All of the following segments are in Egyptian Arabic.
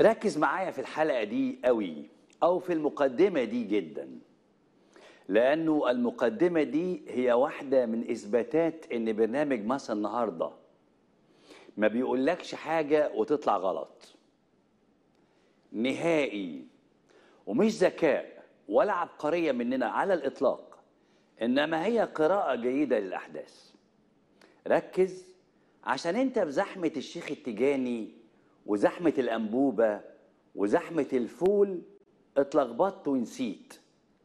ركز معايا في الحلقة دي قوي أو في المقدمة دي جدا لأنه المقدمة دي هي واحدة من إثباتات إن برنامج مثلا النهاردة ما بيقولكش حاجة وتطلع غلط نهائي ومش ذكاء ولا عبقرية مننا على الإطلاق إنما هي قراءة جيدة للأحداث ركز عشان انت بزحمة الشيخ التجاني وزحمة الأنبوبة وزحمة الفول اتلخبطت ونسيت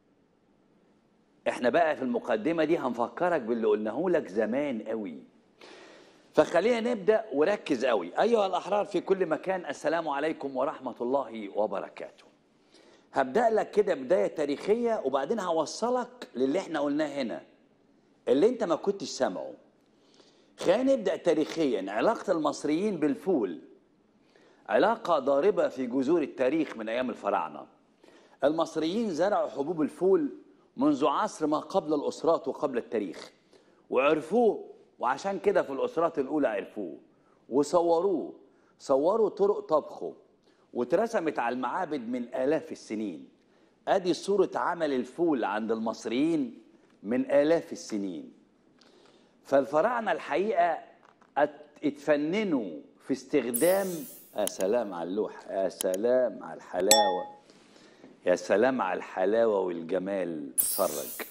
احنا بقى في المقدمة دي هنفكرك باللي قلناه لك زمان قوي فخلينا نبدأ وركز قوي أيها الأحرار في كل مكان السلام عليكم ورحمة الله وبركاته هبدأ لك كده بداية تاريخية وبعدين هوصلك للي احنا قلناه هنا اللي انت ما كنتش سامعه خلينا نبدأ تاريخيا علاقة المصريين بالفول علاقة ضاربة في جذور التاريخ من أيام الفراعنة المصريين زرعوا حبوب الفول منذ عصر ما قبل الأسرات وقبل التاريخ وعرفوه وعشان كده في الأسرات الأولى عرفوه وصوروه صوروا طرق طبخه واترسمت على المعابد من آلاف السنين أدي صورة عمل الفول عند المصريين من آلاف السنين فالفراعنه الحقيقه ات- اتفننوا في استخدام يا سلام على اللوح يا سلام على الحلاوه يا سلام على الحلاوه والجمال اتفرج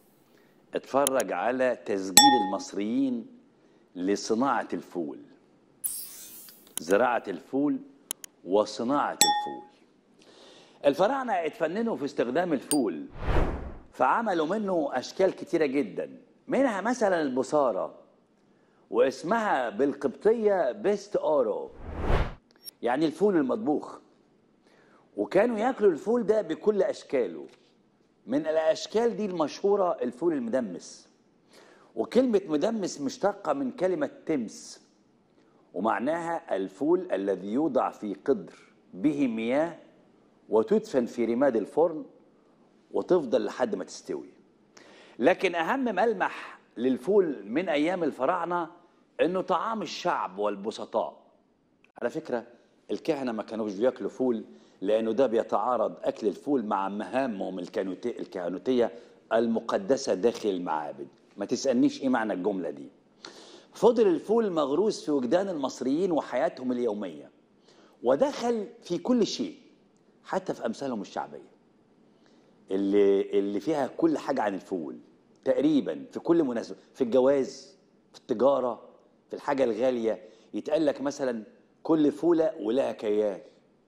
اتفرج على تسجيل المصريين لصناعه الفول زراعه الفول وصناعه الفول الفراعنه اتفننوا في استخدام الفول فعملوا منه اشكال كتيره جدا منها مثلا البصاره واسمها بالقبطيه بيست اورو يعني الفول المطبوخ وكانوا ياكلوا الفول ده بكل اشكاله من الاشكال دي المشهوره الفول المدمس وكلمه مدمس مشتقه من كلمه تمس ومعناها الفول الذي يوضع في قدر به مياه وتدفن في رماد الفرن وتفضل لحد ما تستوي لكن اهم ملمح للفول من ايام الفراعنه انه طعام الشعب والبسطاء على فكره الكهنه ما كانوش بياكلوا فول لانه ده بيتعارض اكل الفول مع مهامهم الكهنوتي- الكهنوتيه المقدسه داخل المعابد ما تسالنيش ايه معنى الجمله دي فضل الفول مغروس في وجدان المصريين وحياتهم اليوميه ودخل في كل شيء حتى في امثالهم الشعبيه اللي اللي فيها كل حاجه عن الفول تقريبا في كل مناسبه في الجواز في التجاره في الحاجه الغاليه يتقال لك مثلا كل فوله ولها كيال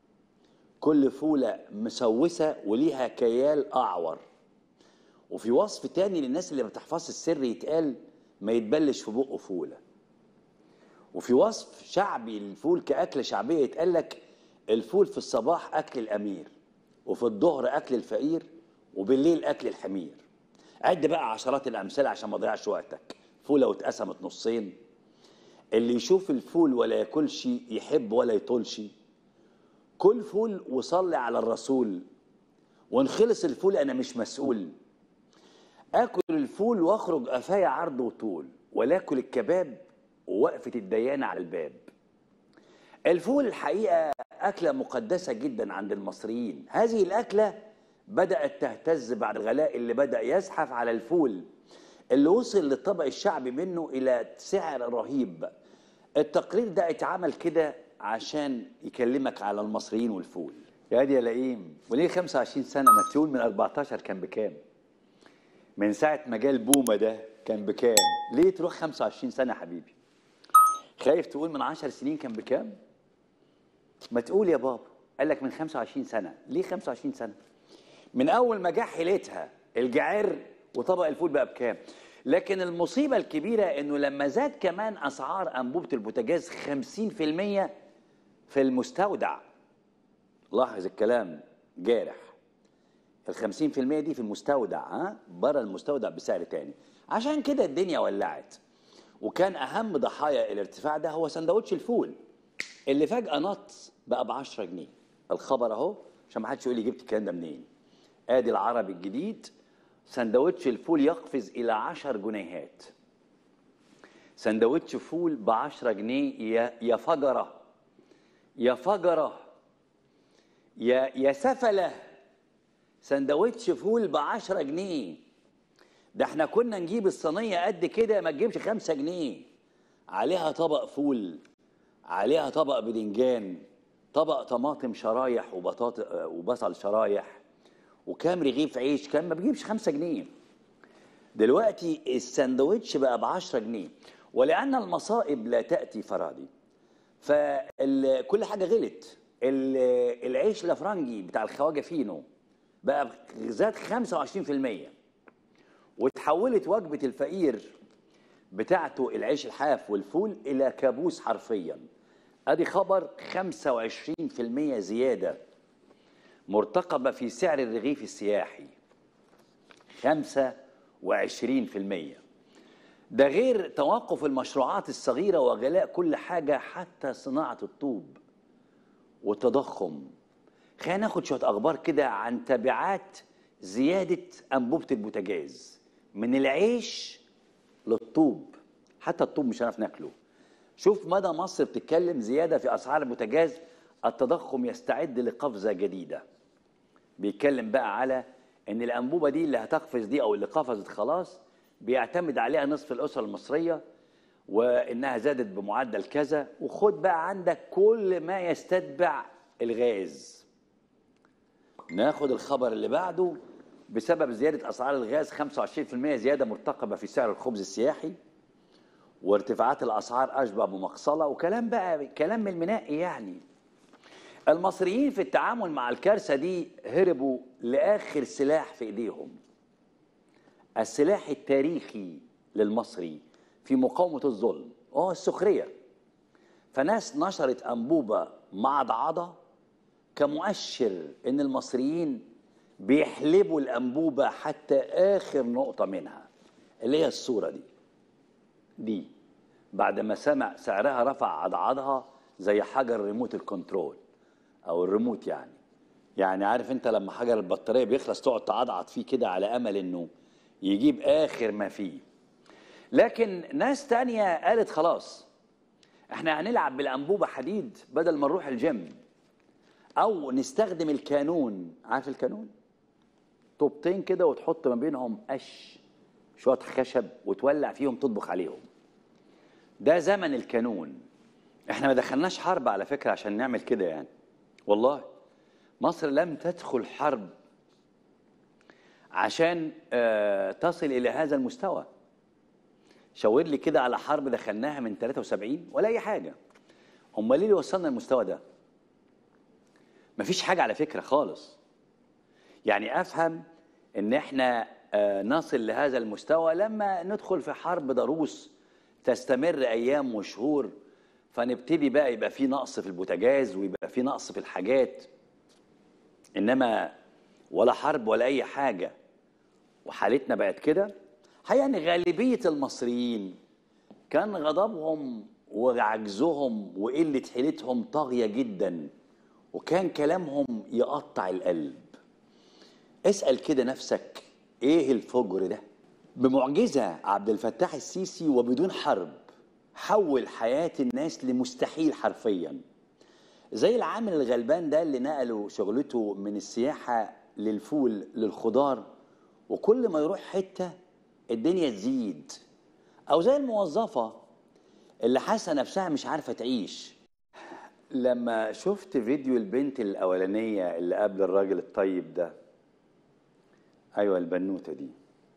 كل فوله مسوسه وليها كيال اعور وفي وصف تاني للناس اللي ما بتحفظش السر يتقال ما يتبلش في بقه فوله وفي وصف شعبي للفول كأكلة شعبية يتقال لك الفول في الصباح أكل الأمير وفي الظهر أكل الفقير وبالليل أكل الحمير عد بقى عشرات الأمثلة عشان ما أضيعش وقتك فولة واتقسمت نصين اللي يشوف الفول ولا ياكلش يحب ولا يطولش كل فول وصلي على الرسول ونخلص الفول أنا مش مسؤول اكل الفول واخرج قفايا عرض وطول ولا اكل الكباب ووقفه الديانه على الباب الفول الحقيقه اكله مقدسه جدا عند المصريين هذه الاكله بدات تهتز بعد الغلاء اللي بدا يزحف على الفول اللي وصل للطبق الشعبي منه الى سعر رهيب التقرير ده اتعمل كده عشان يكلمك على المصريين والفول يا دي يا لئيم وليه 25 سنه ما تقول من 14 كان بكام من ساعة ما جه البومة ده كان بكام؟ ليه تروح 25 سنة يا حبيبي؟ خايف تقول من 10 سنين كان بكام؟ ما تقول يا بابا قال لك من 25 سنة، ليه 25 سنة؟ من أول ما جه حيلتها الجعر وطبق الفول بقى بكام؟ لكن المصيبة الكبيرة إنه لما زاد كمان أسعار أنبوبة البوتاجاز 50% في المستودع لاحظ الكلام جارح ال 50% دي في المستودع ها بره المستودع بسعر تاني عشان كده الدنيا ولعت وكان اهم ضحايا الارتفاع ده هو سندوتش الفول اللي فجاه نط بقى ب 10 جنيه الخبر اهو عشان ما حدش يقول لي جبت الكلام ده منين ادي العربي الجديد سندوتش الفول يقفز الى 10 جنيهات سندوتش فول ب 10 جنيه يا يا فجره يا فجره يا يا سفله سندوتش فول ب 10 جنيه ده احنا كنا نجيب الصينيه قد كده ما تجيبش 5 جنيه عليها طبق فول عليها طبق بدنجان طبق طماطم شرايح وبطاطا وبصل شرايح وكام رغيف عيش كان ما بيجيبش 5 جنيه دلوقتي السندوتش بقى ب 10 جنيه ولان المصائب لا تاتي فرادي فكل حاجه غلت ال- العيش الافرنجي بتاع الخواجه فينو بقى زاد 25% وتحولت وجبه الفقير بتاعته العيش الحاف والفول الى كابوس حرفيا ادي خبر 25% زياده مرتقبه في سعر الرغيف السياحي 25% ده غير توقف المشروعات الصغيره وغلاء كل حاجه حتى صناعه الطوب والتضخم خلينا ناخد شويه اخبار كده عن تبعات زياده انبوبه البوتاجاز من العيش للطوب حتى الطوب مش هنعرف ناكله شوف مدى مصر بتتكلم زياده في اسعار البوتاجاز التضخم يستعد لقفزه جديده بيتكلم بقى على ان الانبوبه دي اللي هتقفز دي او اللي قفزت خلاص بيعتمد عليها نصف الاسره المصريه وانها زادت بمعدل كذا وخد بقى عندك كل ما يستتبع الغاز ناخد الخبر اللي بعده بسبب زيادة أسعار الغاز 25% زيادة مرتقبة في سعر الخبز السياحي وارتفاعات الأسعار أشبه بمقصلة وكلام بقى كلام من المناقي يعني المصريين في التعامل مع الكارثة دي هربوا لآخر سلاح في إيديهم السلاح التاريخي للمصري في مقاومة الظلم هو السخرية فناس نشرت أنبوبة معضعضة كمؤشر ان المصريين بيحلبوا الانبوبه حتى اخر نقطه منها اللي هي الصوره دي دي بعد ما سمع سعرها رفع عضعضها زي حجر ريموت الكنترول او الريموت يعني يعني عارف انت لما حجر البطاريه بيخلص تقعد تعضعض فيه كده على امل انه يجيب اخر ما فيه لكن ناس تانية قالت خلاص احنا هنلعب بالانبوبه حديد بدل ما نروح الجيم او نستخدم الكانون عارف الكانون طوبتين كده وتحط ما بينهم قش شويه خشب وتولع فيهم تطبخ عليهم ده زمن الكانون احنا ما دخلناش حرب على فكره عشان نعمل كده يعني والله مصر لم تدخل حرب عشان آه، تصل الى هذا المستوى شاور لي كده على حرب دخلناها من 73 ولا اي حاجه امال ليه اللي وصلنا للمستوى ده مفيش حاجة على فكرة خالص يعني أفهم إن إحنا آه، نصل لهذا المستوى لما ندخل في حرب ضروس تستمر أيام وشهور فنبتدي بقى يبقى في نقص في البوتاجاز ويبقى في نقص في الحاجات إنما ولا حرب ولا أي حاجة وحالتنا بقت كده يعني غالبية المصريين كان غضبهم وعجزهم وقلة حيلتهم طاغية جداً وكان كلامهم يقطع القلب اسأل كده نفسك ايه الفجر ده بمعجزة عبد الفتاح السيسي وبدون حرب حول حياة الناس لمستحيل حرفيا زي العامل الغلبان ده اللي نقلوا شغلته من السياحة للفول للخضار وكل ما يروح حتة الدنيا تزيد أو زي الموظفة اللي حاسة نفسها مش عارفة تعيش لما شفت فيديو البنت الأولانية اللي قبل الراجل الطيب ده أيوة البنوتة دي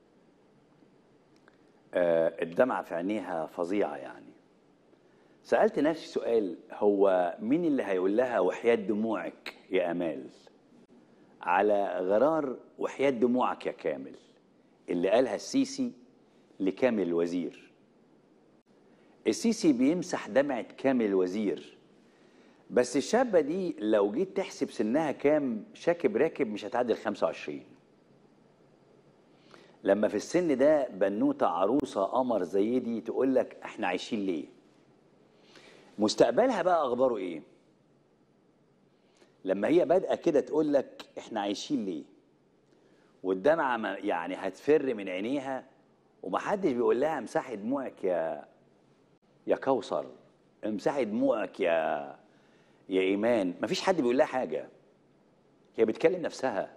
آه الدمعة في عينيها فظيعة يعني سألت نفسي سؤال هو مين اللي هيقول لها وحياة دموعك يا أمال على غرار وحياة دموعك يا كامل اللي قالها السيسي لكامل الوزير السيسي بيمسح دمعة كامل الوزير بس الشابة دي لو جيت تحسب سنها كام شاكب راكب مش هتعدي ال 25 لما في السن ده بنوتة عروسة قمر زي دي تقول لك احنا عايشين ليه مستقبلها بقى اخباره ايه لما هي بادئه كده تقول لك احنا عايشين ليه والدمعه ما- يعني هتفر من عينيها ومحدش بيقول لها امسحي دموعك يا يا كوثر امسحي دموعك يا يا ايمان مفيش حد بيقول لها حاجه هي بتكلم نفسها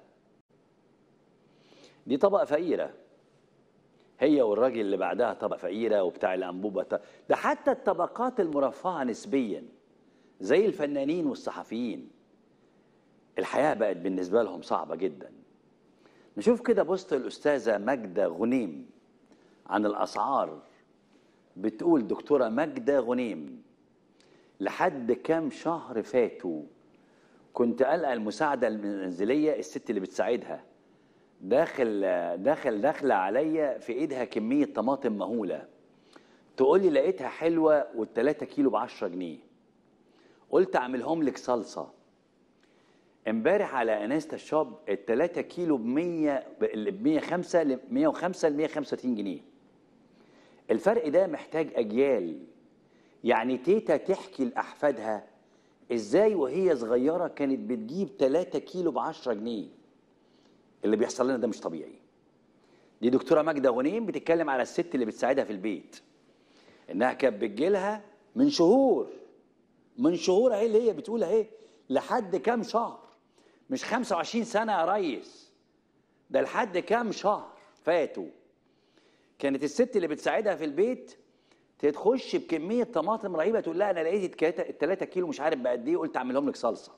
دي طبقة فقيرة هي والراجل اللي بعدها طبقة فقيرة وبتاع الأنبوبة ط- ده حتى الطبقات المرفهة نسبيا زي الفنانين والصحفيين الحياة بقت بالنسبة لهم صعبة جدا نشوف كده بوست الأستاذة ماجدة غنيم عن الأسعار بتقول دكتورة ماجدة غنيم لحد كام شهر فاتوا كنت ألقى المساعدة المنزلية الست اللي بتساعدها داخل داخل داخلة عليا في ايدها كمية طماطم مهولة تقول لي لقيتها حلوة والتلاتة كيلو بعشرة جنيه قلت اعملهم لك صلصة امبارح على انستا الشوب التلاتة كيلو ب 100 ب 105 ل 105 ل 135 جنيه الفرق ده محتاج اجيال يعني تيتا تحكي لاحفادها ازاي وهي صغيره كانت بتجيب 3 كيلو ب 10 جنيه اللي بيحصل لنا ده مش طبيعي دي دكتوره ماجده غنيم بتتكلم على الست اللي بتساعدها في البيت انها كانت بتجيلها من شهور من شهور اهي اللي هي بتقول اهي لحد كام شهر مش 25 سنه يا ريس ده لحد كام شهر فاتوا كانت الست اللي بتساعدها في البيت تخش بكميه طماطم رهيبه تقول لها انا لقيت التلاتة كيلو مش عارف بقد ايه قلت اعملهم لك صلصه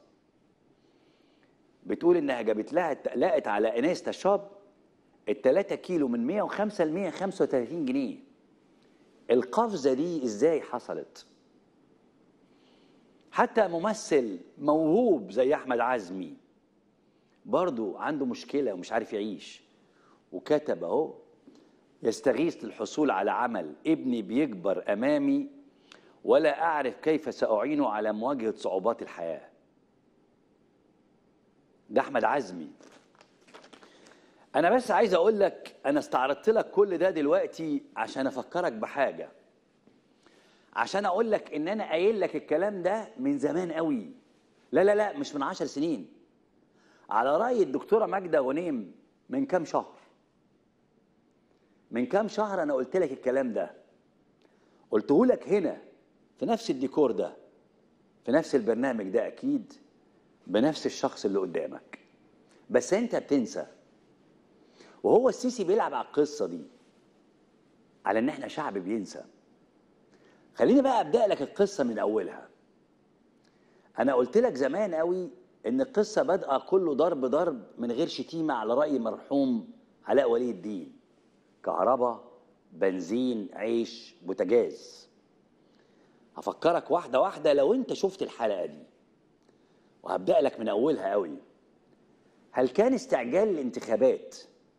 بتقول انها جابت لها لقت على انستا شوب التلاتة كيلو من 105 ل 135 جنيه القفزه دي ازاي حصلت حتى ممثل موهوب زي احمد عزمي برضو عنده مشكله ومش عارف يعيش وكتب اهو يستغيث للحصول على عمل ابني بيكبر امامي ولا اعرف كيف ساعينه على مواجهه صعوبات الحياه ده احمد عزمي انا بس عايز اقول لك انا استعرضت لك كل ده دلوقتي عشان افكرك بحاجه عشان اقول لك ان انا قايل لك الكلام ده من زمان قوي لا لا لا مش من عشر سنين على راي الدكتوره ماجده غنيم من كام شهر من كام شهر انا قلت لك الكلام ده قلته لك هنا في نفس الديكور ده في نفس البرنامج ده اكيد بنفس الشخص اللي قدامك بس انت بتنسى وهو السيسي بيلعب على القصه دي على ان احنا شعب بينسى خليني بقى ابدا لك القصه من اولها انا قلت لك زمان قوي ان القصه بادئه كله ضرب ضرب من غير شتيمه على راي مرحوم علاء ولي الدين كهرباء بنزين عيش بوتاجاز هفكرك واحده واحده لو انت شفت الحلقه دي وهبدا لك من اولها قوي هل كان استعجال الانتخابات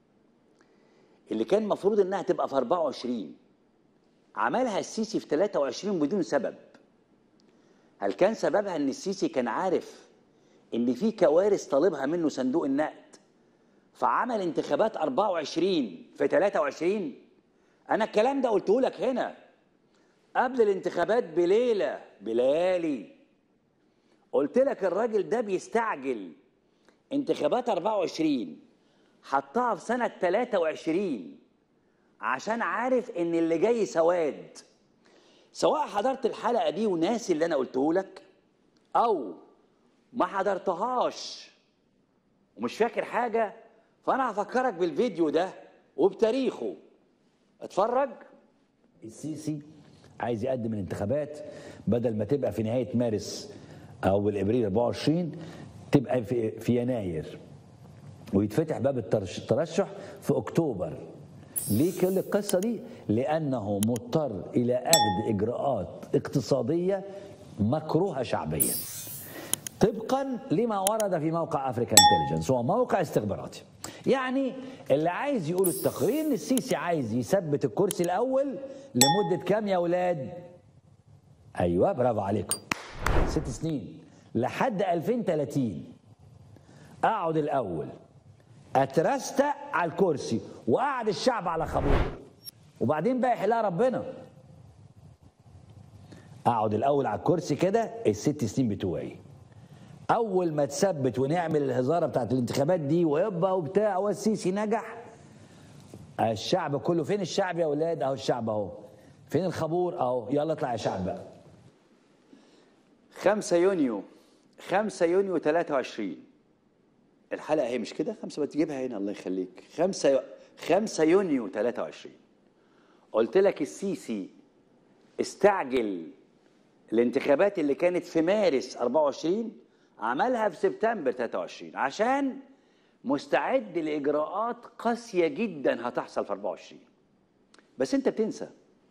اللي كان المفروض انها تبقى في 24 عملها السيسي في 23 بدون سبب هل كان سببها ان السيسي كان عارف ان في كوارث طالبها منه صندوق النقد فعمل انتخابات 24 في 23 انا الكلام ده قلته لك هنا قبل الانتخابات بليله بليالي قلت لك الراجل ده بيستعجل انتخابات 24 حطها في سنة 23 عشان عارف ان اللي جاي سواد سواء حضرت الحلقة دي وناسي اللي انا قلته لك او ما حضرتهاش ومش فاكر حاجة فانا هفكرك بالفيديو ده وبتاريخه اتفرج السيسي عايز يقدم الانتخابات بدل ما تبقى في نهايه مارس او بالابريل 24 تبقى في, في يناير ويتفتح باب الترش- الترشح في اكتوبر ليه كل القصه دي لانه مضطر الى اخذ اجراءات اقتصاديه مكروهه شعبيا طبقا لما ورد في موقع افريكا انتليجنس هو موقع استخباراتي يعني اللي عايز يقول التقرير ان السيسي عايز يثبت الكرسي الاول لمده كام يا اولاد ايوه برافو عليكم ست سنين لحد 2030 اقعد الاول اترستق على الكرسي وقعد الشعب على خابور وبعدين بقى يحلها ربنا اقعد الاول على الكرسي كده الست سنين بتوعي اول ما تثبت ونعمل الهزاره بتاعت الانتخابات دي ويبقى وبتاع والسيسي نجح الشعب كله فين الشعب يا اولاد اهو الشعب اهو فين الخابور اهو يلا اطلع يا شعب بقى 5 يونيو 5 يونيو 23 الحلقه هي مش كده خمسة ما تجيبها هنا الله يخليك خمسة خمسة يونيو 23 قلت لك السيسي استعجل الانتخابات اللي كانت في مارس 24 عملها في سبتمبر 23 عشان مستعد لاجراءات قاسيه جدا هتحصل في 24 بس انت بتنسى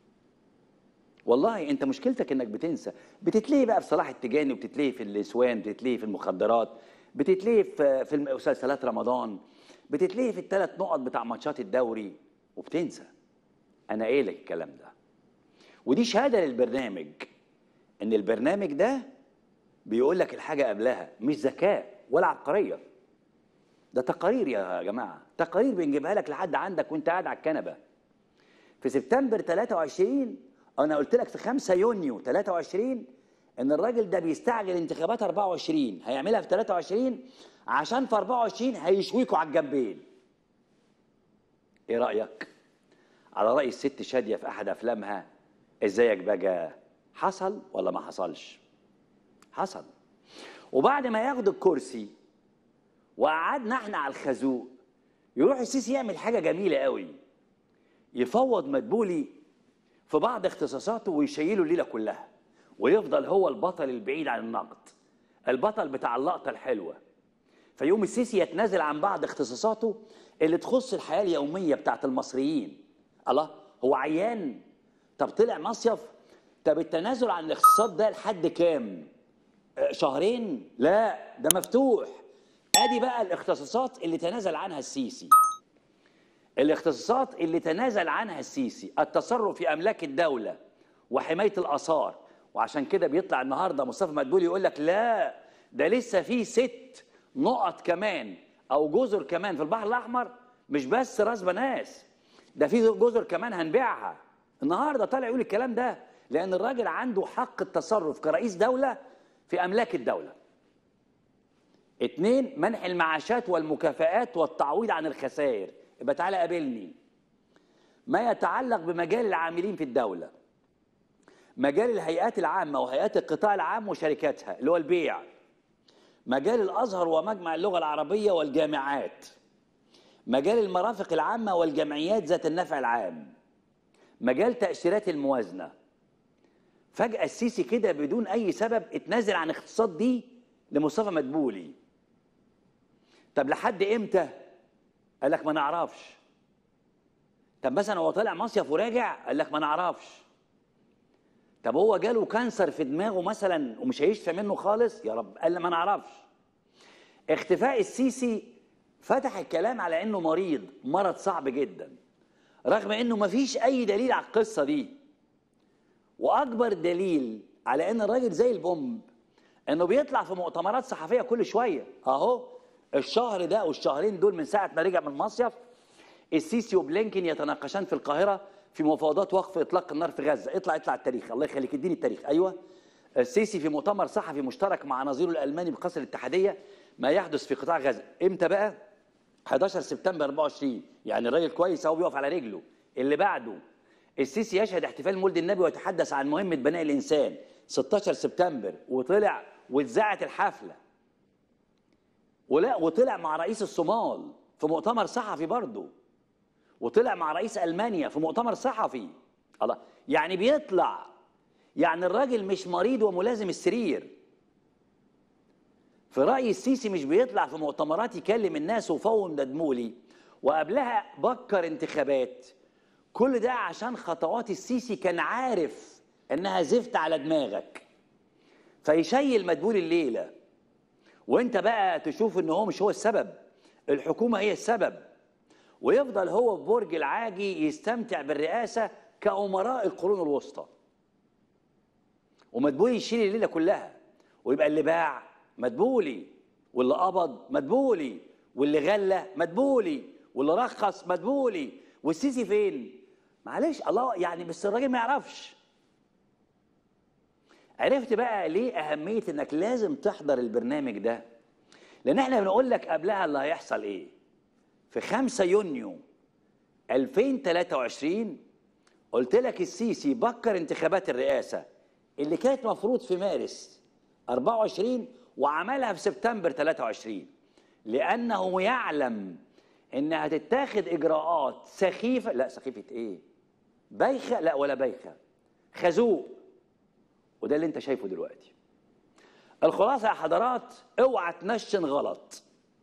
والله انت مشكلتك انك بتنسى بتتلهي بقى في صلاح التجاني وبتتلهي في النسوان بتتلهي في المخدرات بتتلهي في في مسلسلات رمضان بتتلهي في الثلاث نقط بتاع ماتشات الدوري وبتنسى انا قايل لك الكلام ده ودي شهاده للبرنامج ان البرنامج ده بيقول لك الحاجه قبلها مش ذكاء ولا عبقريه ده تقارير يا جماعه تقارير بنجيبها لك لحد عندك وانت قاعد على الكنبه في سبتمبر 23 انا قلت لك في 5 يونيو 23 ان الراجل ده بيستعجل انتخابات 24 هيعملها في 23 عشان في 24 هيشويكوا على الجنبين ايه رايك على راي الست شاديه في احد افلامها ازيك بقى حصل ولا ما حصلش حصل وبعد ما ياخد الكرسي وقعدنا احنا على الخازوق يروح السيسي يعمل حاجه جميله قوي يفوض مدبولي في بعض اختصاصاته ويشيله الليله كلها ويفضل هو البطل البعيد عن النقد البطل بتاع اللقطه الحلوه فيوم السيسي يتنازل عن بعض اختصاصاته اللي تخص الحياه اليوميه بتاعت المصريين الله هو عيان طب طلع مصيف طب التنازل عن الاختصاصات ده لحد كام آه، شهرين لا ده مفتوح ادي بقى الاختصاصات اللي تنازل عنها السيسي الاختصاصات اللي تنازل عنها السيسي التصرف في املاك الدوله وحمايه الاثار وعشان كده بيطلع النهارده مصطفى مدبولي يقول لك لا ده لسه في ست نقط كمان او جزر كمان في البحر الاحمر مش بس راس بناس ده في جزر كمان هنبيعها النهارده طالع يقول الكلام ده لان الراجل عنده حق التصرف كرئيس دوله في املاك الدوله اتنين منح المعاشات والمكافآت والتعويض عن الخسائر يبقى تعالى قابلني ما يتعلق بمجال العاملين في الدولة مجال الهيئات العامة وهيئات القطاع العام وشركاتها اللي هو البيع مجال الأزهر ومجمع اللغة العربية والجامعات مجال المرافق العامة والجمعيات ذات النفع العام مجال تأشيرات الموازنة فجأة السيسي كده بدون أي سبب اتنازل عن اختصاصات دي لمصطفى مدبولي طب لحد امتى؟ قال لك ما نعرفش طب مثلا هو طالع مصيف وراجع قال لك ما نعرفش طب هو جاله كانسر في دماغه مثلا ومش هيشفى منه خالص يا رب قال ما نعرفش اختفاء السيسي فتح الكلام على انه مريض مرض صعب جدا رغم انه ما فيش اي دليل على القصه دي واكبر دليل على ان الراجل زي البومب انه بيطلع في مؤتمرات صحفيه كل شويه اهو الشهر ده والشهرين دول من ساعه ما رجع من المصيف السيسي وبلينكن يتناقشان في القاهره في مفاوضات وقف اطلاق النار في غزه اطلع اطلع التاريخ الله يخليك اديني التاريخ ايوه السيسي في مؤتمر صحفي مشترك مع نظيره الالماني بقصر الاتحاديه ما يحدث في قطاع غزه امتى بقى 11 سبتمبر 24 يعني الراجل كويس اهو بيقف على رجله اللي بعده السيسي يشهد احتفال مولد النبي ويتحدث عن مهمه بناء الانسان 16 سبتمبر وطلع واتذاعت الحفله ولا وطلع مع رئيس الصومال في مؤتمر صحفي برضه وطلع مع رئيس المانيا في مؤتمر صحفي الله يعني بيطلع يعني الراجل مش مريض وملازم السرير في رأي السيسي مش بيطلع في مؤتمرات يكلم الناس وفوم ددمولي وقبلها بكر انتخابات كل ده عشان خطوات السيسي كان عارف انها زفت على دماغك فيشيل مدبول الليله وانت بقى تشوف ان هو مش هو السبب الحكومه هي السبب ويفضل هو في برج العاجي يستمتع بالرئاسه كامراء القرون الوسطى ومدبولي يشيل الليله كلها ويبقى اللي باع مدبولي واللي قبض مدبولي واللي غلى مدبولي واللي رخص مدبولي والسيسي فين معلش الله يعني بس الراجل ما يعرفش عرفت بقى ليه أهمية إنك لازم تحضر البرنامج ده لأن إحنا بنقول لك قبلها اللي هيحصل إيه في 5 يونيو 2023 قلت لك السيسي بكر انتخابات الرئاسة اللي كانت مفروض في مارس 24 وعملها في سبتمبر 23 لانه يعلم ان هتتاخد اجراءات سخيفه لا سخيفه ايه بايخه لا ولا بايخه خازوق وده اللي انت شايفه دلوقتي الخلاصه يا حضرات اوعى تنشن غلط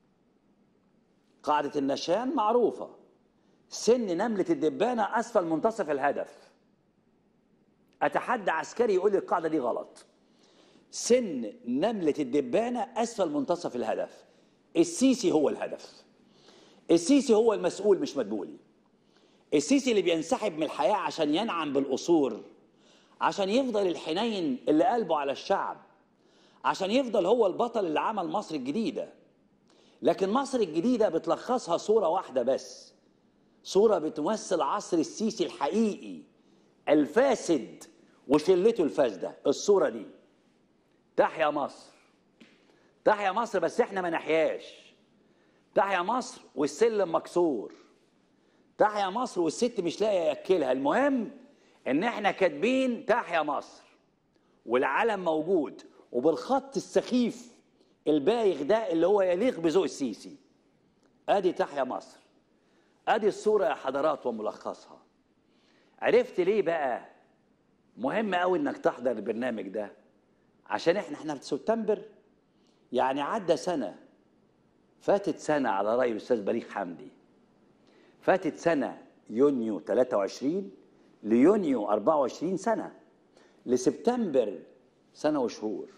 قاعده النشان معروفه سن نمله الدبانه اسفل منتصف الهدف اتحدى عسكري يقول لي القاعده دي غلط سن نمله الدبانه اسفل منتصف الهدف السيسي هو الهدف السيسي هو المسؤول مش مدبولي السيسي اللي بينسحب من الحياه عشان ينعم بالقصور عشان يفضل الحنين اللي قلبه على الشعب عشان يفضل هو البطل اللي عمل مصر الجديده لكن مصر الجديده بتلخصها صوره واحده بس صوره بتمثل عصر السيسي الحقيقي الفاسد وشلته الفاسده الصوره دي تحيا مصر تحيا مصر بس احنا ما نحياش تحيا مصر والسلم مكسور تحيا مصر والست مش لاقيه ياكلها المهم ان احنا كاتبين تحيا مصر والعلم موجود وبالخط السخيف البايخ ده اللي هو يليق بذوق السيسي ادي تحيا مصر ادي الصوره يا حضرات وملخصها عرفت ليه بقى مهم قوي انك تحضر البرنامج ده عشان احنا احنا في سبتمبر يعني عدى سنه فاتت سنه على راي الاستاذ بليغ حمدي فاتت سنه يونيو 23 ليونيو 24 سنه لسبتمبر سنه وشهور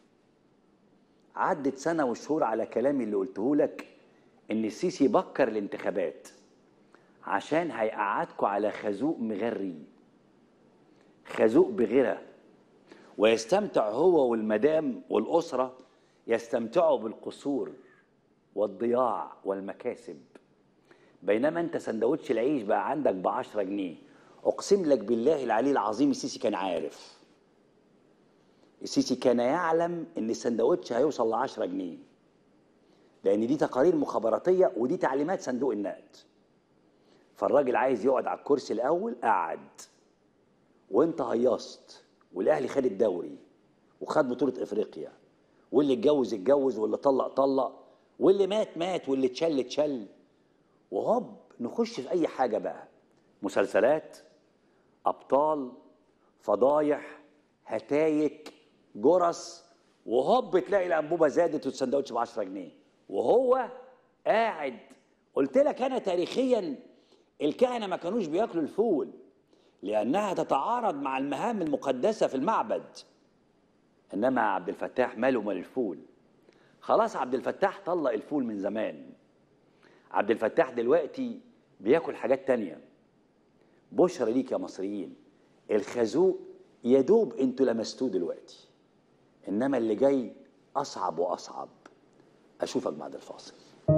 عدت سنه وشهور على كلامي اللي قلته لك ان السيسي بكر الانتخابات عشان هيقعدكوا على خازوق مغري خازوق بغيره ويستمتع هو والمدام والأسرة يستمتعوا بالقصور والضياع والمكاسب بينما انت سندوتش العيش بقى عندك بعشرة جنيه اقسم لك بالله العلي العظيم السيسي كان عارف السيسي كان يعلم ان السندوتش هيوصل لعشرة جنيه لان دي تقارير مخابراتية ودي تعليمات صندوق النقد فالراجل عايز يقعد على الكرسي الاول قعد وانت هيصت والاهلي خد الدوري وخد بطوله افريقيا واللي اتجوز اتجوز واللي طلق طلق واللي مات مات واللي اتشل اتشل وهوب نخش في اي حاجه بقى مسلسلات ابطال فضايح هتايك جرس وهوب تلاقي الانبوبه زادت والسندوتش ب 10 جنيه وهو قاعد قلت لك انا تاريخيا الكهنه ما كانوش بياكلوا الفول لأنها تتعارض مع المهام المقدسة في المعبد إنما عبد الفتاح ماله مال الفول خلاص عبد الفتاح طلق الفول من زمان عبد الفتاح دلوقتي بياكل حاجات تانية بشرى ليك يا مصريين الخازوق يدوب انتوا لمستوه دلوقتي انما اللي جاي اصعب واصعب اشوفك بعد الفاصل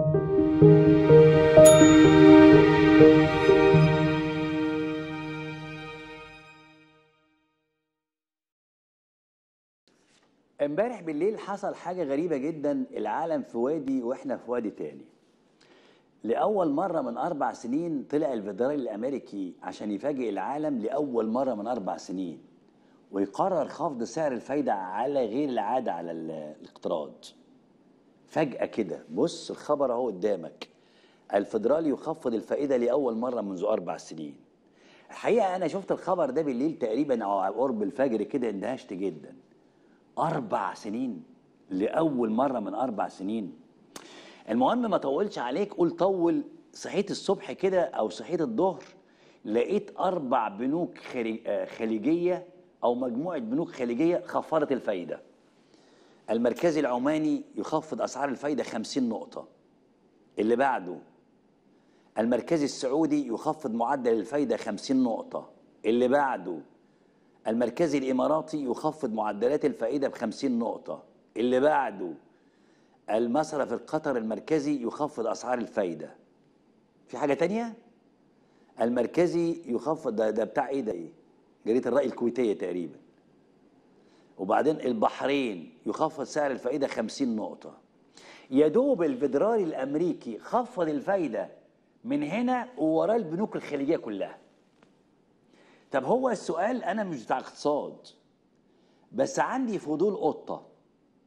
امبارح بالليل حصل حاجة غريبة جدا العالم في وادي واحنا في وادي تاني لأول مرة من أربع سنين طلع الفيدرالي الأمريكي عشان يفاجئ العالم لأول مرة من أربع سنين ويقرر خفض سعر الفايدة على غير العادة على ال- الاقتراض فجأة كده بص الخبر اهو قدامك الفيدرالي يخفض الفائدة لأول مرة منذ أربع سنين الحقيقة أنا شفت الخبر ده بالليل تقريبا أو على قرب الفجر كده اندهشت جدا أربع سنين لأول مرة من أربع سنين المهم ما طولش عليك قول طول صحيت الصبح كده أو صحيت الظهر لقيت أربع بنوك خلي- آه، خليجية أو مجموعة بنوك خليجية خفضت الفايدة المركزي العماني يخفض أسعار الفايدة 50 نقطة اللي بعده المركزي السعودي يخفض معدل الفايدة 50 نقطة اللي بعده المركزي الإماراتي يخفض معدلات الفائدة ب 50 نقطة اللي بعده المصرف القطر المركزي يخفض أسعار الفايدة في حاجة تانية المركزي يخفض ده, ده بتاع ايه ده ايه جريدة الرأي الكويتية تقريبا وبعدين البحرين يخفض سعر الفائدة 50 نقطة يا دوب الفيدرالي الأمريكي خفض الفايدة من هنا ووراه البنوك الخليجية كلها طب هو السؤال أنا مش بتاع اقتصاد بس عندي فضول قطة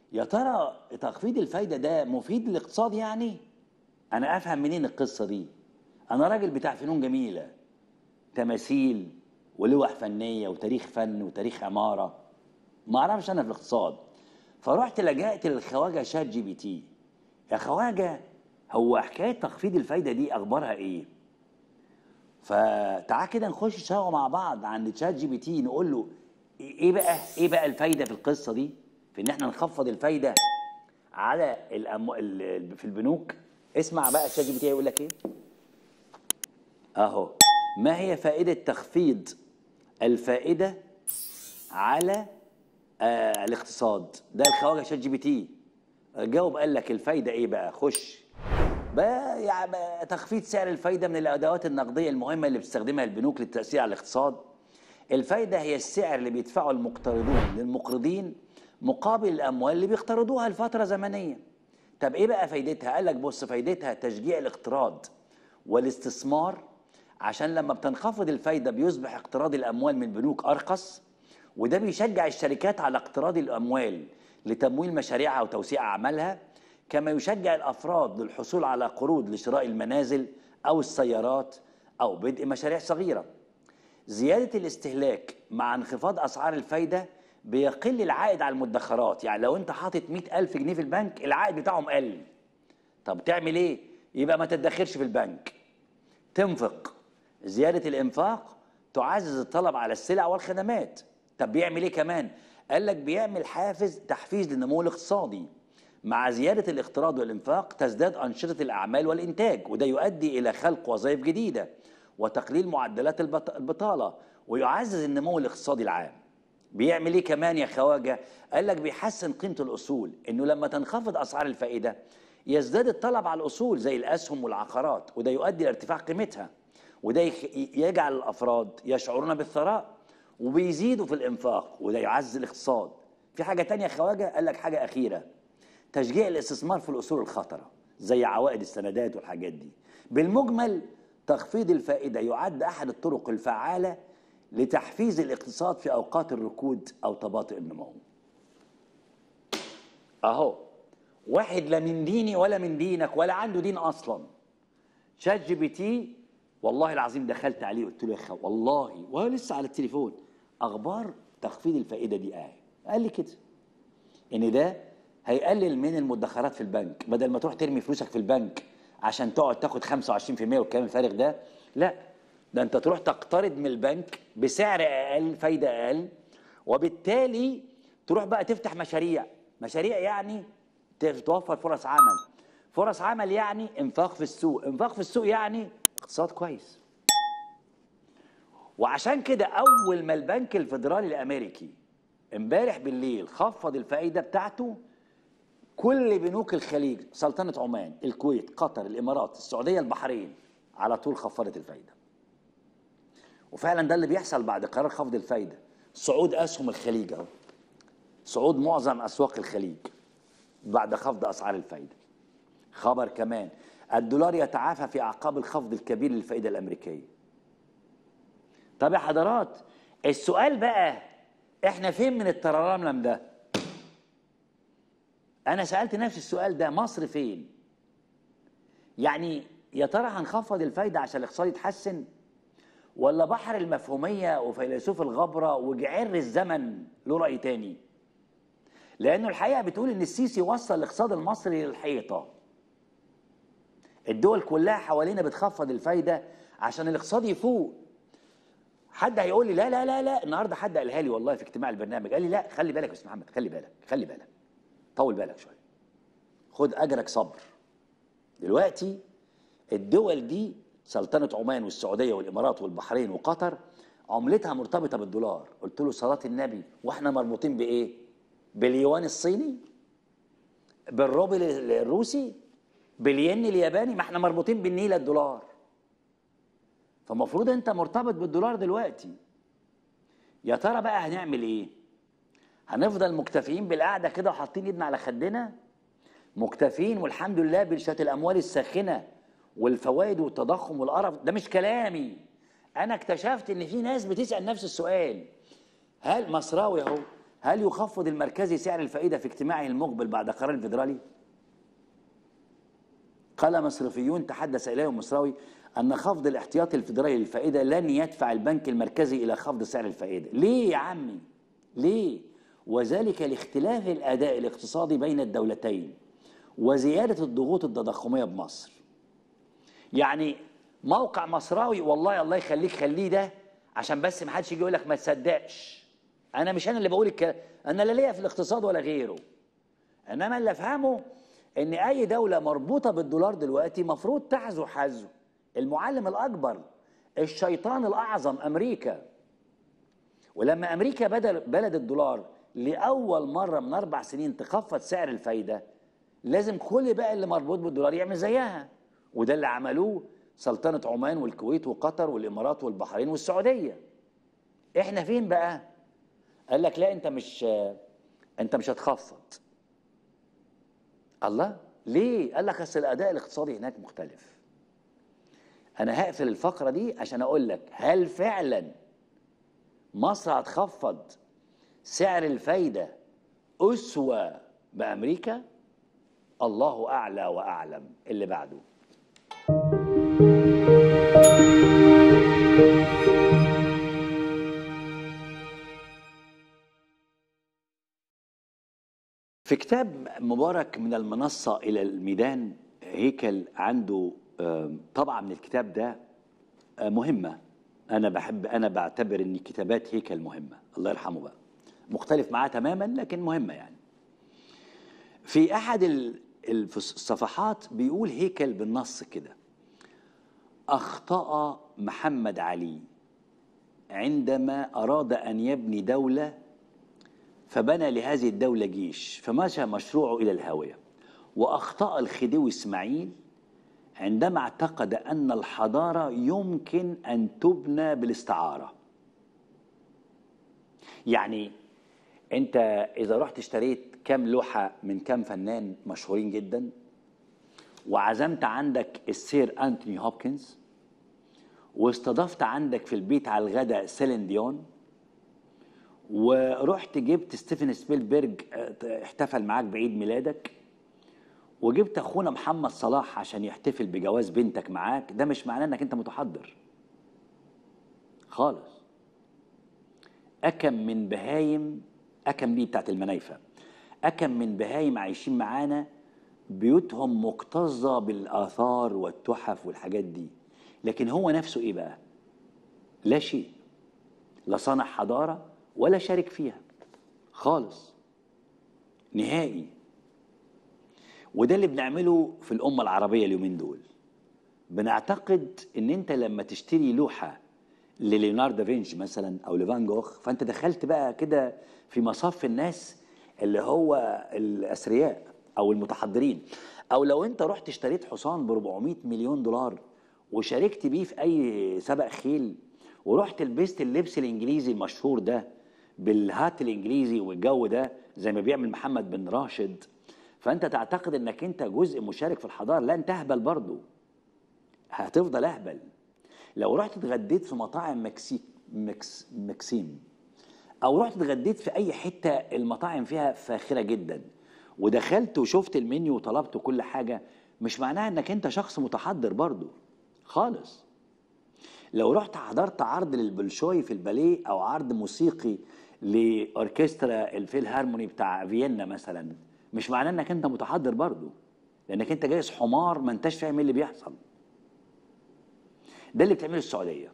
يا ترى تخفيض الفايده ده مفيد للاقتصاد يعني انا افهم منين القصه دي انا راجل بتاع فنون جميله تماثيل ولوح فنيه وتاريخ فن وتاريخ عماره ما اعرفش انا في الاقتصاد فرحت لجأت للخواجه شات جي بي تي يا خواجه هو حكايه تخفيض الفايده دي اخبارها ايه فتعال كده نخش سوا مع بعض عند شات جي بي تي نقول له ايه بقى ايه بقى الفايده في القصه دي في ان احنا نخفض الفايده على الأمو... ال- في البنوك اسمع بقى شات جي بي تي يقول لك ايه اهو ما هي فائده تخفيض الفائده على آه الاقتصاد ده الخواجه شات جي بي تي جاوب قال لك الفايده ايه بقى خش بقى يعني بقى تخفيض سعر الفايده من الادوات النقديه المهمه اللي بتستخدمها البنوك للتاثير على الاقتصاد الفايده هي السعر اللي بيدفعه المقترضون للمقرضين مقابل الاموال اللي بيقترضوها لفتره زمنيه طب ايه بقى فايدتها قال لك بص فايدتها تشجيع الاقتراض والاستثمار عشان لما بتنخفض الفايده بيصبح اقتراض الاموال من البنوك ارخص وده بيشجع الشركات على اقتراض الاموال لتمويل مشاريعها وتوسيع اعمالها كما يشجع الافراد للحصول على قروض لشراء المنازل او السيارات او بدء مشاريع صغيره زيادة الاستهلاك مع انخفاض أسعار الفايدة بيقل العائد على المدخرات يعني لو أنت حاطط مئة ألف جنيه في البنك العائد بتاعهم قل طب تعمل إيه؟ يبقى ما تدخرش في البنك تنفق زيادة الإنفاق تعزز الطلب على السلع والخدمات طب بيعمل إيه كمان؟ قال لك بيعمل حافز تحفيز للنمو الاقتصادي مع زيادة الاقتراض والإنفاق تزداد أنشطة الأعمال والإنتاج وده يؤدي إلى خلق وظائف جديدة وتقليل معدلات البط- البطالة ويعزز النمو الاقتصادي العام بيعمل ايه كمان يا خواجه قال لك بيحسن قيمه الاصول انه لما تنخفض اسعار الفائده يزداد الطلب على الاصول زي الاسهم والعقارات وده يؤدي لارتفاع قيمتها وده يخ- يجعل الافراد يشعرون بالثراء وبيزيدوا في الانفاق وده يعزز الاقتصاد في حاجه تانية يا خواجه قال لك حاجه اخيره تشجيع الاستثمار في الاصول الخطره زي عوائد السندات والحاجات دي بالمجمل تخفيض الفائده يعد احد الطرق الفعاله لتحفيز الاقتصاد في اوقات الركود او تباطؤ النمو اهو واحد لا من ديني ولا من دينك ولا عنده دين اصلا شات جي بي تي والله العظيم دخلت عليه قلت له يا اخي والله وهو لسه على التليفون اخبار تخفيض الفائده دي اهي قال لي كده ان ده هيقلل من المدخرات في البنك بدل ما تروح ترمي فلوسك في البنك عشان تقعد تاخد 25% والكلام الفارغ ده لا ده انت تروح تقترض من البنك بسعر اقل فايده اقل وبالتالي تروح بقى تفتح مشاريع مشاريع يعني ت- توفر فرص عمل فرص عمل يعني انفاق في السوق انفاق في السوق يعني اقتصاد كويس وعشان كده اول ما البنك الفيدرالي الامريكي امبارح بالليل خفض الفائده بتاعته كل بنوك الخليج سلطنه عمان الكويت قطر الامارات السعوديه البحرين على طول خفضت الفائده وفعلا ده اللي بيحصل بعد قرار خفض الفايده صعود اسهم الخليج اهو صعود معظم اسواق الخليج بعد خفض اسعار الفايده خبر كمان الدولار يتعافى في اعقاب الخفض الكبير للفائده الامريكيه طب يا حضرات السؤال بقى احنا فين من التررملم ده انا سالت نفسي السؤال ده مصر فين يعني يا ترى هنخفض الفايده عشان الاقتصاد يتحسن ولا بحر المفهوميه وفيلسوف الغبره وجعر الزمن له راي تاني لانه الحقيقه بتقول ان السيسي وصل الاقتصاد المصري للحيطه الدول كلها حوالينا بتخفض الفايده عشان الاقتصاد يفوق حد هيقول لي لا لا لا لا النهارده حد قالها لي والله في اجتماع البرنامج قال لي لا خلي بالك يا استاذ محمد خلي بالك خلي بالك طول بالك شويه خد اجرك صبر دلوقتي الدول دي سلطنه عمان والسعوديه والامارات والبحرين وقطر عملتها مرتبطه بالدولار قلت له صلاه النبي واحنا مربوطين بايه باليوان الصيني بالروبل الروسي بالين الياباني ما احنا مربوطين بالنيله الدولار فالمفروض انت مرتبط بالدولار دلوقتي يا ترى بقى هنعمل ايه هنفضل مكتفيين بالقعده كده وحاطين ايدنا على خدنا مكتفين والحمد لله برشات الاموال الساخنه والفوائد والتضخم والقرف ده مش كلامي انا اكتشفت ان في ناس بتسال نفس السؤال هل مصراوي اهو هل يخفض المركزي سعر الفائدة في اجتماعه المقبل بعد قرار الفيدرالي؟ قال مصرفيون تحدث إليهم مصراوي أن خفض الاحتياطي الفيدرالي للفائدة لن يدفع البنك المركزي إلى خفض سعر الفائدة ليه يا عمي؟ ليه؟ وذلك لاختلاف الأداء الاقتصادي بين الدولتين وزيادة الضغوط التضخمية بمصر يعني موقع مصراوي والله الله يخليك خليه ده عشان بس ما حدش يجي يقول لك ما تصدقش انا مش انا اللي بقول الكلام انا لا ليا في الاقتصاد ولا غيره انما اللي افهمه ان اي دوله مربوطه بالدولار دلوقتي مفروض تحذو حذو المعلم الاكبر الشيطان الاعظم امريكا ولما امريكا بدل بلد الدولار لاول مره من اربع سنين تخفض سعر الفايده لازم كل بقى اللي مربوط بالدولار يعمل زيها وده اللي عملوه سلطنه عمان والكويت وقطر والامارات والبحرين والسعوديه احنا فين بقى قال لك لا انت مش انت مش هتخفض الله ليه قال لك اصل الاداء الاقتصادي هناك مختلف انا هقفل الفقره دي عشان اقول لك هل فعلا مصر هتخفض سعر الفايده اسوه بامريكا الله اعلى واعلم اللي بعده في كتاب مبارك من المنصة إلى الميدان هيكل عنده آم، طبعة من الكتاب ده آه، مهمة أنا بحب أنا بعتبر إن كتابات هيكل مهمة الله يرحمه بقى مختلف معاه تماما لكن مهمة يعني في أحد ال- الف- الصفحات بيقول هيكل بالنص كده أخطأ محمد علي عندما أراد أن يبني دولة فبنى لهذه الدولة جيش فمشى مشروعه إلى الهاوية وأخطأ الخديوي إسماعيل عندما اعتقد أن الحضارة يمكن أن تبنى بالاستعارة يعني أنت إذا رحت اشتريت كام لوحة من كام فنان مشهورين جدا وعزمت عندك السير أنتوني هوبكنز واستضفت عندك في البيت على الغداء سيلين ديون ورحت جبت ستيفن سبيلبرج اه، احتفل معاك بعيد ميلادك وجبت اخونا محمد صلاح عشان يحتفل بجواز بنتك معاك ده مش معناه انك انت متحضر خالص اكم من بهايم اكم دي بتاعت المنايفه اكم من بهايم عايشين معانا بيوتهم مكتظه بالاثار والتحف والحاجات دي لكن هو نفسه ايه بقى لا شيء لا صنع حضاره ولا شارك فيها خالص نهائي وده اللي بنعمله في الامه العربيه اليومين دول بنعتقد ان انت لما تشتري لوحه لليوناردو دافنشي مثلا او لفان جوخ فانت دخلت بقى كده في مصف الناس اللي هو الاثرياء او المتحضرين او لو انت رحت اشتريت حصان ب 400 مليون دولار وشاركت بيه في اي سبق خيل ورحت لبست اللبس الانجليزي المشهور ده بالهات الانجليزي والجو ده زي ما بيعمل محمد بن راشد فانت تعتقد انك انت جزء مشارك في الحضاره لا انت اهبل برضه هتفضل اهبل لو رحت اتغديت في مطاعم مكسيك مكس مكسيم او رحت اتغديت في اي حته المطاعم فيها فاخره جدا ودخلت وشفت المنيو وطلبت كل حاجه مش معناها انك انت شخص متحضر برضه خالص لو رحت حضرت عرض للبلشوي في الباليه او عرض موسيقي لاوركسترا الفيلهارموني بتاع فيينا مثلا مش معناه انك انت متحضر برضه لانك انت جايز حمار ما انتش فاهم ايه اللي بيحصل ده اللي بتعمله السعوديه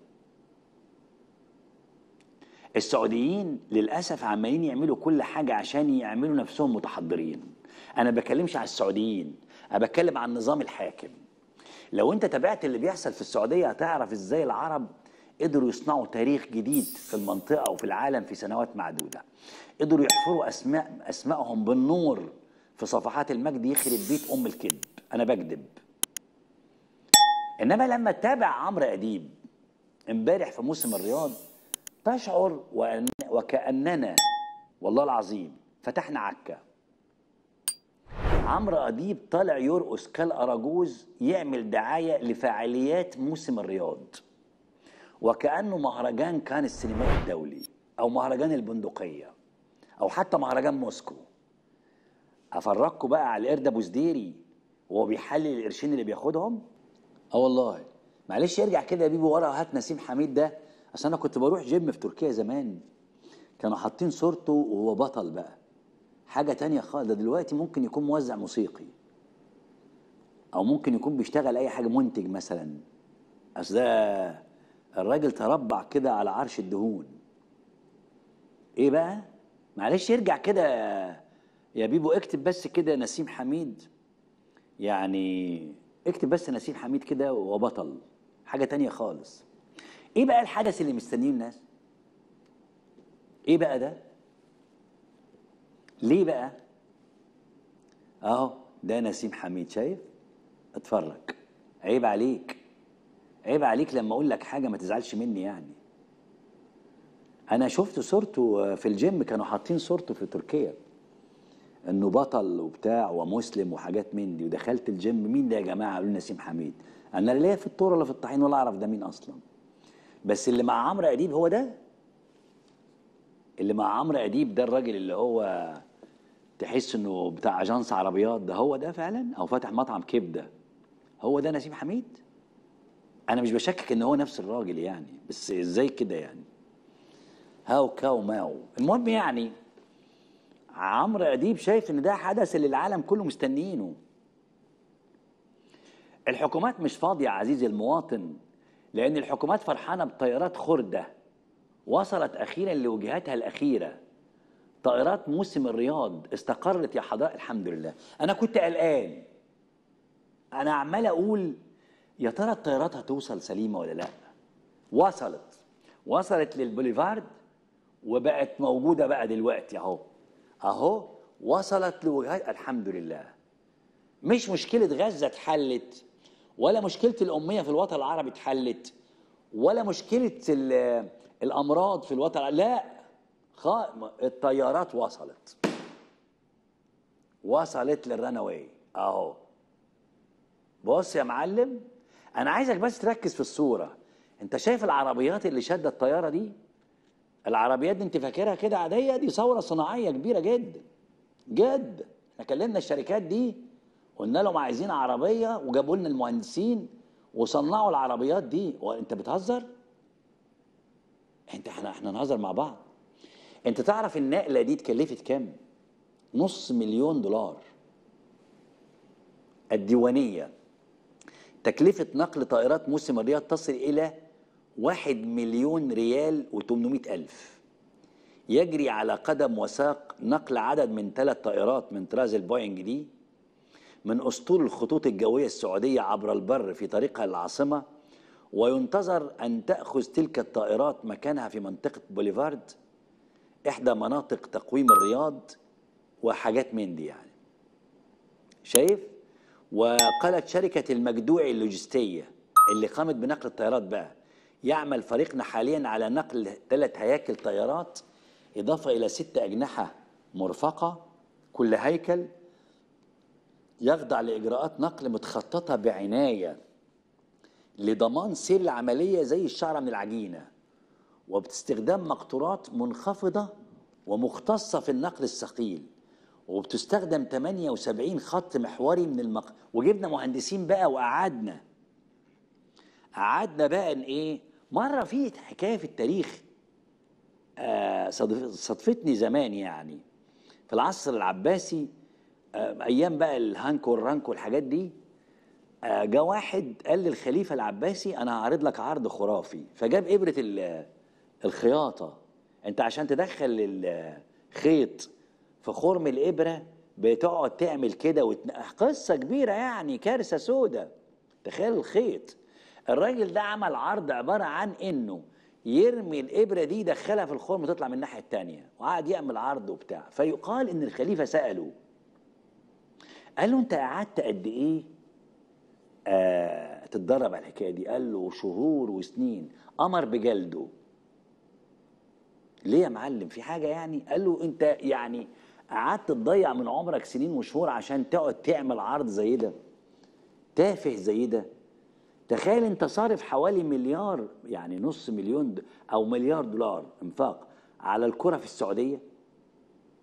السعوديين للاسف عمالين يعملوا كل حاجه عشان يعملوا نفسهم متحضرين انا بكلمش على السعوديين انا بتكلم عن النظام الحاكم لو انت تابعت اللي بيحصل في السعوديه هتعرف ازاي العرب قدروا يصنعوا تاريخ جديد في المنطقه وفي العالم في سنوات معدوده قدروا يحفروا اسماء اسمائهم بالنور في صفحات المجد يخرب بيت ام الكذب انا بكذب انما لما تتابع عمرو اديب امبارح في موسم الرياض تشعر وأن وكاننا والله العظيم فتحنا عكا عمرو اديب طالع يرقص كالاراجوز يعمل دعايه لفعاليات موسم الرياض وكانه مهرجان كان السينمائي الدولي او مهرجان البندقيه او حتى مهرجان موسكو افرجكم بقى على القرد ابو زديري وهو بيحلل القرشين اللي بياخدهم اه والله معلش ارجع كده يا بيبو ورا هات نسيم حميد ده اصل انا كنت بروح جيم في تركيا زمان كانوا حاطين صورته وهو بطل بقى حاجه تانية خالص ده دلوقتي ممكن يكون موزع موسيقي او ممكن يكون بيشتغل اي حاجه منتج مثلا اصل ده الراجل تربع كده على عرش الدهون ايه بقى معلش ارجع كده يا بيبو اكتب بس كده نسيم حميد يعني اكتب بس نسيم حميد كده وبطل حاجه تانية خالص ايه بقى الحدث اللي مستنيه الناس ايه بقى ده ليه بقى اهو ده نسيم حميد شايف اتفرج عيب عليك عيب عليك لما اقول لك حاجه ما تزعلش مني يعني انا شفت صورته في الجيم كانوا حاطين صورته في تركيا انه بطل وبتاع ومسلم وحاجات من دي ودخلت الجيم مين ده يا جماعه قالوا لي نسيم حميد انا لا ليا في الطور ولا في الطحين ولا اعرف ده مين اصلا بس اللي مع عمرو اديب هو ده اللي مع عمرو اديب ده الراجل اللي هو تحس انه بتاع اجانس عربيات ده هو ده فعلا او فاتح مطعم كبده هو ده نسيم حميد انا مش بشكك ان هو نفس الراجل يعني بس ازاي كده يعني هاو كاو ماو المهم يعني عمرو اديب شايف ان ده حدث اللي العالم كله مستنيينه الحكومات مش فاضيه عزيزي المواطن لان الحكومات فرحانه بطيارات خرده وصلت اخيرا لوجهاتها الاخيره طائرات موسم الرياض استقرت يا حضرات الحمد لله انا كنت قلقان انا عمال اقول يا ترى الطيارات هتوصل سليمه ولا لا وصلت وصلت للبوليفارد وبقت موجوده بقى دلوقتي اهو اهو وصلت لوجهات الحمد لله مش مشكله غزه اتحلت ولا مشكله الاميه في الوطن العربي اتحلت ولا مشكله ال- الامراض في الوطن العربي لا خ... الطيارات وصلت وصلت للرناوي اهو بص يا معلم انا عايزك بس تركز في الصوره انت شايف العربيات اللي شاده الطياره دي العربيات دي انت فاكرها كده عاديه دي ثوره صناعيه كبيره جدا جدا احنا كلمنا الشركات دي قلنا لهم عايزين عربيه وجابوا لنا المهندسين وصنعوا العربيات دي وانت بتهزر انت احنا احنا نهزر مع بعض انت تعرف النقله دي اتكلفت كام نص مليون دولار الديوانيه تكلفه نقل طائرات موسم الرياض تصل الى واحد مليون ريال و800 ألف يجري على قدم وساق نقل عدد من ثلاث طائرات من طراز البوينج دي من أسطول الخطوط الجوية السعودية عبر البر في طريقها للعاصمة وينتظر أن تأخذ تلك الطائرات مكانها في منطقة بوليفارد إحدى مناطق تقويم الرياض وحاجات من دي يعني شايف وقالت شركة المجدوعي اللوجستية اللي قامت بنقل الطيارات بقى يعمل فريقنا حاليا على نقل ثلاث هياكل طيارات إضافة إلى ست أجنحة مرفقة كل هيكل يخضع لإجراءات نقل متخططة بعناية لضمان سير العملية زي الشعرة من العجينة وبتستخدام مقطورات منخفضة ومختصة في النقل الثقيل وبتستخدم 78 خط محوري من المق... وجبنا مهندسين بقى وقعدنا قعدنا بقى ان ايه مره في حكايه في التاريخ آه صدف- صدفتني زمان يعني في العصر العباسي آه ايام بقى الهانكو والرانكو والحاجات دي آه جاء واحد قال للخليفه العباسي انا هعرض لك عرض خرافي فجاب ابره ال- الخياطه انت عشان تدخل الخيط في خرم الابره بتقعد تعمل كده وتن... قصه كبيره يعني كارثه سودة تخيل الخيط الراجل ده عمل عرض عباره عن انه يرمي الابره دي يدخلها في الخرم وتطلع من الناحيه الثانيه وقعد يعمل عرض وبتاع فيقال ان الخليفه ساله قال له انت قعدت قد ايه آه تتدرب على الحكايه دي قال له شهور وسنين امر بجلده ليه يا معلم في حاجه يعني قال له انت يعني قعدت تضيع من عمرك سنين وشهور عشان تقعد تعمل عرض زي ده تافه زي ده تخيل انت صارف حوالي مليار يعني نص مليون د- او مليار دولار انفاق على الكره في السعوديه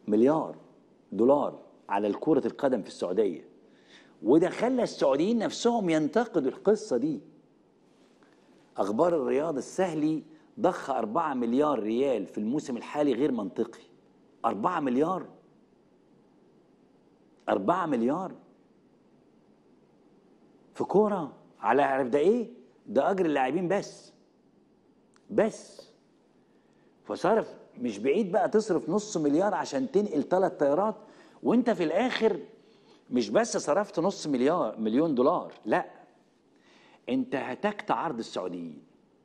مليار دولار على كرة القدم في السعودية وده خلى السعوديين نفسهم ينتقدوا القصة دي أخبار الرياض السهلي ضخ أربعة مليار ريال في الموسم الحالي غير منطقي أربعة مليار أربعة مليار في كورة على عارف ده إيه؟ ده أجر اللاعبين بس بس فصرف مش بعيد بقى تصرف نص مليار عشان تنقل ثلاث طيارات وانت في الاخر مش بس صرفت نص مليار مليون دولار لا انت هتكت عرض السعوديين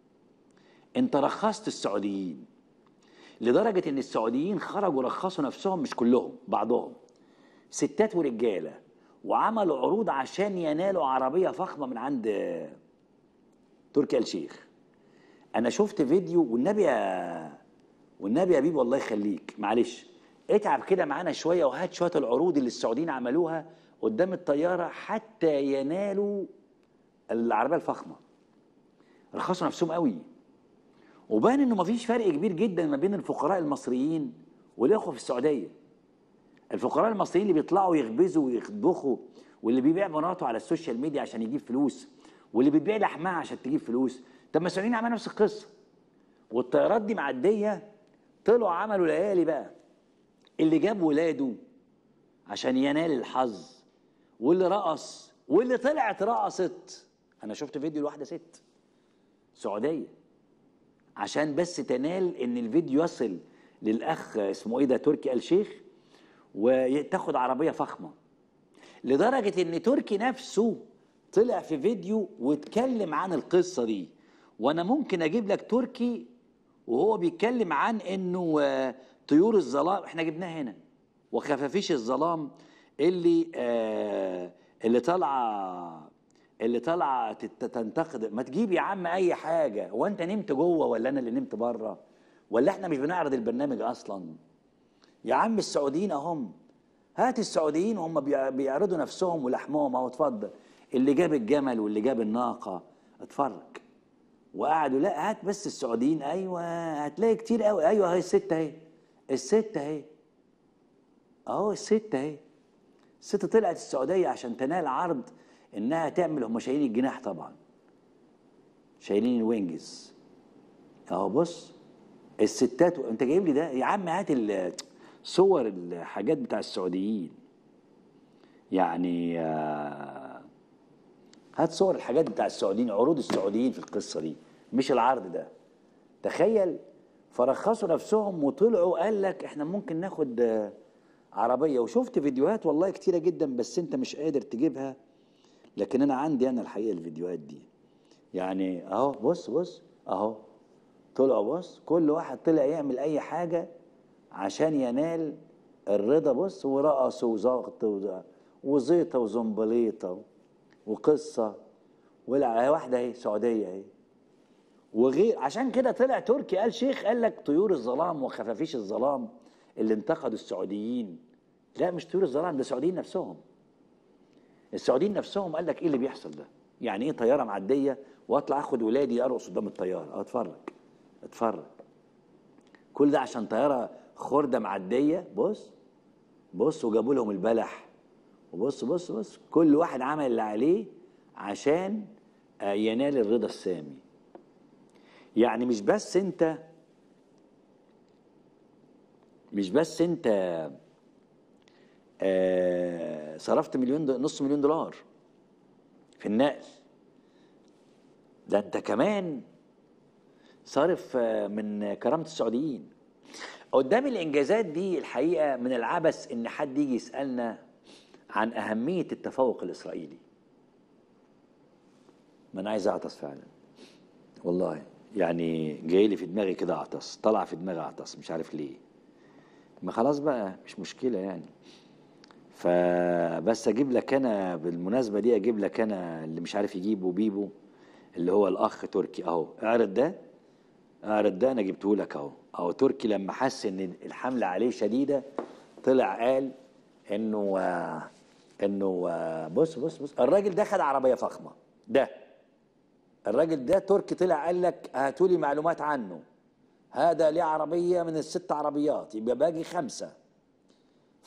انت رخصت السعوديين لدرجة ان السعوديين خرجوا رخصوا نفسهم مش كلهم بعضهم ستات ورجالة وعملوا عروض عشان ينالوا عربية فخمة من عند تركي آل الشيخ انا شفت فيديو والنبي يا والنبي يا بيبي الله يخليك معلش اتعب كده معانا شويه وهات شويه العروض اللي السعوديين عملوها قدام الطياره حتى ينالوا العربيه الفخمه رخصوا نفسهم قوي وبان انه مفيش فرق كبير جدا ما بين الفقراء المصريين والاخوه في السعوديه الفقراء المصريين اللي بيطلعوا يخبزوا ويطبخوا واللي بيبيع مراته على السوشيال ميديا عشان يجيب فلوس واللي بتبيع لحمها عشان تجيب فلوس طب ما السعوديين عملوا نفس القصه والطيارات دي معديه طلعوا عملوا ليالي بقى اللي جاب ولاده عشان ينال الحظ واللي رقص واللي طلعت رقصت انا شفت فيديو لواحده ست سعوديه عشان بس تنال ان الفيديو يصل للاخ اسمه ايه ده تركي آل شيخ وتاخد عربيه فخمه لدرجه ان تركي نفسه طلع في فيديو واتكلم عن القصه دي وانا ممكن اجيب لك تركي وهو بيتكلم عن انه آه، طيور الظلام احنا جبناه هنا وخفافيش الظلام اللي آه اللي طالعه اللي طالعه تت- تنتقد ما تجيب يا عم اي حاجه هو انت نمت جوه ولا انا اللي نمت بره ولا احنا مش بنعرض البرنامج اصلا يا عم السعوديين اهم هات السعوديين وهم بيع- بيعرضوا نفسهم ولحمهم اهو اتفضل اللي جاب الجمل واللي جاب الناقه اتفرج وقعدوا لا هات بس السعوديين ايوه هتلاقي كتير قوي ايوه هي الست اهي الست اهي اهو الست اهي الست طلعت السعوديه عشان تنال عرض انها تعمل هم شايلين الجناح طبعا شايلين الوينجز اهو بص الستات انت جايب لي ده يا عم هات ال- صور الحاجات بتاع السعوديين يعني آه، هات صور الحاجات بتاع السعوديين عروض السعوديين في القصه دي مش العرض ده تخيل فرخصوا نفسهم وطلعوا قال لك احنا ممكن ناخد آه، عربيه وشفت فيديوهات والله كتيره جدا بس انت مش قادر تجيبها لكن انا عندي انا الحقيقه الفيديوهات دي يعني اهو بص بص اهو طلعوا بص كل واحد طلع يعمل اي حاجه عشان ينال الرضا بص ورقص وزغط وز- وزيطه وزنبليطه وقصه ولا واحده اهي سعوديه اهي وغير عشان كده طلع تركي قال شيخ قال لك طيور الظلام وخفافيش الظلام اللي انتقدوا السعوديين لا مش طيور الظلام ده السعوديين نفسهم السعوديين نفسهم قال لك ايه اللي بيحصل ده يعني ايه طياره معديه واطلع اخد ولادي ارقص قدام الطياره اه اتفرج اتفرج كل ده عشان طياره خرده معديه بص بص وجابوا لهم البلح وبص بص بص كل واحد عمل اللي عليه عشان آه، ينال الرضا السامي يعني مش بس انت مش بس انت آه، صرفت مليون دو- نص مليون دولار في النقل ده انت كمان صارف آه، من كرامة السعوديين قدام الانجازات دي الحقيقة من العبث ان حد يجي يسألنا عن أهمية التفوق الإسرائيلي ما أنا عايز أعطس فعلا والله يعني جاي لي في دماغي كده أعطس طلع في دماغي أعطس مش عارف ليه ما خلاص بقى مش مشكلة يعني فبس اجيب لك انا بالمناسبه دي اجيب لك انا اللي مش عارف يجيبه بيبو اللي هو الاخ تركي اهو اعرض ده اعرض ده انا جبته لك اهو اهو تركي لما حس ان الحمله عليه شديده طلع قال انه آه، انه آه، بص بص بص الراجل ده خد عربيه فخمه ده الراجل ده تركي طلع قال لك هاتوا لي معلومات عنه هذا ليه عربيه من الست عربيات يبقى باقي خمسه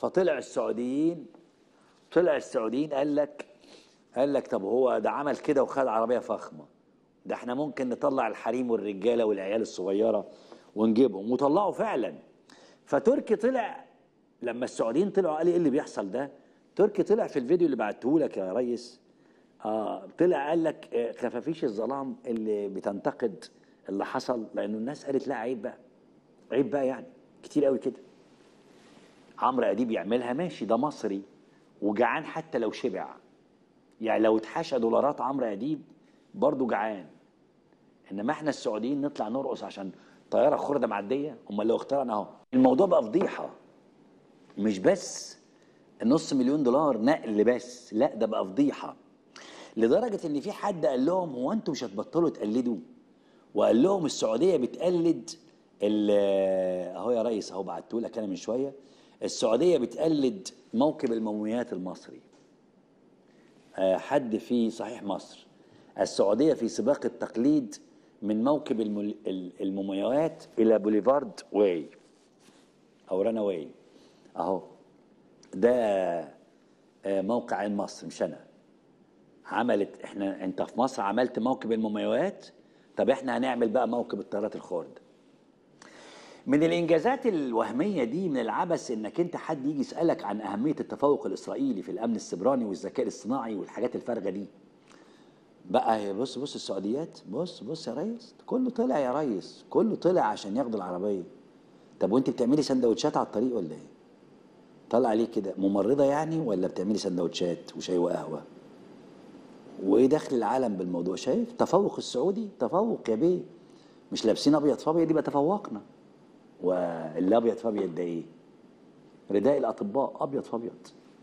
فطلع السعوديين طلع السعوديين قال لك قال لك طب هو ده عمل كده وخد عربيه فخمه ده احنا ممكن نطلع الحريم والرجاله والعيال الصغيره ونجيبهم وطلعوا فعلا فتركي طلع لما السعوديين طلعوا قال ايه اللي بيحصل ده تركي طلع في الفيديو اللي بعته لك يا ريس آه طلع قال لك آه، خفافيش الظلام اللي بتنتقد اللي حصل لانه الناس قالت لا عيب بقى عيب بقى يعني كتير قوي كده عمرو اديب يعملها ماشي ده مصري وجعان حتى لو شبع يعني لو اتحشى دولارات عمرو اديب برضه جعان انما احنا السعوديين نطلع نرقص عشان طياره خرده معديه امال لو اخترعنا اهو الموضوع بقى فضيحه مش بس نص مليون دولار نقل بس لا ده بقى فضيحه لدرجه ان في حد قال لهم هو انتوا مش هتبطلوا تقلدوا وقال لهم السعوديه بتقلد ال- اهو يا ريس اهو بعته لك انا من شويه السعوديه بتقلد موكب الموميات المصري آه، حد في صحيح مصر السعوديه في سباق التقليد من موكب المل- ال- المومياوات الى بوليفارد واي او رانا واي اهو ده آه، موقع عين مصر مش انا عملت احنا انت في مصر عملت موكب المومياوات طب احنا هنعمل بقى موكب الطيارات الخرد من الانجازات الوهميه دي من العبث انك انت حد يجي يسالك عن اهميه التفوق الاسرائيلي في الامن السبراني والذكاء الاصطناعي والحاجات الفارغه دي بقى بص بص السعوديات بص بص يا ريس كله طلع يا ريس كله طلع عشان ياخدوا العربيه طب وانت بتعملي سندوتشات على الطريق ولا ايه طلع عليه كده ممرضه يعني ولا بتعملي سندوتشات وشاي وقهوه وايه دخل العالم بالموضوع شايف تفوق السعودي تفوق يا بيه مش لابسين ابيض فابيض يبقى تفوقنا والابيض فابيض ده ايه رداء الاطباء ابيض فابيض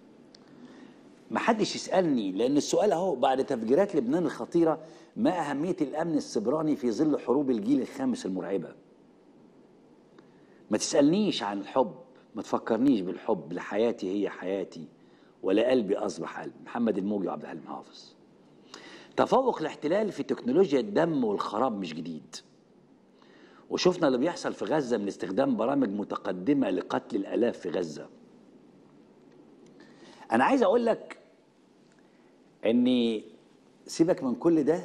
ما حدش يسالني لان السؤال اهو بعد تفجيرات لبنان الخطيره ما اهميه الامن السبراني في ظل حروب الجيل الخامس المرعبه ما تسالنيش عن الحب ما تفكرنيش بالحب لحياتي هي حياتي ولا قلبي اصبح قلب محمد الموجي وعبد الحليم حافظ تفوق الاحتلال في تكنولوجيا الدم والخراب مش جديد وشفنا اللي بيحصل في غزة من استخدام برامج متقدمة لقتل الآلاف في غزة أنا عايز أقول لك أني سيبك من كل ده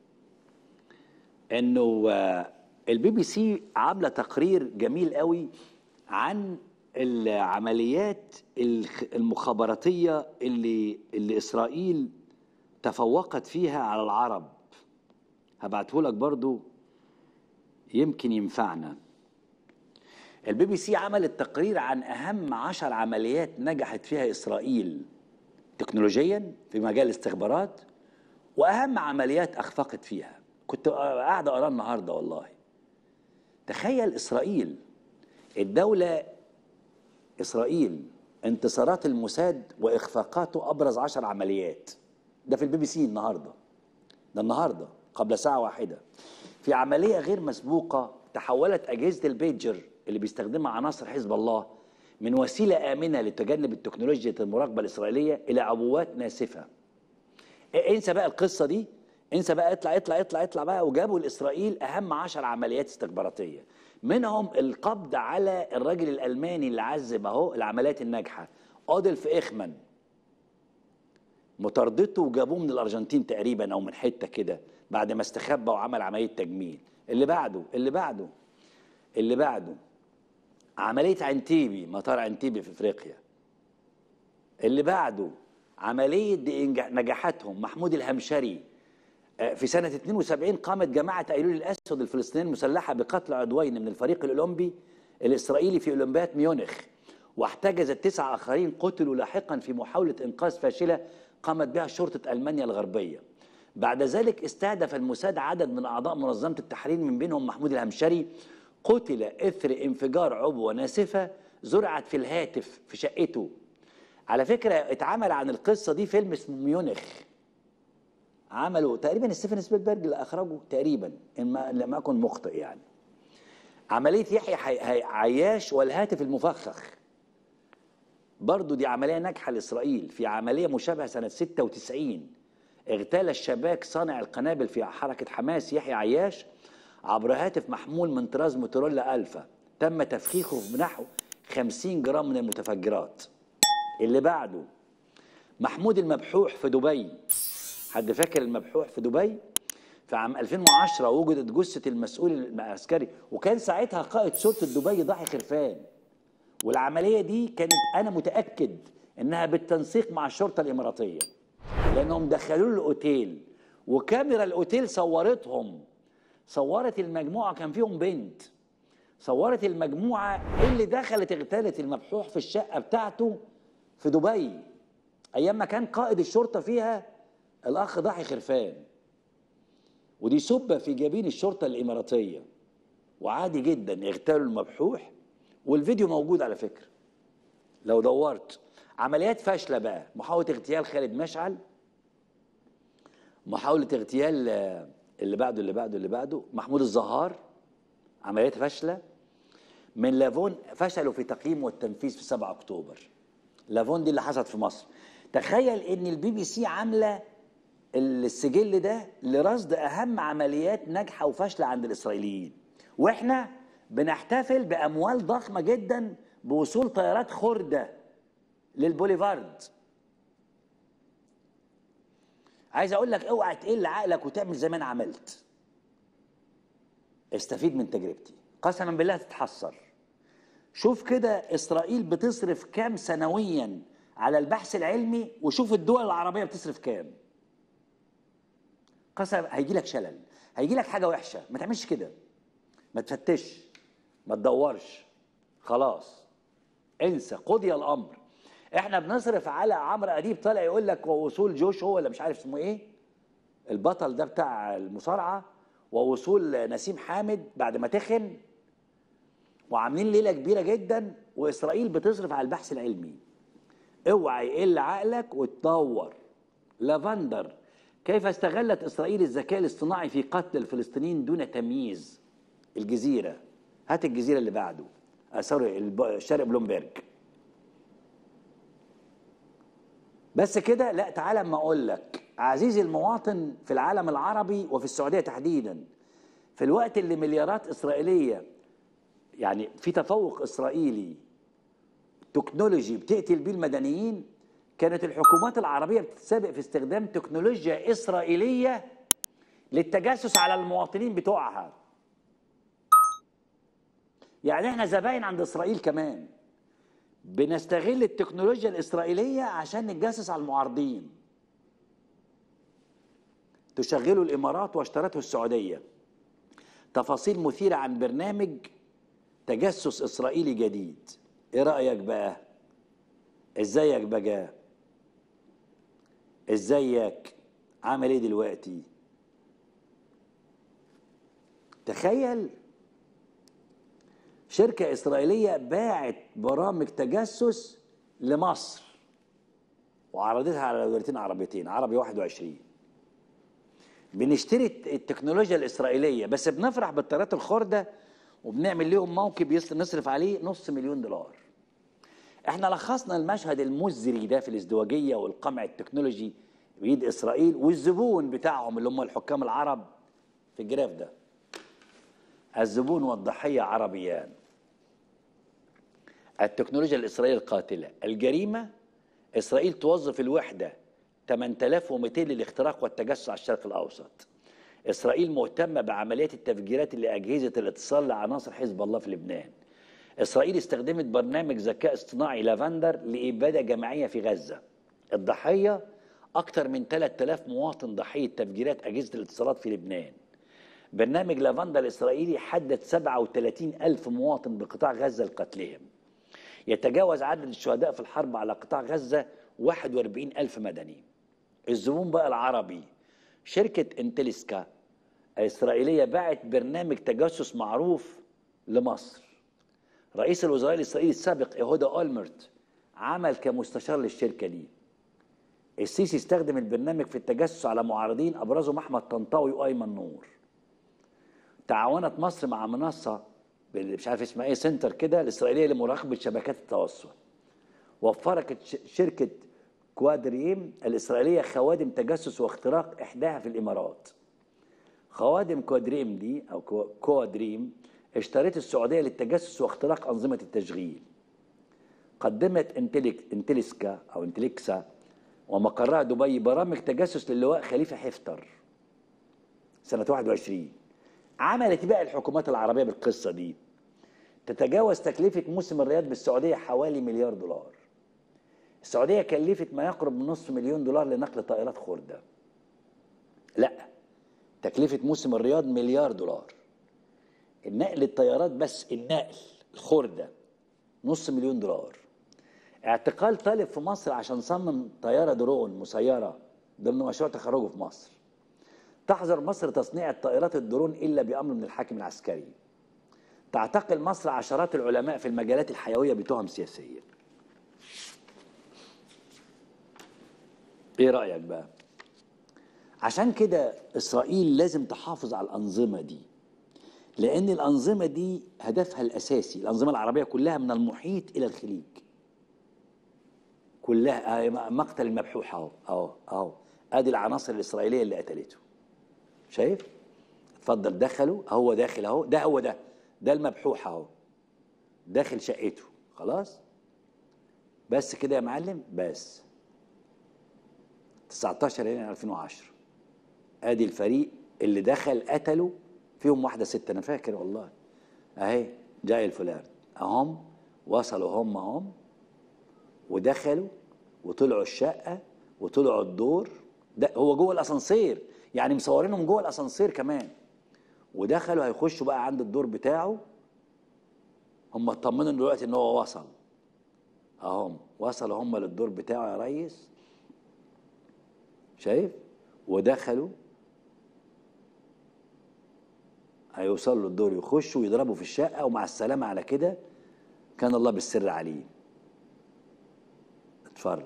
أنه آه، البي بي سي عاملة تقرير جميل قوي عن العمليات الخ- المخابراتية اللي, اللي إسرائيل تفوقت فيها على العرب هبعته لك برضو يمكن ينفعنا البي بي سي عملت تقرير عن أهم عشر عمليات نجحت فيها إسرائيل تكنولوجيا في مجال الاستخبارات وأهم عمليات أخفقت فيها كنت قاعد أقرأ النهاردة والله تخيل إسرائيل الدولة إسرائيل انتصارات الموساد وإخفاقاته أبرز عشر عمليات ده في البي بي سي النهارده ده النهارده قبل ساعة واحدة في عملية غير مسبوقة تحولت أجهزة البيجر اللي بيستخدمها عناصر حزب الله من وسيلة آمنة لتجنب التكنولوجيا المراقبة الإسرائيلية إلى عبوات ناسفة إيه، انسى بقى القصة دي انسى بقى اطلع اطلع اطلع اطلع بقى وجابوا لإسرائيل أهم عشر عمليات استخباراتية منهم القبض على الراجل الألماني اللي عذب أهو العمليات الناجحة أودلف إخمان مطاردته وجابوه من الارجنتين تقريبا او من حته كده بعد ما استخبى وعمل عمليه تجميل اللي بعده اللي بعده اللي بعده عمليه عنتيبي مطار عنتيبي في افريقيا اللي بعده عمليه دي إنجح- نجاحاتهم محمود الهمشري آه، في سنة 72 قامت جماعة أيلول الأسود الفلسطينية المسلحة بقتل عضوين من الفريق الأولمبي الإسرائيلي في أولمبياد ميونخ واحتجزت تسعة آخرين قتلوا لاحقا في محاولة إنقاذ فاشلة قامت بها شرطة ألمانيا الغربية بعد ذلك استهدف الموساد عدد من أعضاء منظمة التحرير من بينهم محمود الهمشري قتل إثر انفجار عبوة ناسفة زرعت في الهاتف في شقته على فكرة اتعمل عن القصة دي فيلم اسمه ميونخ عملوا تقريبا ستيفن سبيلبرج اللي اخرجه تقريبا ان ما لم اكن مخطئ يعني عمليه يحيى حي- حي- عياش والهاتف المفخخ برضو دي عمليه ناجحه لاسرائيل في عمليه مشابهه سنه 96 اغتال الشباك صانع القنابل في حركه حماس يحيى عياش عبر هاتف محمول من طراز موتورولا الفا تم تفخيخه بنحو 50 جرام من المتفجرات اللي بعده محمود المبحوح في دبي حد فاكر المبحوح في دبي في عام 2010 وجدت جثة المسؤول العسكري وكان ساعتها قائد شرطة دبي ضاحي خرفان والعملية دي كانت أنا متأكد إنها بالتنسيق مع الشرطة الإماراتية لأنهم دخلوا له الأوتيل وكاميرا الأوتيل صورتهم صورت المجموعة كان فيهم بنت صورت المجموعة اللي دخلت اغتالت المبحوح في الشقة بتاعته في دبي أيام ما كان قائد الشرطة فيها الأخ ضاحي خرفان ودي سبة في جبين الشرطة الإماراتية وعادي جدا اغتالوا المبحوح والفيديو موجود على فكرة لو دورت عمليات فاشلة بقى محاولة اغتيال خالد مشعل محاولة اغتيال آه، اللي بعده اللي بعده اللي بعده محمود الزهار عمليات فاشلة من لافون فشلوا في تقييم والتنفيذ في 7 اكتوبر لافون دي اللي حصلت في مصر تخيل ان البي بي سي عامله السجل ده لرصد اهم عمليات ناجحه وفاشله عند الاسرائيليين واحنا بنحتفل باموال ضخمه جدا بوصول طيارات خرده للبوليفارد عايز اقول لك اوعى تقل عقلك وتعمل زي ما انا عملت استفيد من تجربتي قسما بالله تتحسر شوف كده اسرائيل بتصرف كام سنويا على البحث العلمي وشوف الدول العربيه بتصرف كام قسم هيجي لك شلل هيجي لك حاجه وحشه ما تعملش كده ما تفتش ما تدورش خلاص انسى قضي الامر احنا بنصرف على عمرو اديب طالع يقول لك ووصول جوش هو ولا مش عارف اسمه ايه البطل ده بتاع المصارعه ووصول نسيم حامد بعد ما تخن وعاملين ليله كبيره جدا واسرائيل بتصرف على البحث العلمي اوعى يقل عقلك وتدور لافندر كيف استغلت اسرائيل الذكاء الاصطناعي في قتل الفلسطينيين دون تمييز الجزيره هات الجزيره اللي بعده آه سوري الب- شرق بلومبرج بس كده لا تعالى اما اقول لك عزيزي المواطن في العالم العربي وفي السعوديه تحديدا في الوقت اللي مليارات اسرائيليه يعني في تفوق اسرائيلي تكنولوجي بتقتل بيه المدنيين كانت الحكومات العربيه بتتسابق في استخدام تكنولوجيا اسرائيليه للتجسس على المواطنين بتوعها يعني احنا زباين عند اسرائيل كمان بنستغل التكنولوجيا الاسرائيليه عشان نتجسس على المعارضين تشغله الامارات واشترته السعوديه تفاصيل مثيره عن برنامج تجسس اسرائيلي جديد ايه رايك بقى ازيك بقى ازيك عامل ايه دلوقتي تخيل شركة إسرائيلية باعت برامج تجسس لمصر وعرضتها على دولتين عربيتين عربي 21 بنشتري التكنولوجيا الإسرائيلية بس بنفرح بالطيارات الخردة وبنعمل لهم موكب يص- نصرف عليه نص مليون دولار احنا لخصنا المشهد المزري ده في الازدواجية والقمع التكنولوجي بيد إسرائيل والزبون بتاعهم اللي هم الحكام العرب في الجراف ده الزبون والضحية عربيان التكنولوجيا الإسرائيلية القاتلة الجريمة إسرائيل توظف الوحدة 8200 للاختراق والتجسس على الشرق الأوسط إسرائيل مهتمة بعمليات التفجيرات لأجهزة الاتصال لعناصر حزب الله في لبنان إسرائيل استخدمت برنامج ذكاء اصطناعي لافندر لإبادة جماعية في غزة الضحية أكثر من 3000 مواطن ضحية تفجيرات أجهزة الاتصالات في لبنان برنامج لافندا الإسرائيلي حدد 37 ألف مواطن بقطاع غزة لقتلهم يتجاوز عدد الشهداء في الحرب على قطاع غزة 41 ألف مدني الزبون بقى العربي شركة انتلسكا الإسرائيلية باعت برنامج تجسس معروف لمصر رئيس الوزراء الإسرائيلي السابق يهودا أولمرت عمل كمستشار للشركة دي السيسي استخدم البرنامج في التجسس على معارضين أبرزهم أحمد طنطاوي وأيمن نور تعاونت مصر مع منصة بال- مش عارف اسمها ايه سنتر كده الإسرائيلية لمراقبة شبكات التوصل وفرت ش- شركة كوادريم الإسرائيلية خوادم تجسس واختراق إحداها في الإمارات خوادم كوادريم دي أو كو- كوادريم اشترت السعودية للتجسس واختراق أنظمة التشغيل قدمت انتليك انتلسكا او انتليكسا ومقرها دبي برامج تجسس للواء خليفه حفتر سنه 21 عملت بقى الحكومات العربيه بالقصه دي تتجاوز تكلفه موسم الرياض بالسعوديه حوالي مليار دولار السعوديه كلفت ما يقرب من نصف مليون دولار لنقل طائرات خرده لا تكلفه موسم الرياض مليار دولار النقل الطيارات بس النقل الخرده نص مليون دولار اعتقال طالب في مصر عشان صمم طياره درون مسيره ضمن مشروع تخرجه في مصر تحظر مصر تصنيع الطائرات الدرون الا بامر من الحاكم العسكري تعتقل مصر عشرات العلماء في المجالات الحيويه بتهم سياسيه ايه رايك بقى عشان كده اسرائيل لازم تحافظ على الانظمه دي لان الانظمه دي هدفها الاساسي الانظمه العربيه كلها من المحيط الى الخليج كلها آه، مقتل المبحوح اهو اهو اهو ادي العناصر الاسرائيليه اللي قتلته شايف اتفضل دخلوا هو داخل اهو ده هو ده ده المبحوح اهو داخل شقته خلاص بس كده يا معلم بس 19 يناير 2010 ادي الفريق اللي دخل قتلوا فيهم واحده ست انا فاكر والله اهي جاي الفلان اهم وصلوا هم هم ودخلوا وطلعوا الشقه وطلعوا الدور ده هو جوه الاسانسير يعني مصورينهم جوه الاسانسير كمان ودخلوا هيخشوا بقى عند الدور بتاعه هم اطمنوا دلوقتي ان هو وصل اهم وصلوا هم للدور بتاعه يا ريس شايف ودخلوا هيوصلوا للدور يخشوا ويضربوا في الشقه ومع السلامه على كده كان الله بالسر عليه اتفرج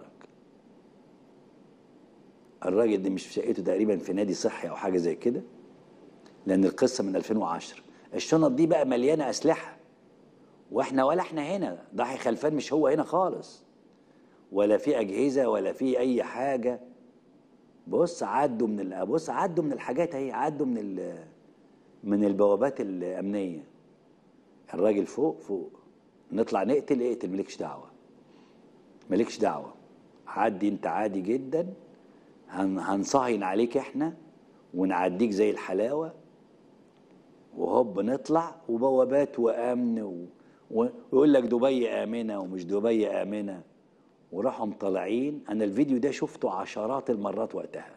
الراجل ده مش في شقته تقريبا في نادي صحي او حاجه زي كده لان القصه من 2010 الشنط دي بقى مليانه اسلحه واحنا ولا احنا هنا ضحي خلفان مش هو هنا خالص ولا في اجهزه ولا في اي حاجه بص عدوا من ال- بص عدوا من الحاجات اهي عدوا من ال- من البوابات الامنيه الراجل فوق فوق نطلع نقتل اقتل مالكش دعوه مالكش دعوه عدي انت عادي جدا هن هنصهين عليك احنا ونعديك زي الحلاوه وهوب نطلع وبوابات وامن و... و- ويقول لك دبي امنه ومش دبي امنه وراحوا مطلعين انا الفيديو ده شفته عشرات المرات وقتها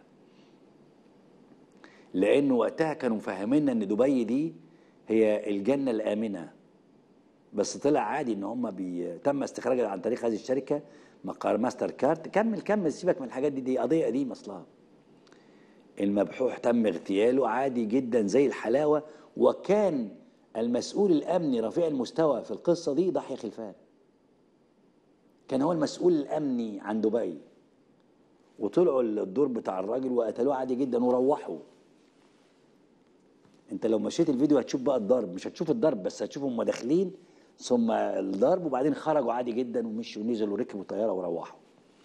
لانه وقتها كانوا مفهمينا ان دبي دي هي الجنه الامنه بس طلع عادي ان هم بي... تم استخراجها عن طريق هذه الشركه مقر ماستر كارت كمل كمل سيبك من الحاجات دي دي قضيه قديمه اصلا المبحوح تم اغتياله عادي جدا زي الحلاوه وكان المسؤول الامني رفيع المستوى في القصه دي ضحيه خلفان كان هو المسؤول الامني عن دبي وطلعوا الدور بتاع الراجل وقتلوه عادي جدا وروحوا انت لو مشيت الفيديو هتشوف بقى الضرب مش هتشوف الضرب بس هتشوف هم داخلين ثم الضرب وبعدين خرجوا عادي جدا ومشوا ونزلوا وركبوا طياره وروحوا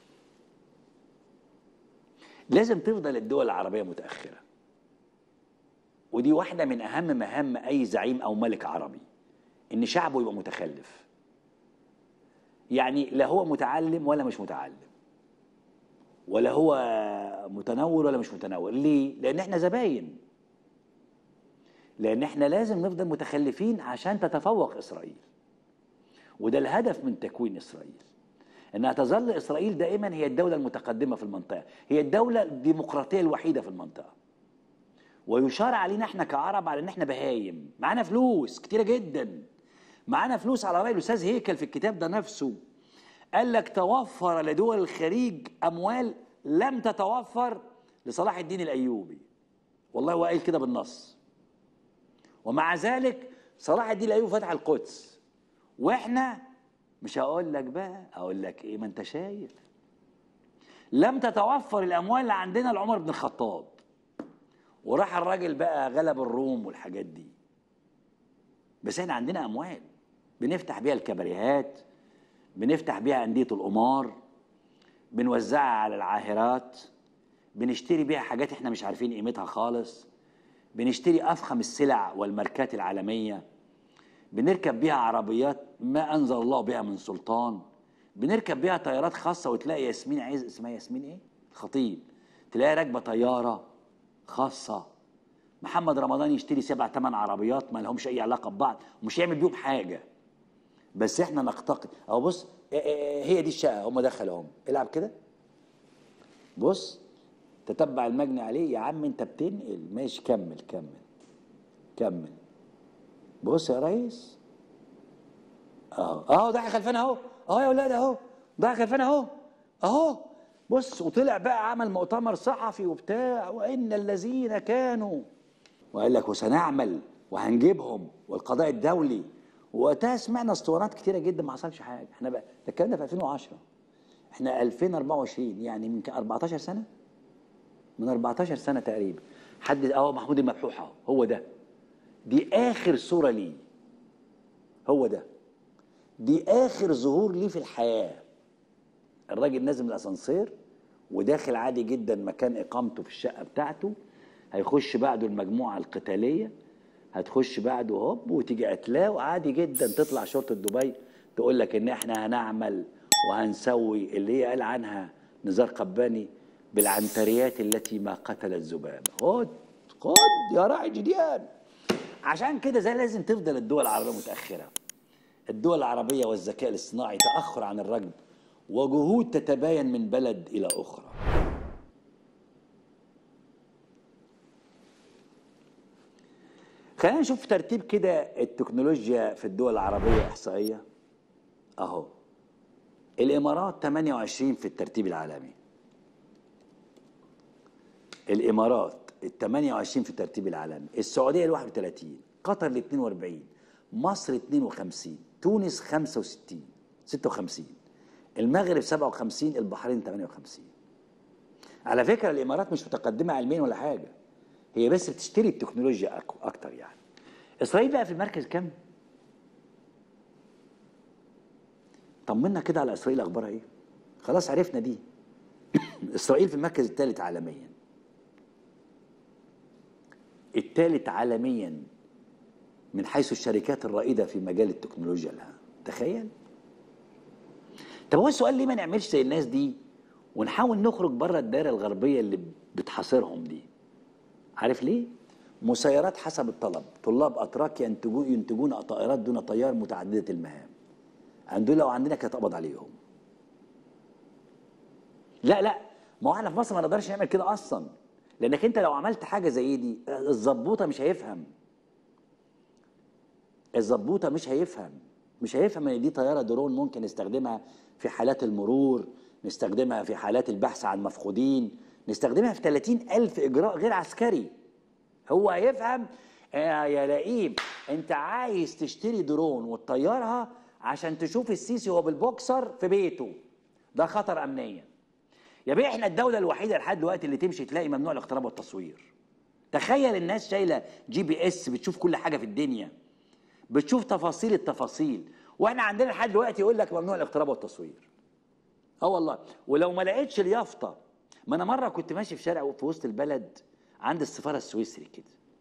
لازم تفضل الدول العربيه متاخره ودي واحده من اهم مهام اي زعيم او ملك عربي ان شعبه يبقى متخلف يعني لا هو متعلم ولا مش متعلم ولا هو متنور ولا مش متنور ليه لان احنا زباين لان احنا لازم نفضل متخلفين عشان تتفوق اسرائيل وده الهدف من تكوين اسرائيل انها تظل اسرائيل دائما هي الدوله المتقدمه في المنطقه هي الدوله الديمقراطيه الوحيده في المنطقه ويشار علينا احنا كعرب على ان احنا بهايم معانا فلوس كتيره جدا معانا فلوس على راي الاستاذ هيكل في الكتاب ده نفسه قال لك توفر لدول الخليج اموال لم تتوفر لصلاح الدين الايوبي والله هو قايل كده بالنص ومع ذلك صلاح الدين الايوبي فتح القدس واحنا مش هقول لك بقى اقول لك ايه ما انت شايف لم تتوفر الاموال اللي عندنا لعمر بن الخطاب وراح الراجل بقى غلب الروم والحاجات دي بس احنا عندنا اموال بنفتح بيها الكباريهات بنفتح بيها انديه القمار بنوزعها على العاهرات بنشتري بيها حاجات احنا مش عارفين قيمتها خالص بنشتري افخم السلع والماركات العالميه بنركب بيها عربيات ما انزل الله بها من سلطان بنركب بيها طيارات خاصه وتلاقي ياسمين عايز اسمها ياسمين ايه خطيب تلاقي راكبه طياره خاصه محمد رمضان يشتري سبع ثمان عربيات ما لهمش اي علاقه ببعض ومش يعمل بيهم حاجه بس احنا نقتقد او بص إيه- إيه- هي دي الشقه هم دخلوا هم العب كده بص تتبع المجني عليه يا عم انت بتنقل ماشي كمل كمل كمل بص يا ريس اهو اهو ضحك خلفنا اهو اهو يا ولاد اهو ضحك خلفنا اهو اهو بص وطلع بقى عمل مؤتمر صحفي وبتاع وان الذين كانوا وقال لك وسنعمل وهنجيبهم والقضاء الدولي وقتها سمعنا اسطوانات كتيره جدا ما حصلش حاجه احنا بقى ده الكلام ده في 2010 احنا 2024 يعني من 14 سنه من 14 سنه تقريبا حد اهو محمود المبحوح اهو هو ده دي اخر صوره ليه هو ده دي اخر ظهور ليه في الحياه الراجل نازل من الاسانسير وداخل عادي جدا مكان اقامته في الشقه بتاعته هيخش بعده المجموعه القتاليه هتخش بعده هوب وتيجي قتلاه وعادي جدا تطلع شرطه دبي تقول لك ان احنا هنعمل وهنسوي اللي هي قال عنها نزار قباني بالعنتريات التي ما قتلت ذبابه خد خد يا راعي جديان عشان كده زي لازم تفضل الدول العربيه متاخره الدول العربيه والذكاء الاصطناعي تاخر عن الركب وجهود تتباين من بلد الى اخرى خلينا نشوف ترتيب كده التكنولوجيا في الدول العربيه احصائيه اهو الامارات 28 في الترتيب العالمي الامارات ال 28 في الترتيب العالمي السعوديه ال 31 قطر ال 42 مصر 52 تونس 65 56 المغرب 57 البحرين 58 على فكره الامارات مش متقدمه علميا ولا حاجه هي بس بتشتري التكنولوجيا أك- اكتر يعني اسرائيل بقى في المركز كام طمنا كده على اسرائيل اخبارها ايه خلاص عرفنا دي اسرائيل في المركز الثالث عالميا الثالث عالميا من حيث الشركات الرائده في مجال التكنولوجيا لها تخيل طب هو السؤال ليه ما نعملش زي الناس دي ونحاول نخرج بره الدائره الغربيه اللي بتحاصرهم دي عارف ليه مسيرات حسب الطلب طلاب اتراك ينتجون ينتجون طائرات دون طيار متعدده المهام عندنا لو عندنا كانت قبض عليهم لا لا ما هو احنا في مصر ما نقدرش نعمل كده اصلا لانك انت لو عملت حاجه زي دي الزبوطه مش هيفهم الزبوطه مش هيفهم مش هيفهم ان دي طياره درون ممكن نستخدمها في حالات المرور نستخدمها في حالات البحث عن مفقودين نستخدمها في 30 ألف إجراء غير عسكري هو هيفهم آه يا لئيم انت عايز تشتري درون وتطيرها عشان تشوف السيسي وهو بالبوكسر في بيته ده خطر امنيا يا بيه احنا الدوله الوحيده لحد دلوقتي اللي تمشي تلاقي ممنوع الاقتراب والتصوير تخيل الناس شايله جي بي اس بتشوف كل حاجه في الدنيا بتشوف تفاصيل التفاصيل واحنا عندنا لحد دلوقتي يقول لك ممنوع الاقتراب والتصوير اه والله ولو ما لقيتش اليافطه ما انا مره كنت ماشي في شارع في وسط البلد عند السفاره السويسري كده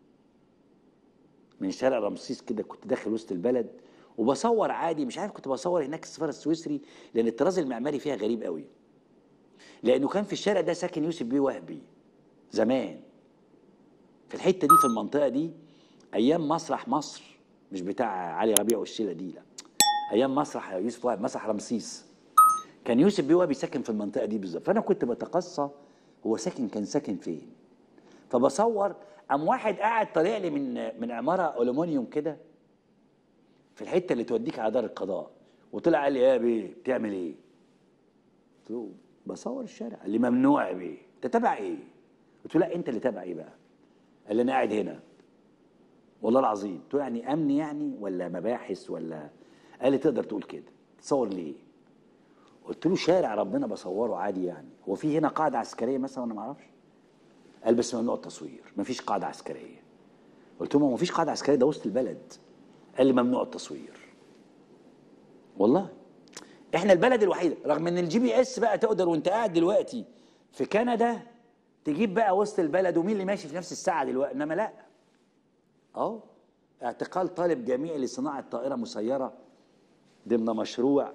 من شارع رمسيس كده كنت داخل وسط البلد وبصور عادي مش عارف كنت بصور هناك السفاره السويسري لان الطراز المعماري فيها غريب قوي لانه كان في الشارع ده ساكن يوسف بيه وهبي زمان في الحته دي في المنطقه دي ايام مسرح مصر مش بتاع علي ربيع والشيله دي لا ايام مسرح يوسف وهبي مسرح رمسيس كان يوسف بيه وهبي ساكن في المنطقه دي بالظبط فانا كنت بتقصى هو ساكن كان ساكن فين فبصور قام واحد قاعد طالع لي من من عماره الومنيوم كده في الحته اللي توديك على دار القضاء وطلع قال لي يا بيه بتعمل ايه؟ قلت له بصور الشارع قال لي ممنوع يا بيه انت تابع ايه؟ قلت له لا انت اللي تابع ايه بقى؟ قال لي انا قاعد هنا والله العظيم قلت له يعني امن يعني ولا مباحث ولا قال لي تقدر تقول كده تصور ليه؟ قلت له شارع ربنا بصوره عادي يعني هو في هنا قاعده عسكريه مثلا وانا ما اعرفش قال بس ممنوع التصوير مفيش قاعده عسكريه قلت له ما مفيش قاعده عسكريه ده وسط البلد قال لي ممنوع التصوير والله احنا البلد الوحيده رغم ان الجي بي اس بقى تقدر وانت قاعد دلوقتي في كندا تجيب بقى وسط البلد ومين اللي ماشي في نفس الساعه دلوقتي انما لا اهو اعتقال طالب جامعي لصناعه طائره مسيره ضمن مشروع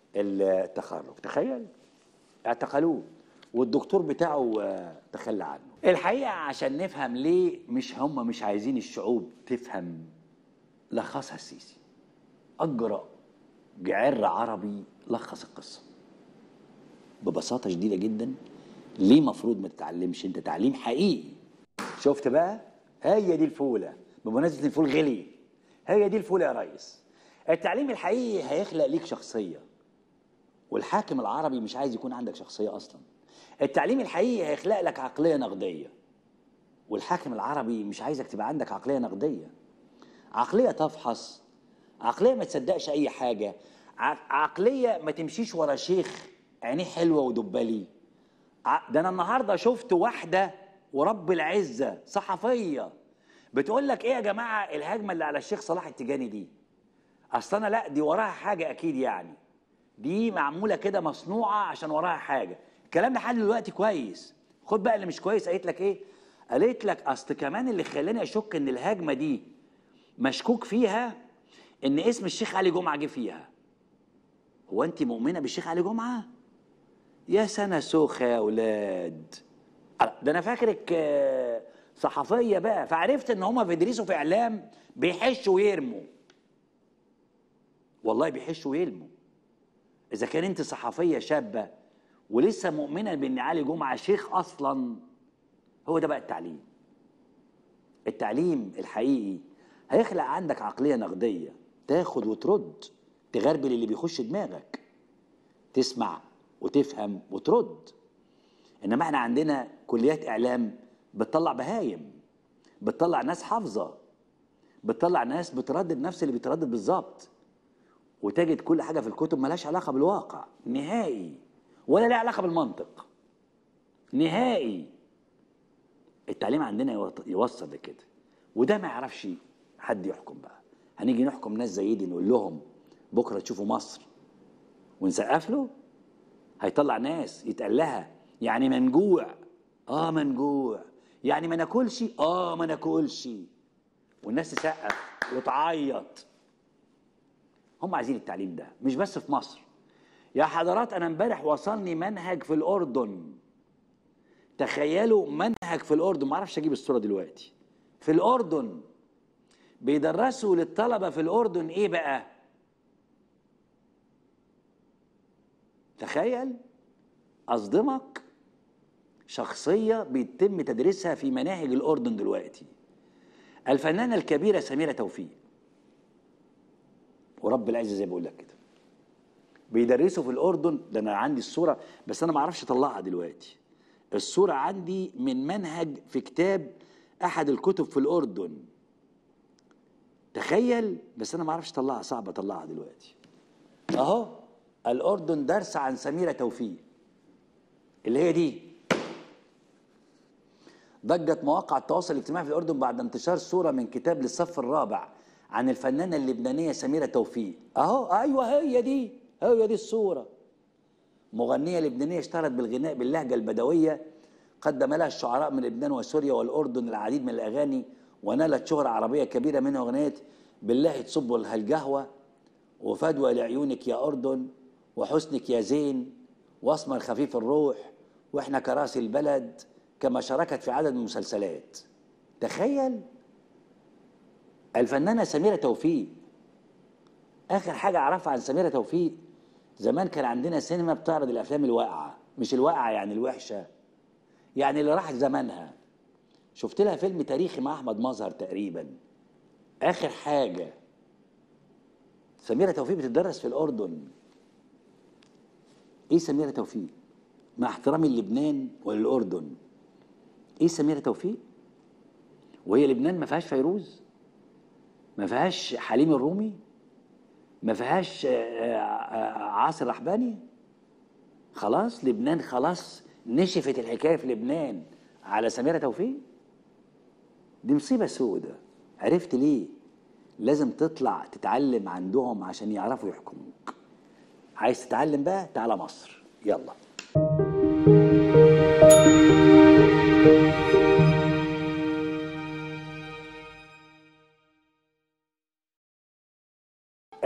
التخرج تخيل اعتقلوه والدكتور بتاعه آه، تخلى عنه الحقيقه عشان نفهم ليه مش هم مش عايزين الشعوب تفهم لخصها السيسي اجرأ جعر عربي لخص القصه ببساطه شديده جدا ليه مفروض ما تتعلمش انت تعليم حقيقي شفت بقى هي دي الفوله بمناسبه إن الفول غلي هي دي الفوله يا ريس التعليم الحقيقي هيخلق ليك شخصيه والحاكم العربي مش عايز يكون عندك شخصيه اصلا التعليم الحقيقي هيخلق لك عقليه نقديه والحاكم العربي مش عايزك تبقى عندك عقليه نقديه عقليه تفحص عقليه ما تصدقش اي حاجه ع- عقليه ما تمشيش ورا شيخ عينيه حلوه ودبلي ع- ده انا النهارده شفت واحده ورب العزه صحفيه بتقول لك ايه يا جماعه الهجمه اللي على الشيخ صلاح التجاني دي اصل انا لا دي وراها حاجه اكيد يعني دي معموله كده مصنوعه عشان وراها حاجه الكلام لحد دلوقتي كويس خد بقى اللي مش كويس قالت لك ايه قالت لك اصل كمان اللي خلاني اشك ان الهجمه دي مشكوك فيها ان اسم الشيخ علي جمعه جه فيها هو انت مؤمنه بالشيخ علي جمعه يا سنه سوخه يا اولاد ده انا فاكرك آه، صحفيه بقى فعرفت ان هما بيدرسوا في اعلام بيحشوا ويرموا والله بيحشوا ويرموا اذا كان انت صحفيه شابه ولسه مؤمنه بان علي جمعه شيخ اصلا هو ده بقى التعليم التعليم الحقيقي هيخلق عندك عقليه نقديه تاخد وترد تغربل اللي بيخش دماغك تسمع وتفهم وترد انما احنا عندنا كليات اعلام بتطلع بهايم بتطلع ناس حافظه بتطلع ناس بتردد نفس اللي بيتردد بالظبط وتجد كل حاجه في الكتب ملهاش علاقه بالواقع نهائي ولا لها علاقه بالمنطق نهائي التعليم عندنا يوط- يوصل لكده وده ما يعرفش حد يحكم بقى هنيجي نحكم ناس زي دي نقول لهم بكره تشوفوا مصر ونسقف له هيطلع ناس يتقال لها يعني منجوع اه منجوع يعني ما ناكلش اه ما ناكلش والناس تسقف وتعيط هم عايزين التعليم ده مش بس في مصر يا حضرات انا امبارح وصلني منهج في الاردن تخيلوا منهج في الاردن ما اعرفش اجيب الصوره دلوقتي في الاردن بيدرسوا للطلبه في الاردن ايه بقى تخيل اصدمك شخصيه بيتم تدريسها في مناهج الاردن دلوقتي الفنانه الكبيره سميره توفيق ورب العزه زي ما بقول لك كده بيدرسوا في الاردن ده انا عندي الصوره بس انا ما اعرفش اطلعها دلوقتي الصوره عندي من منهج في كتاب احد الكتب في الاردن تخيل بس انا ما اعرفش اطلعها صعب اطلعها دلوقتي اهو الاردن درس عن سميره توفيق اللي هي دي ضجت مواقع التواصل الاجتماعي في الاردن بعد انتشار صوره من كتاب للصف الرابع عن الفنانه اللبنانيه سميره توفيق اهو ايوه هي دي هي دي الصوره مغنيه لبنانيه اشتهرت بالغناء باللهجه البدويه قدم لها الشعراء من لبنان وسوريا والاردن العديد من الاغاني ونالت شهره عربيه كبيره منها اغنيه بالله تصب لها القهوه وفدوى لعيونك يا اردن وحسنك يا زين واسمر خفيف الروح واحنا كراسي البلد كما شاركت في عدد من المسلسلات تخيل الفنانه سميره توفيق اخر حاجه اعرفها عن سميره توفيق زمان كان عندنا سينما بتعرض الافلام الواقعه مش الواقعه يعني الوحشه يعني اللي راحت زمانها شفت لها فيلم تاريخي مع احمد مظهر تقريبا اخر حاجه سميره توفيق بتدرس في الاردن ايه سميره توفيق مع احترامي للبنان وللاردن ايه سميره توفيق وهي لبنان ما فيهاش فيروز ما فيهاش حليم الرومي ما فيهاش آه، آه، عاصر رحباني خلاص لبنان خلاص نشفت الحكايه في لبنان على سميره توفيق دي مصيبه سودة عرفت ليه لازم تطلع تتعلم عندهم عشان يعرفوا يحكموك عايز تتعلم بقى تعالى مصر يلا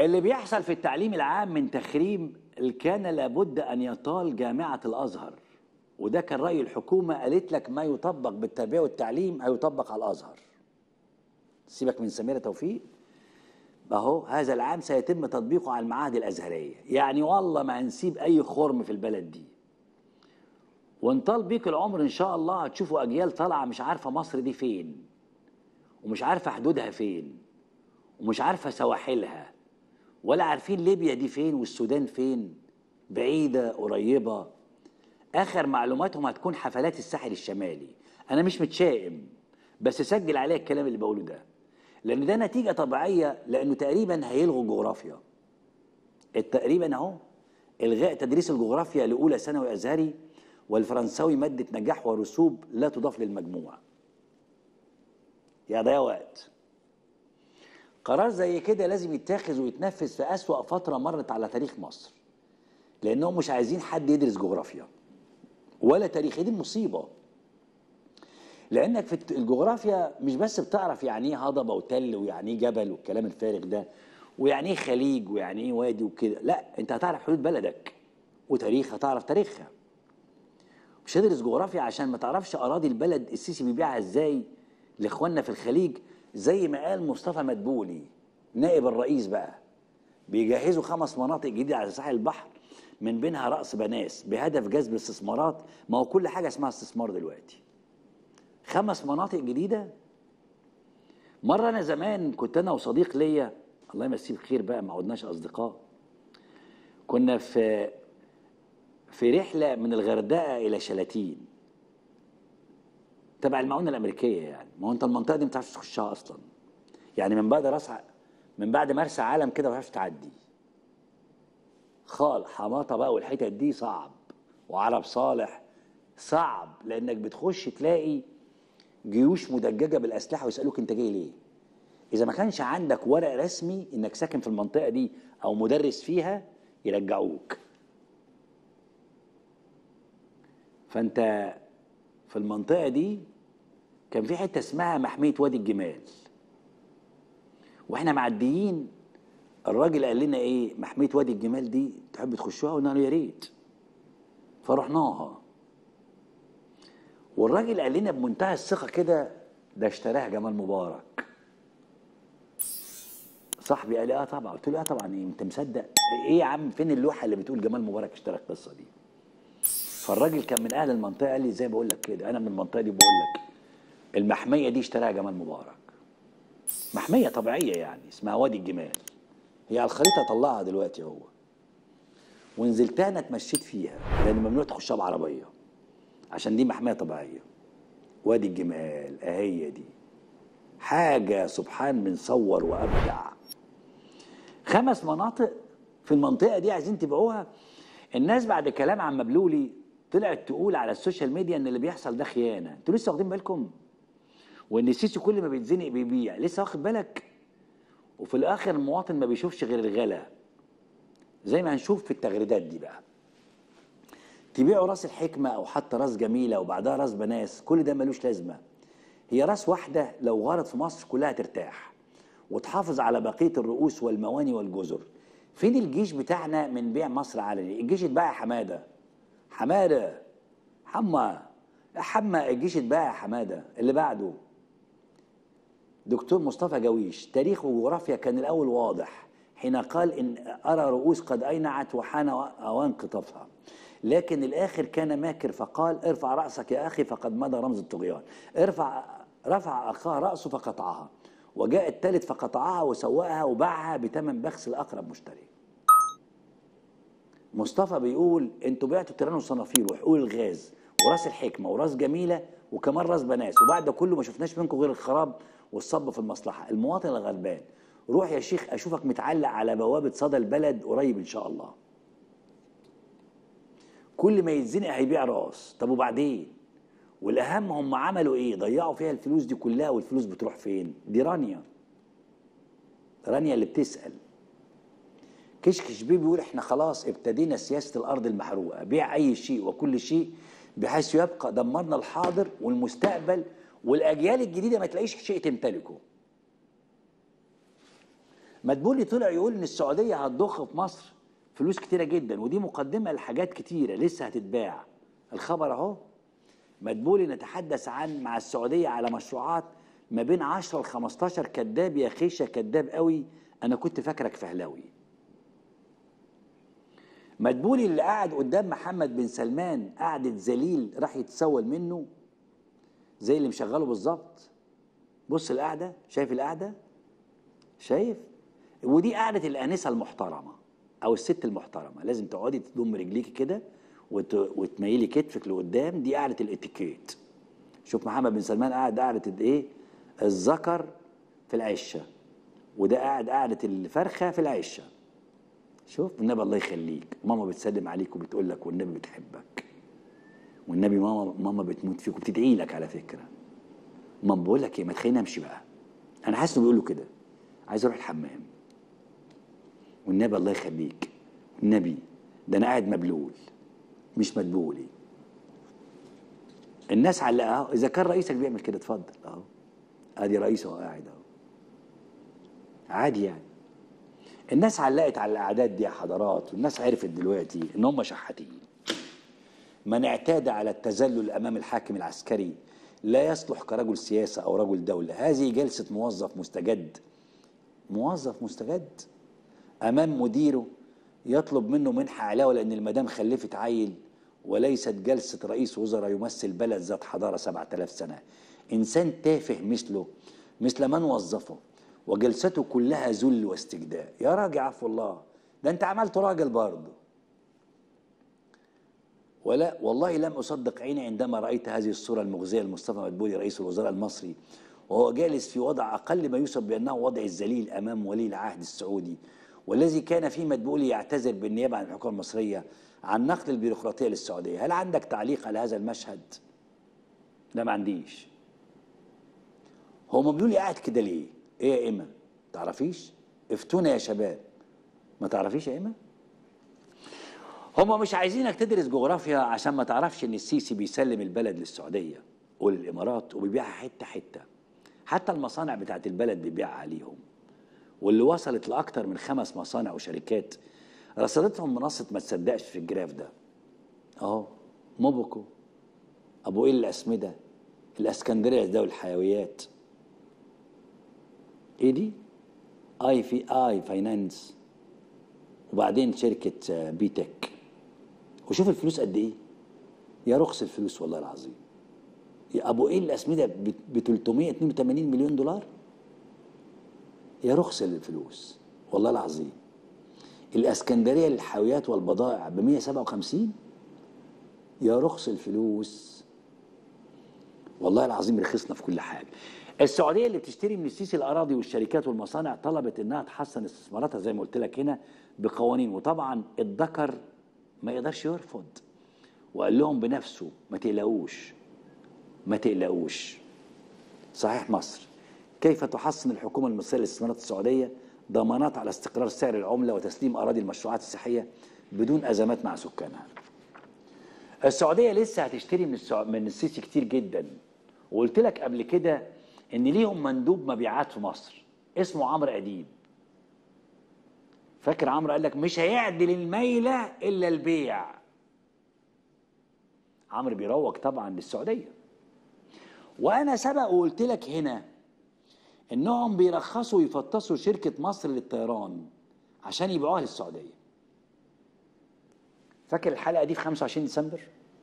اللي بيحصل في التعليم العام من تخريم كان لابد ان يطال جامعه الازهر وده كان راي الحكومه قالت لك ما يطبق بالتربيه والتعليم هيطبق على الازهر سيبك من سميره توفيق اهو هذا العام سيتم تطبيقه على المعاهد الازهريه يعني والله ما هنسيب اي خرم في البلد دي وانطال بيك العمر ان شاء الله هتشوفوا اجيال طالعه مش عارفه مصر دي فين ومش عارفه حدودها فين ومش عارفه سواحلها ولا عارفين ليبيا دي فين والسودان فين بعيده قريبه اخر معلوماتهم هتكون حفلات الساحل الشمالي انا مش متشائم بس سجل عليا الكلام اللي بقوله ده لان ده نتيجه طبيعيه لانه تقريبا هيلغوا الجغرافيا تقريبا اهو الغاء تدريس الجغرافيا لاولى ثانوي ازهري والفرنساوي ماده نجاح ورسوب لا تضاف للمجموع يا ده وقت قرار زي كده لازم يتاخذ ويتنفذ في أسوأ فترة مرت على تاريخ مصر لأنهم مش عايزين حد يدرس جغرافيا ولا تاريخ دي المصيبة لأنك في الجغرافيا مش بس بتعرف يعني إيه هضبة وتل ويعني إيه جبل والكلام الفارغ ده ويعني إيه خليج ويعني إيه وادي وكده لا أنت هتعرف حدود بلدك وتاريخ هتعرف تاريخها مش هتدرس جغرافيا عشان ما تعرفش أراضي البلد السيسي بيبيعها إزاي لإخواننا في الخليج زي ما قال مصطفى مدبولي نائب الرئيس بقى بيجهزوا خمس مناطق جديدة على ساحل البحر من بينها رأس بناس بهدف جذب استثمارات ما هو كل حاجة اسمها استثمار دلوقتي خمس مناطق جديدة مرة أنا زمان كنت أنا وصديق ليا الله يمسيه بخير بقى ما عدناش أصدقاء كنا في في رحلة من الغردقة إلى شلاتين تبع المعونه الامريكيه يعني ما هو انت المنطقه دي ما تعرفش تخشها اصلا يعني من بعد راس من بعد مرسى علم كده ما تعرفش تعدي خال حماطه بقى والحتت دي صعب وعرب صالح صعب لانك بتخش تلاقي جيوش مدججه بالاسلحه ويسالوك انت جاي ليه اذا ما كانش عندك ورق رسمي انك ساكن في المنطقه دي او مدرس فيها يرجعوك فانت في المنطقه دي كان في حته اسمها محميه وادي الجمال واحنا معديين الراجل قال لنا ايه محميه وادي الجمال دي تحب تخشوها قلنا له يا ريت فرحناها والراجل قال لنا بمنتهى الثقه كده ده اشتراها جمال مبارك صاحبي قال لي اه طبعا قلت له اه طبعا ايه انت مصدق ايه يا عم فين اللوحه اللي بتقول جمال مبارك اشترى القصه دي فالراجل كان من اهل المنطقه قال لي زي بقول لك كده انا من المنطقه دي بقول لك المحميه دي اشتراها جمال مبارك محميه طبيعيه يعني اسمها وادي الجمال هي على الخريطه طلعها دلوقتي هو ونزلتها انا اتمشيت فيها لان ممنوع تخشها بعربيه عشان دي محميه طبيعيه وادي الجمال اهي دي حاجه سبحان من صور وابدع خمس مناطق في المنطقه دي عايزين تبيعوها الناس بعد كلام عم مبلولي طلعت تقول على السوشيال ميديا ان اللي بيحصل ده خيانه انتوا لسه واخدين بالكم وان السيسي كل ما بيتزنق بيبيع لسه واخد بالك وفي الاخر المواطن ما بيشوفش غير الغلا زي ما هنشوف في التغريدات دي بقى تبيعوا راس الحكمه او حتى راس جميله وبعدها راس بناس كل ده ملوش لازمه هي راس واحده لو غارت في مصر كلها ترتاح وتحافظ على بقيه الرؤوس والمواني والجزر فين الجيش بتاعنا من بيع مصر علني الجيش اتباع يا حماده حماده حما يا حما الجيش اتباع يا حماده اللي بعده دكتور مصطفى جويش تاريخ وجغرافيا كان الاول واضح حين قال ان ارى رؤوس قد اينعت وحان اوان قطافها لكن الاخر كان ماكر فقال ارفع راسك يا اخي فقد مضى رمز الطغيان ارفع رفع اخاه راسه فقطعها وجاء الثالث فقطعها وسوقها وباعها بثمن بخس الاقرب مشتري مصطفى بيقول انتوا بعتوا تيران وصنافير وحقول الغاز وراس الحكمه وراس جميله وكمان راس بناس وبعد ده كله ما شفناش منكم غير الخراب والصب في المصلحه المواطن الغلبان روح يا شيخ اشوفك متعلق على بوابه صدى البلد قريب ان شاء الله كل ما يتزنق هيبيع راس طب وبعدين والاهم هم عملوا ايه ضيعوا فيها الفلوس دي كلها والفلوس بتروح فين دي رانيا رانيا اللي بتسال كشكش بيه بيقول احنا خلاص ابتدينا سياسه الارض المحروقه بيع اي شيء وكل شيء بحيث يبقى دمرنا الحاضر والمستقبل والاجيال الجديده ما تلاقيش شيء تمتلكه مدبولي طلع يقول ان السعوديه هتضخ في مصر فلوس كتيره جدا ودي مقدمه لحاجات كتيره لسه هتتباع الخبر اهو مدبولي نتحدث عن مع السعوديه على مشروعات ما بين 10 ل 15 كذاب يا خيشه كذاب قوي انا كنت فاكرك فهلاوي مدبولي اللي قاعد قدام محمد بن سلمان قعدة ذليل راح يتسول منه زي اللي مشغله بالظبط بص القعده شايف القعده شايف ودي قعده الانسه المحترمه او الست المحترمه لازم تقعدي تضم رجليكي كده وت... وتميلي كتفك لقدام دي قعده الاتيكيت شوف محمد بن سلمان قاعد قعده الايه الذكر في العشه وده قاعد قعده الفرخه في العشه شوف النبي الله يخليك ماما بتسلم عليك وبتقول لك والنبي بتحبك والنبي ماما ماما بتموت فيك وبتدعي لك على فكره ماما بقول لك ايه ما تخليني امشي بقى انا حاسس انه بيقول له كده عايز اروح الحمام والنبي الله يخليك النبي ده انا قاعد مبلول مش مدبولي الناس على اهو اذا كان رئيسك بيعمل كده اتفضل اهو ادي رئيسه اهو قاعد اهو عادي يعني الناس علقت على الاعداد دي يا حضرات والناس عرفت دلوقتي ان هم شحاتين من اعتاد على التذلل امام الحاكم العسكري لا يصلح كرجل سياسه او رجل دوله هذه جلسه موظف مستجد موظف مستجد امام مديره يطلب منه منحه علاوه لان المدام خلفت عيل وليست جلسه رئيس وزراء يمثل بلد ذات حضاره 7000 سنه انسان تافه مثله مثل من وظفه وجلسته كلها ذل واستجداء يا راجل عفو الله ده انت عملت راجل برضه ولا والله لم أصدق عيني عندما رأيت هذه الصورة المغزية لمصطفى مدبولي رئيس الوزراء المصري وهو جالس في وضع أقل ما يوصف بأنه وضع الذليل أمام ولي العهد السعودي والذي كان فيه مدبولي يعتذر بالنيابة عن الحكومة المصرية عن نقل البيروقراطية للسعودية هل عندك تعليق على هذا المشهد؟ لا ما عنديش هو مدبولي قاعد كده ليه؟ ايه يا إما؟ تعرفيش؟ افتونا يا شباب ما تعرفيش يا إما؟ هم مش عايزينك تدرس جغرافيا عشان ما تعرفش ان السيسي بيسلم البلد للسعوديه وللامارات وبيبيعها حته حته حتى المصانع بتاعت البلد بيبيعها عليهم واللي وصلت لاكتر من خمس مصانع وشركات رصدتهم منصه ما تصدقش في الجراف ده اهو موبوكو ابو ايه الاسمده الاسكندريه ذوي الحيويات ايه دي اي في اي فاينانس وبعدين شركه بي تك وشوف الفلوس قد ايه يا رخص الفلوس والله العظيم يا ابو ايه الاسمده ب 382 مليون دولار يا رخص الفلوس والله العظيم الاسكندريه للحاويات والبضائع ب 157 يا رخص الفلوس والله العظيم رخصنا في كل حاجه السعوديه اللي بتشتري من السيسي الاراضي والشركات والمصانع طلبت انها تحسن استثماراتها زي ما قلت لك هنا بقوانين وطبعا الذكر ما يقدرش يرفض وقال لهم بنفسه ما تقلقوش ما تقلقوش صحيح مصر كيف تحسن الحكومة المصرية للاستثمارات السعودية ضمانات على استقرار سعر العملة وتسليم أراضي المشروعات الصحية بدون أزمات مع سكانها السعودية لسه هتشتري من, السع... من السيسي كتير جدا وقلت لك قبل كده ان ليهم مندوب مبيعات في مصر اسمه عمرو اديب فاكر عمرو قال لك مش هيعدل الميلة إلا البيع عمرو بيروج طبعا للسعودية وأنا سبق وقلت لك هنا إنهم بيرخصوا ويفطسوا شركة مصر للطيران عشان يبيعوها للسعودية فاكر الحلقة دي في 25 ديسمبر؟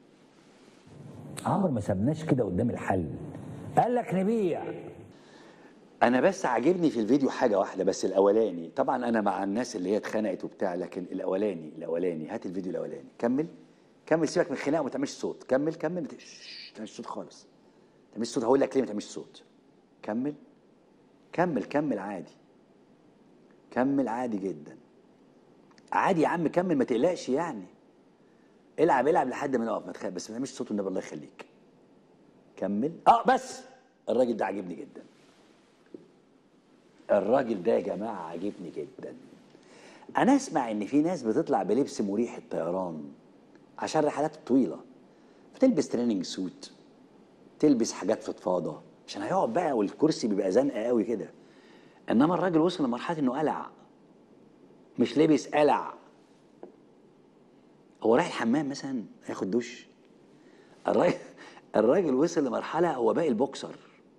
عمرو ما سابناش كده قدام الحل قال لك نبيع انا بس عاجبني في الفيديو حاجه واحده بس الاولاني طبعا انا مع الناس اللي هي اتخنقت وبتاع لكن الاولاني الاولاني هات الفيديو الاولاني كمل كمل سيبك من الخناقه وما تعملش صوت كمل كمل ما تعملش صوت خالص ما تعملش صوت هقول لك ليه ما تعملش صوت كمل كمل كمل عادي كمل عادي جدا عادي يا عم كمل ما تقلقش يعني العب العب لحد ما نقف ما تخاف بس ما تعملش صوت والنبي الله يخليك كمل اه بس الراجل ده عاجبني جدا الراجل ده يا جماعه عاجبني جدا انا اسمع ان في ناس بتطلع بلبس مريح الطيران عشان الرحلات الطويله فتلبس تريننج سوت تلبس حاجات فضفاضه عشان هيقعد بقى والكرسي بيبقى زنقه قوي كده انما الراجل وصل لمرحله انه قلع مش لابس قلع هو رايح الحمام مثلا هياخد دش الراجل الراجل وصل لمرحله هو باقي البوكسر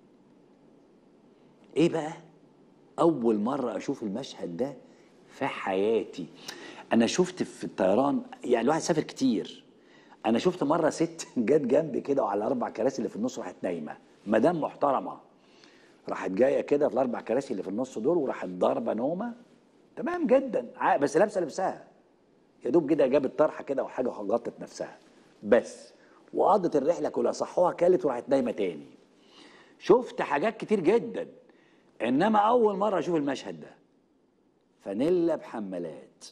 ايه بقى اول مره اشوف المشهد ده في حياتي انا شفت في الطيران يعني الواحد سافر كتير انا شفت مره ست جت جنبي كده وعلى الاربع كراسي اللي في النص راحت نايمه مدام محترمه راحت جايه كده في الاربع كراسي اللي في النص دول وراحت ضاربه نومه تمام جدا ع- بس لابسه لبسها يا دوب كده جابت طرحه كده وحاجه وغطت نفسها بس وقضت الرحله كلها صحوها كلت وراحت نايمه تاني شفت حاجات كتير جدا انما اول مره اشوف المشهد ده فانيلا بحمالات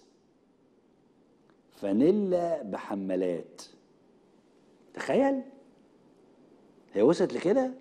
فانيلا بحمالات تخيل هي وصلت لكده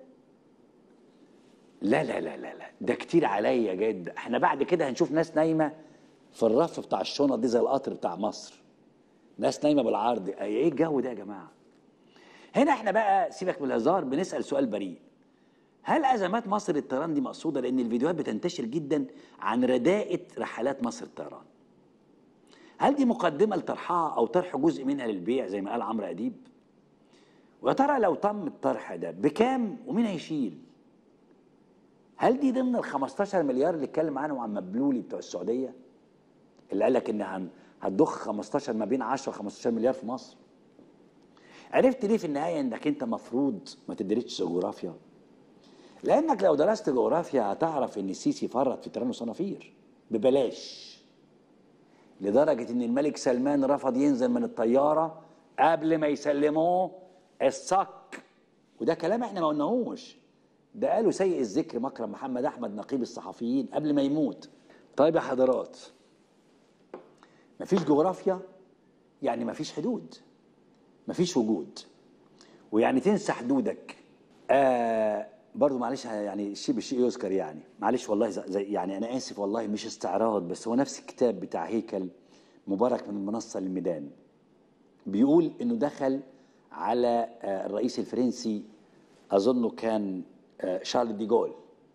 لا لا لا لا لا ده كتير عليا جدا احنا بعد كده هنشوف ناس نايمه في الرف بتاع الشنط دي زي القطر بتاع مصر ناس نايمه بالعرض ايه الجو ده يا جماعه هنا احنا بقى سيبك من الهزار بنسال سؤال بريء هل ازمات مصر للطيران دي مقصوده لان الفيديوهات بتنتشر جدا عن رداءه رحلات مصر الطيران هل دي مقدمه لطرحها او طرح جزء منها للبيع زي ما قال عمرو اديب ويا ترى لو تم الطرح ده بكام ومين هيشيل هل دي ضمن ال 15 مليار اللي اتكلم عنهم عن مبلولي بتوع السعوديه اللي قال لك ان هن- هتضخ 15 ما بين 10 و 15 مليار في مصر عرفت ليه في النهايه انك انت مفروض ما تدرسش جغرافيا لانك لو درست جغرافيا هتعرف ان السيسي فرط في تيران وصنافير ببلاش لدرجه ان الملك سلمان رفض ينزل من الطياره قبل ما يسلموه الصك وده كلام احنا ما قلناهوش ده قاله سيء الذكر مكرم محمد احمد نقيب الصحفيين قبل ما يموت طيب يا حضرات مفيش جغرافيا يعني مفيش حدود مفيش وجود ويعني تنسى حدودك آه برضو معلش يعني الشيء بالشيء يذكر يعني معلش والله زي زي- يعني انا اسف والله مش استعراض بس هو نفس الكتاب بتاع هيكل مبارك من المنصه للميدان بيقول انه دخل على آه، الرئيس الفرنسي اظنه كان آه، شارل دي جول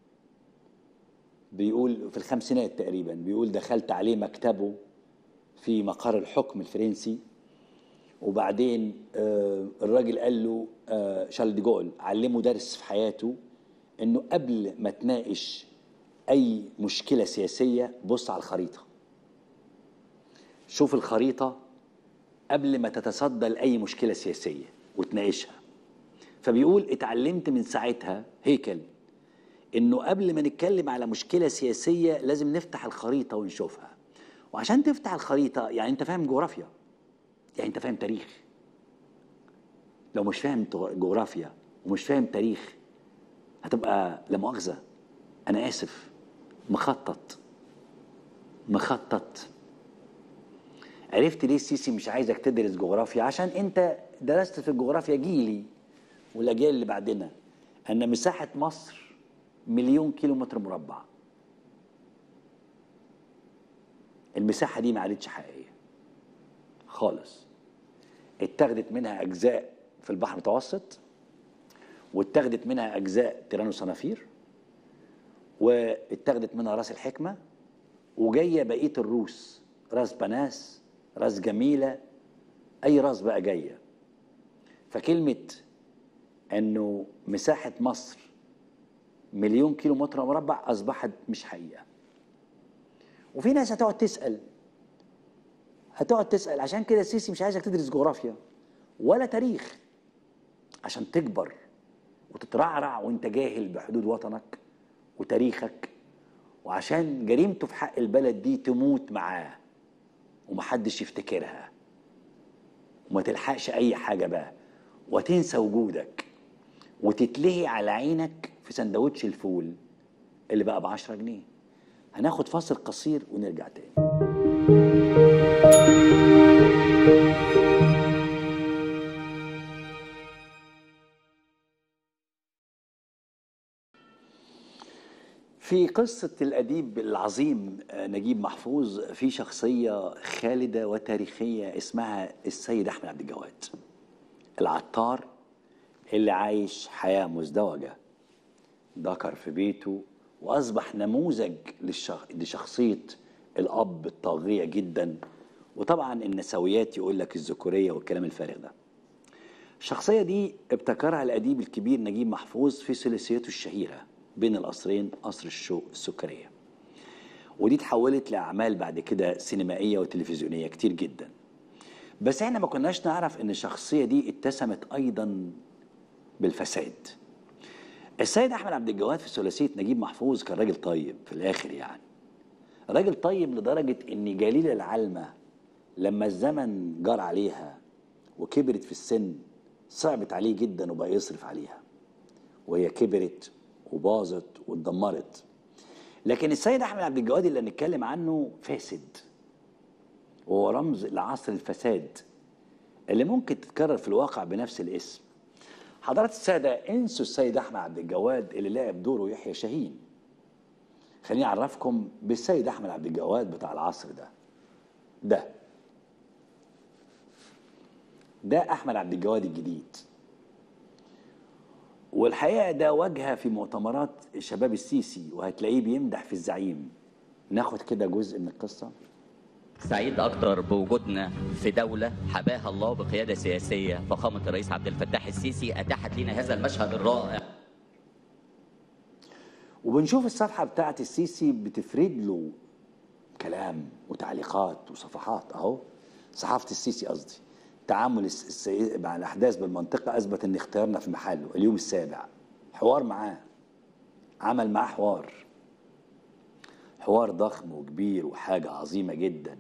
بيقول في الخمسينات تقريبا بيقول دخلت عليه مكتبه في مقر الحكم الفرنسي وبعدين آه، الراجل قال له آه، شارل دي جول علمه درس في حياته انه قبل ما تناقش اي مشكله سياسيه بص على الخريطه شوف الخريطه قبل ما تتصدى لاي مشكله سياسيه وتناقشها فبيقول اتعلمت من ساعتها هيكل انه قبل ما نتكلم على مشكله سياسيه لازم نفتح الخريطه ونشوفها وعشان تفتح الخريطه يعني انت فاهم جغرافيا يعني انت فاهم تاريخ لو مش فاهم تغ- جغرافيا ومش فاهم تاريخ هتبقى لا مؤاخذه انا اسف مخطط مخطط عرفت ليه السيسي مش عايزك تدرس جغرافيا عشان انت درست في الجغرافيا جيلي والاجيال اللي بعدنا ان مساحه مصر مليون كيلو متر مربع المساحه دي ما عادتش حقيقيه خالص اتاخدت منها اجزاء في البحر المتوسط واتاخدت منها اجزاء تيران وصنافير واتاخدت منها راس الحكمه وجايه بقيه الروس راس بناس راس جميله اي راس بقى جايه فكلمه انه مساحه مصر مليون كيلو متر مربع اصبحت مش حقيقه وفي ناس هتقعد تسال هتقعد تسال عشان كده السيسي مش عايزك تدرس جغرافيا ولا تاريخ عشان تكبر وتترعرع وانت جاهل بحدود وطنك وتاريخك وعشان جريمته في حق البلد دي تموت معاه ومحدش يفتكرها وما تلحقش اي حاجه بقى وتنسى وجودك وتتلهي على عينك في سندوتش الفول اللي بقى ب 10 جنيه هناخد فاصل قصير ونرجع تاني في قصة الأديب العظيم آه، نجيب محفوظ في شخصية خالدة وتاريخية اسمها السيد أحمد عبد الجواد العطار اللي عايش حياة مزدوجة ذكر في بيته واصبح نموذج للشخ... لشخصيه الاب الطاغيه جدا وطبعا النسويات يقول لك الذكوريه والكلام الفارغ ده الشخصيه دي ابتكرها الاديب الكبير نجيب محفوظ في ثلاثيته الشهيره بين القصرين قصر الشوق السكريه ودي اتحولت لاعمال بعد كده سينمائيه وتلفزيونيه كتير جدا بس احنا ما كناش نعرف ان الشخصيه دي اتسمت ايضا بالفساد السيد احمد عبد الجواد في ثلاثيه نجيب محفوظ كان راجل طيب في الاخر يعني راجل طيب لدرجه ان جليل العلمه لما الزمن جار عليها وكبرت في السن صعبت عليه جدا وبقى يصرف عليها وهي كبرت وباظت واتدمرت لكن السيد احمد عبد الجواد اللي هنتكلم عنه فاسد وهو رمز لعصر الفساد اللي ممكن تتكرر في الواقع بنفس الاسم حضرات السادة انسوا السيد أحمد عبد الجواد اللي لعب دوره يحيى شاهين خليني أعرفكم بالسيد أحمد عبد الجواد بتاع العصر ده ده ده أحمد عبد الجواد الجديد والحقيقة ده واجهة في مؤتمرات شباب السيسي وهتلاقيه بيمدح في الزعيم ناخد كده جزء من القصة سعيد اكتر بوجودنا في دوله حباها الله بقياده سياسيه فخامه الرئيس عبد الفتاح السيسي اتاحت لنا هذا المشهد الرائع وبنشوف الصفحة بتاعت السيسي بتفرد له كلام وتعليقات وصفحات اهو صحافة السيسي قصدي تعامل الس- السي- مع الأحداث بالمنطقة أثبت أن اختيارنا في محله اليوم السابع حوار معاه عمل معاه حوار حوار ضخم وكبير وحاجة عظيمة جدا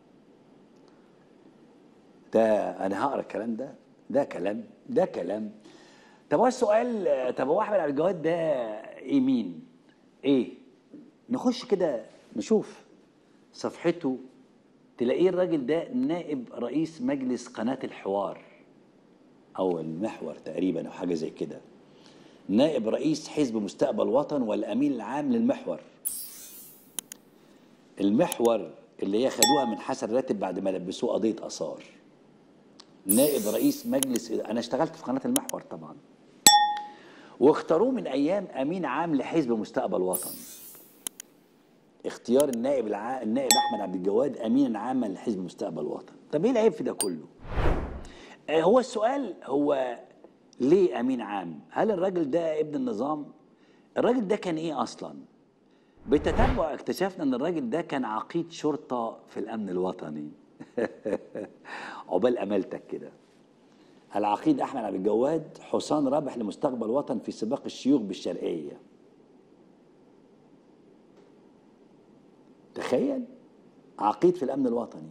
ده أنا هقرا الكلام ده ده كلام ده كلام طب هو السؤال آه، طب هو أحمد عبد الجواد ده إيه مين؟ إيه؟ نخش كده نشوف صفحته تلاقيه الراجل ده نائب رئيس مجلس قناة الحوار أو المحور تقريبا أو حاجة زي كده نائب رئيس حزب مستقبل وطن والأمين العام للمحور المحور اللي هي خدوها من حسن راتب بعد ما لبسوه قضية آثار نائب رئيس مجلس أنا اشتغلت في قناة المحور طبعا واختاروه من أيام أمين عام لحزب مستقبل وطن اختيار النائب الع... النائب احمد عبد الجواد امينا عاما لحزب مستقبل وطن طب ايه العيب في ده كله آه، هو السؤال هو ليه امين عام هل الراجل ده ابن النظام الراجل ده كان ايه اصلا بالتتبع اكتشفنا ان الراجل ده كان عقيد شرطه في الامن الوطني عقبال امالتك كده العقيد احمد عبد الجواد حصان رابح لمستقبل وطن في سباق الشيوخ بالشرقيه تخيل عقيد في الامن الوطني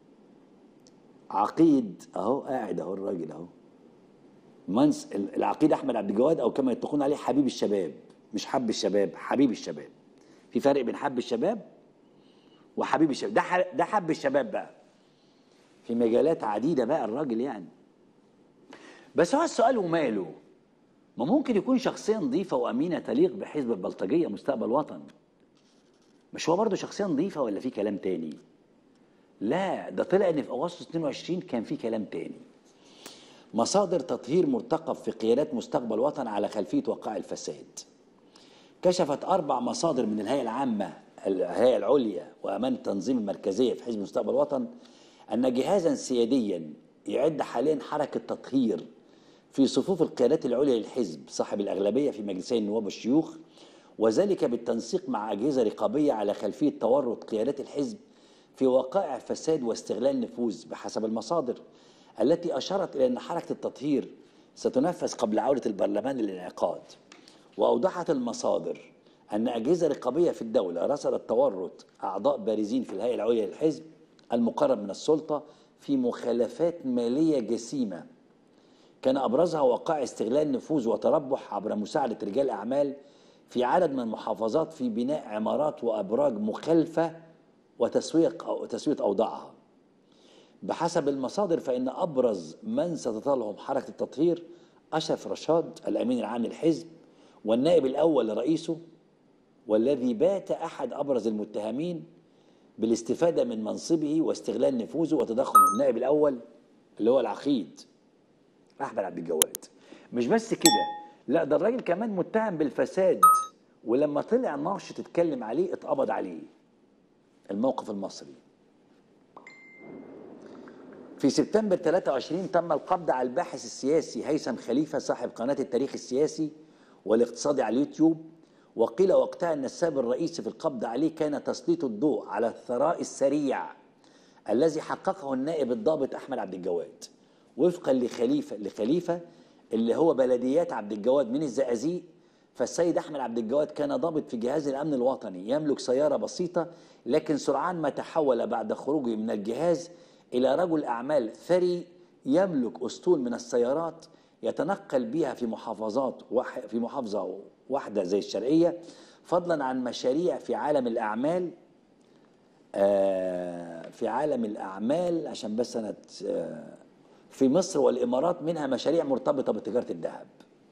عقيد اهو قاعد اهو الراجل اهو منس العقيد احمد عبد الجواد او كما يطلقون عليه حبيب الشباب مش حب الشباب حبيب الشباب في فرق بين حب الشباب وحبيب الشباب ده ح- ده حب الشباب بقى في مجالات عديده بقى الراجل يعني بس هو السؤال وماله ما ممكن يكون شخصيه نظيفه وامينه تليق بحزب البلطجيه مستقبل وطن مش هو برضه شخصيه نظيفه ولا في كلام تاني لا ده طلع ان في اغسطس 22 كان في كلام تاني مصادر تطهير مرتقب في قيادات مستقبل وطن على خلفيه وقائع الفساد كشفت اربع مصادر من الهيئه العامه الهيئه العليا وامان التنظيم المركزيه في حزب مستقبل وطن ان جهازا سياديا يعد حاليا حركه تطهير في صفوف القيادات العليا للحزب صاحب الاغلبيه في مجلسي النواب والشيوخ وذلك بالتنسيق مع اجهزه رقابيه على خلفيه تورط قيادات الحزب في وقائع فساد واستغلال نفوذ بحسب المصادر التي اشارت الى ان حركه التطهير ستنفذ قبل عوده البرلمان للانعقاد واوضحت المصادر ان اجهزه رقابيه في الدوله رصدت تورط اعضاء بارزين في الهيئه العليا للحزب المقرب من السلطه في مخالفات ماليه جسيمه كان ابرزها وقائع استغلال نفوذ وتربح عبر مساعده رجال اعمال في عدد من المحافظات في بناء عمارات وابراج مخالفه وتسويق أو تسويه اوضاعها. بحسب المصادر فان ابرز من ستطالهم حركه التطهير اشرف رشاد الامين العام للحزب والنائب الاول لرئيسه والذي بات احد ابرز المتهمين بالاستفاده من منصبه واستغلال نفوذه وتضخم النائب الاول اللي هو العقيد احمد عبد الجواد مش بس كده لا ده الراجل كمان متهم بالفساد ولما طلع ناشط اتكلم عليه اتقبض عليه الموقف المصري في سبتمبر 23 تم القبض على الباحث السياسي هيثم خليفة صاحب قناة التاريخ السياسي والاقتصادي على اليوتيوب وقيل وقتها أن السبب الرئيسي في القبض عليه كان تسليط الضوء على الثراء السريع الذي حققه النائب الضابط أحمد عبد الجواد وفقا لخليفة لخليفة اللي هو بلديات عبد الجواد من الزقازيق فالسيد احمد عبد الجواد كان ضابط في جهاز الامن الوطني يملك سياره بسيطه لكن سرعان ما تحول بعد خروجه من الجهاز الى رجل اعمال ثري يملك اسطول من السيارات يتنقل بها في محافظات وح في محافظه واحده زي الشرقيه فضلا عن مشاريع في عالم الاعمال آه، في عالم الاعمال عشان بس انا ت- آه، في مصر والامارات منها مشاريع مرتبطه بتجاره الذهب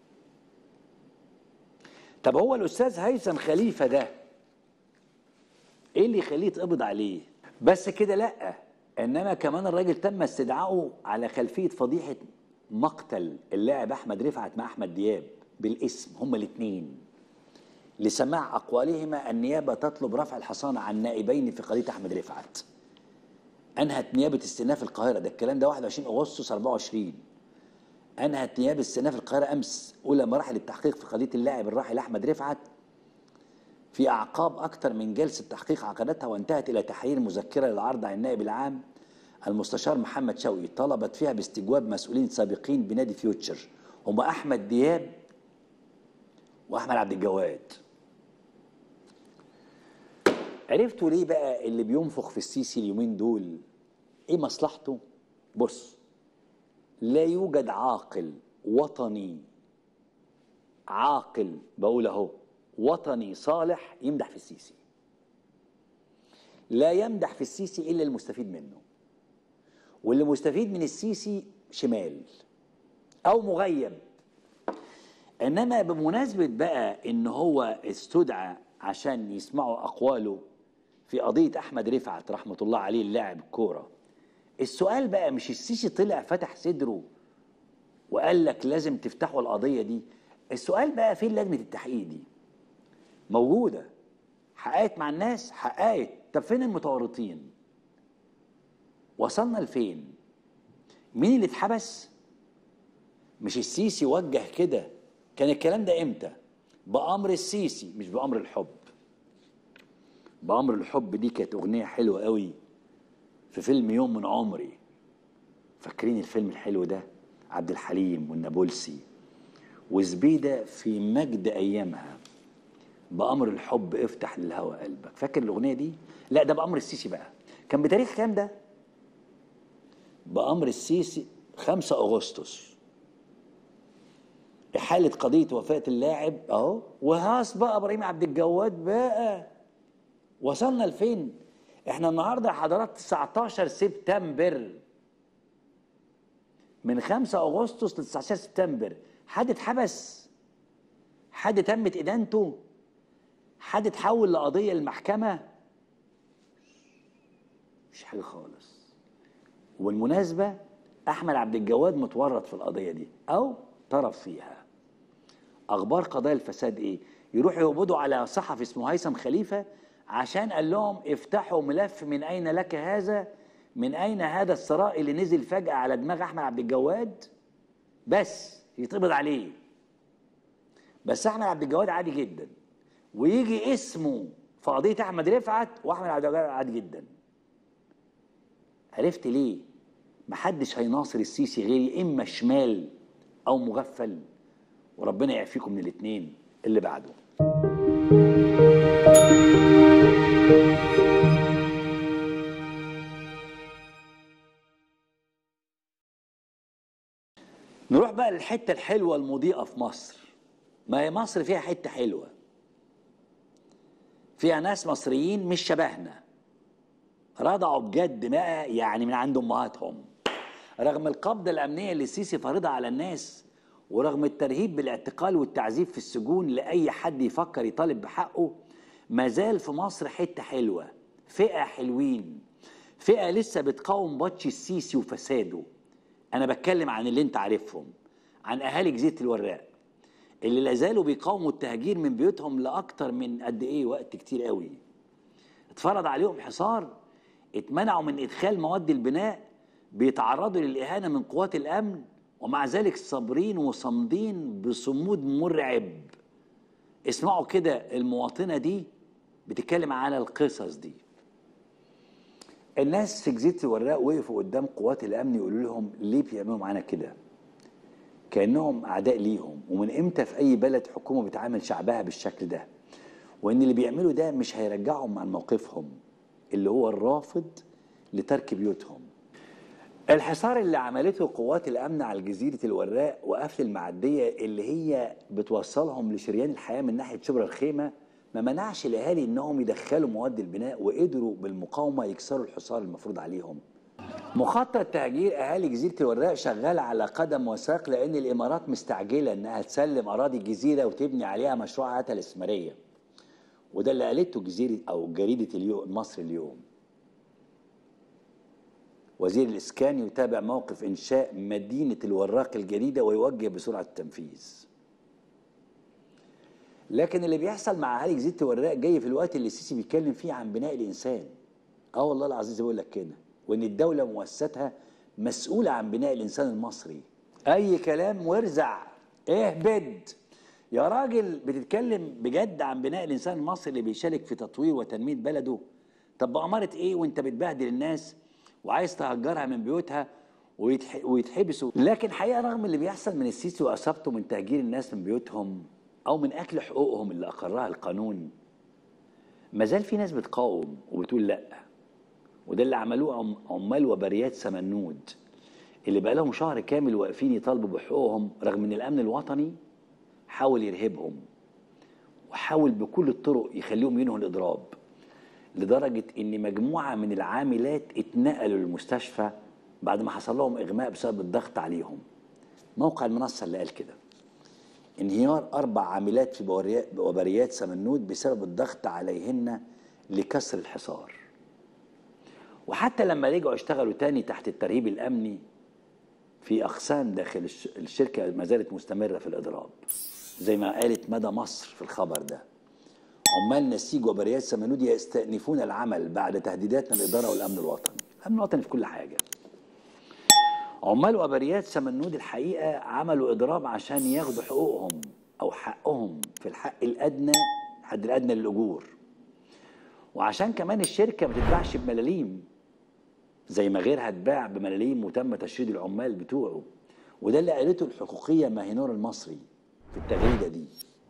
طب هو الاستاذ هيثم خليفه ده ايه اللي يخليه يتقبض عليه بس كده لا انما كمان الراجل تم استدعائه على خلفيه فضيحه مقتل اللاعب احمد رفعت مع احمد دياب بالاسم هما الاثنين لسماع اقوالهما النيابه تطلب رفع الحصانه عن نائبين في قضيه احمد رفعت انهت نيابه استئناف القاهره ده الكلام ده 21 اغسطس 24 انهت نيابه استئناف القاهره امس اولى مراحل التحقيق في قضيه اللاعب الراحل احمد رفعت في اعقاب اكثر من جلسه تحقيق عقدتها وانتهت الى تحرير مذكره للعرض عن النائب العام المستشار محمد شوقي طلبت فيها باستجواب مسؤولين سابقين بنادي فيوتشر هم احمد دياب واحمد عبد الجواد عرفتوا ليه بقى اللي بينفخ في السيسي اليومين دول ايه مصلحته بص لا يوجد عاقل وطني عاقل بقول اهو وطني صالح يمدح في السيسي لا يمدح في السيسي الا المستفيد منه واللي مستفيد من السيسي شمال او مغيب انما بمناسبه بقى ان هو استدعى عشان يسمعوا اقواله في قضيه احمد رفعت رحمه الله عليه اللاعب الكوره السؤال بقى مش السيسي طلع فتح صدره وقال لك لازم تفتحوا القضيه دي السؤال بقى فين لجنه التحقيق دي موجوده حققت مع الناس حققت طب فين المتورطين وصلنا لفين مين اللي اتحبس مش السيسي وجه كده كان الكلام ده امتى بأمر السيسي مش بأمر الحب بأمر الحب دي كانت أغنية حلوة قوي في فيلم يوم من عمري فاكرين الفيلم الحلو ده عبد الحليم والنابلسي وزبيدة في مجد أيامها بأمر الحب افتح للهوى قلبك فاكر الأغنية دي لا ده بأمر السيسي بقى كان بتاريخ كام ده بأمر السيسي 5 أغسطس إحالة قضية وفاة اللاعب أهو وهاس بقى إبراهيم عبد الجواد بقى وصلنا لفين؟ إحنا النهاردة يا حضرات 19 سبتمبر من 5 أغسطس ل 19 سبتمبر حد اتحبس؟ حد تمت إدانته؟ حد اتحول لقضية للمحكمة؟ مش حاجة خالص وبالمناسبة أحمد عبد الجواد متورط في القضية دي أو طرف فيها أخبار قضايا الفساد إيه؟ يروحوا يقبضوا على صحفي اسمه هيثم خليفة عشان قال لهم افتحوا ملف من أين لك هذا؟ من أين هذا الثراء اللي نزل فجأة على دماغ أحمد عبد الجواد؟ بس يتقبض عليه بس أحمد عبد الجواد عادي جدا ويجي اسمه في قضية أحمد رفعت وأحمد عبد الجواد عادي جدا عرفت ليه محدش هيناصر السيسي غيري اما شمال او مغفل وربنا يعفيكم من الاثنين اللي بعده نروح بقى للحته الحلوه المضيئه في مصر ما هي مصر فيها حته حلوه فيها ناس مصريين مش شبهنا رضعوا بجد بقى يعني من عند امهاتهم رغم القبضه الامنيه اللي السيسي فرضها على الناس ورغم الترهيب بالاعتقال والتعذيب في السجون لاي حد يفكر يطالب بحقه ما زال في مصر حته حلوه فئه حلوين فئه لسه بتقاوم بطش السيسي وفساده انا بتكلم عن اللي انت عارفهم عن اهالي جزيره الوراق اللي لازالوا بيقاوموا التهجير من بيوتهم لاكتر من قد ايه وقت كتير قوي اتفرض عليهم حصار اتمنعوا من ادخال مواد البناء بيتعرضوا للاهانه من قوات الامن ومع ذلك صابرين وصامدين بصمود مرعب اسمعوا كده المواطنه دي بتتكلم على القصص دي الناس في جزيره الوراق وقفوا قدام قوات الامن يقولوا لهم ليه بيعملوا معانا كده كانهم اعداء ليهم ومن امتى في اي بلد حكومه بتعامل شعبها بالشكل ده وان اللي بيعملوا ده مش هيرجعهم عن موقفهم اللي هو الرافض لترك بيوتهم الحصار اللي عملته قوات الامن على جزيره الوراق وقفل المعديه اللي هي بتوصلهم لشريان الحياه من ناحيه شبرا الخيمه ما منعش الاهالي انهم يدخلوا مواد البناء وقدروا بالمقاومه يكسروا الحصار المفروض عليهم مخطط تهجير اهالي جزيره الوراق شغال على قدم وساق لان الامارات مستعجله انها تسلم اراضي الجزيره وتبني عليها مشروعاتها الاستثماريه وده اللي قالته جزيره او جريده اليوم مصر اليوم وزير الاسكان يتابع موقف انشاء مدينه الوراق الجديده ويوجه بسرعه التنفيذ لكن اللي بيحصل مع اهالي جزيره الوراق جاي في الوقت اللي السيسي بيتكلم فيه عن بناء الانسان اه والله العظيم بقول لك كده وان الدوله مؤسساتها مسؤوله عن بناء الانسان المصري اي كلام وارزع اهبد يا راجل بتتكلم بجد عن بناء الانسان المصري اللي بيشارك في تطوير وتنميه بلده طب بأمارة ايه وانت بتبهدل الناس وعايز تهجرها من بيوتها ويتح... ويتحبسوا لكن حقيقه رغم اللي بيحصل من السيسي واصابته من تهجير الناس من بيوتهم او من اكل حقوقهم اللي اقرها القانون ما زال في ناس بتقاوم وبتقول لا وده اللي عملوه عم- عمال وبريات سمنود اللي بقى لهم شهر كامل واقفين يطالبوا بحقوقهم رغم ان الامن الوطني حاول يرهبهم وحاول بكل الطرق يخليهم ينهوا الاضراب لدرجه ان مجموعه من العاملات اتنقلوا للمستشفى بعد ما حصل لهم اغماء بسبب الضغط عليهم موقع المنصه اللي قال كده انهيار اربع عاملات في بوريا- وبريات سمنود بسبب الضغط عليهن لكسر الحصار وحتى لما رجعوا اشتغلوا تاني تحت الترهيب الامني في اقسام داخل الش- الشركه ما زالت مستمره في الاضراب زي ما قالت مدى مصر في الخبر ده عمال نسيج وبريات سمنود يستأنفون العمل بعد تهديدات من الإدارة والأمن الوطني الأمن الوطني في كل حاجة عمال وبريات سمنود الحقيقة عملوا إضراب عشان ياخدوا حقوقهم أو حقهم في الحق الأدنى الحد الأدنى للأجور وعشان كمان الشركة ما تتباعش بملاليم زي ما غيرها اتباع بملاليم وتم تشريد العمال بتوعه وده اللي قالته الحقوقية ماهنور المصري في التغريدة دي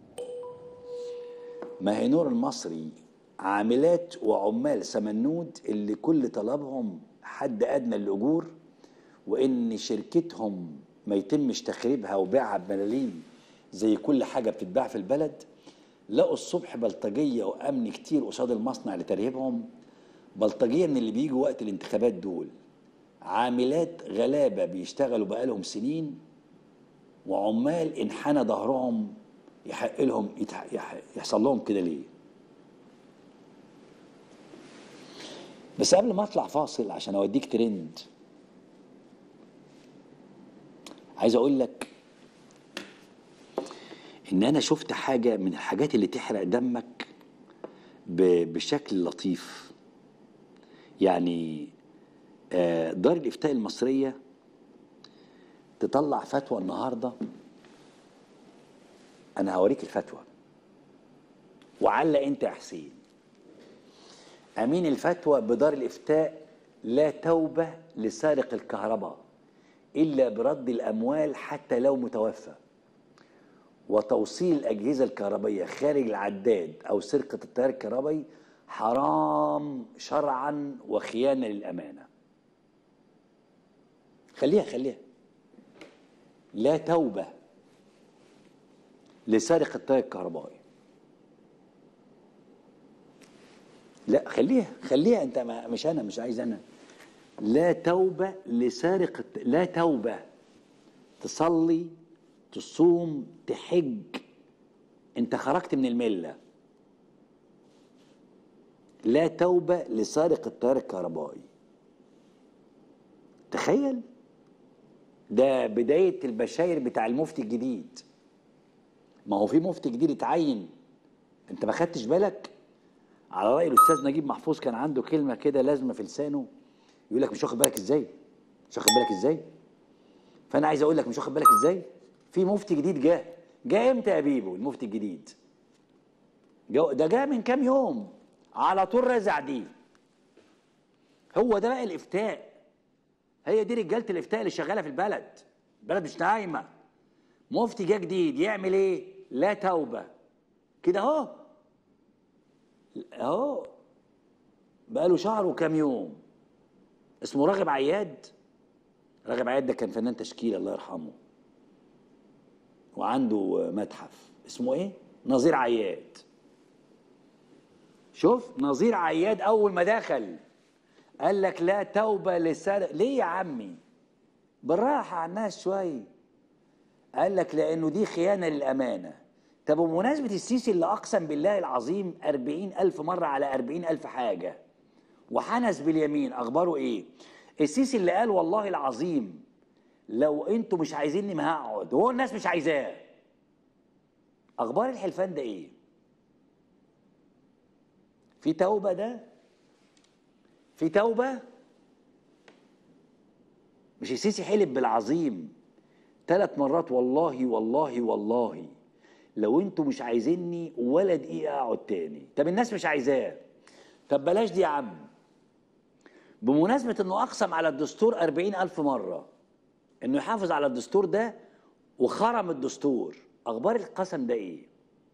ماهنور المصري عاملات وعمال سمنود اللي كل طلبهم حد ادنى للاجور وان شركتهم ما يتمش تخريبها وبيعها بملاليم زي كل حاجه بتتباع في البلد لقوا الصبح بلطجيه وامن كتير قصاد المصنع لترهيبهم بلطجيه من اللي بيجوا وقت الانتخابات دول عاملات غلابه بيشتغلوا بقالهم سنين وعمال انحنى ظهرهم يحق لهم يتح... يح... يحصل لهم كده ليه بس قبل ما اطلع فاصل عشان اوديك ترند عايز اقول لك ان انا شفت حاجه من الحاجات اللي تحرق دمك ب... بشكل لطيف يعني آه، دار الافتاء المصريه تطلع فتوى النهارده انا هوريك الفتوى وعلق انت يا حسين امين الفتوى بدار الافتاء لا توبه لسارق الكهرباء الا برد الاموال حتى لو متوفى وتوصيل الاجهزه الكهربائيه خارج العداد او سرقه التيار الكهربائي حرام شرعا وخيانه للامانه خليها خليها لا توبه لسارق التيار الكهربائي لا خليها خليها انت ما مش انا مش عايز انا لا توبه لسارق الت... لا توبه تصلي تصوم تحج انت خرجت من المله لا توبه لسارق التيار الكهربائي تخيل ده بدايه البشاير بتاع المفتي الجديد ما هو في مفتي جديد اتعين انت ما خدتش بالك على راي الاستاذ نجيب محفوظ كان عنده كلمه كده لازمه في لسانه يقول لك مش واخد بالك ازاي مش واخد بالك ازاي فانا عايز اقول لك مش واخد بالك ازاي في مفتي جديد جه جه امتى يا بيبو المفتي الجديد جو- ده جه من كام يوم على طول رازع دي هو ده بقى الافتاء هي دي رجاله الافتاء اللي شغاله في البلد البلد مش نايمه مفتي جه جديد يعمل ايه لا توبه كده اهو اهو بقاله شهر وكام يوم اسمه راغب عياد راغب عياد ده كان فنان تشكيل الله يرحمه وعنده متحف اسمه ايه نظير عياد شوف نظير عياد اول ما دخل قال لك لا توبه للسرق ليه يا عمي بالراحه على الناس شويه قال لك لانه دي خيانه للامانه طب بمناسبه السيسي اللي اقسم بالله العظيم أربعين الف مره على أربعين الف حاجه وحنس باليمين اخباره ايه السيسي اللي قال والله العظيم لو انتوا مش عايزيني ما هقعد وهو الناس مش عايزاه اخبار الحلفان ده ايه في توبه ده في توبه مش السيسي حلف بالعظيم ثلاث مرات والله والله والله لو انتوا مش عايزيني ولا دقيقه اقعد تاني طب الناس مش عايزاه طب بلاش دي يا عم بمناسبة انه اقسم على الدستور أربعين ألف مرة انه يحافظ على الدستور ده وخرم الدستور اخبار القسم ده ايه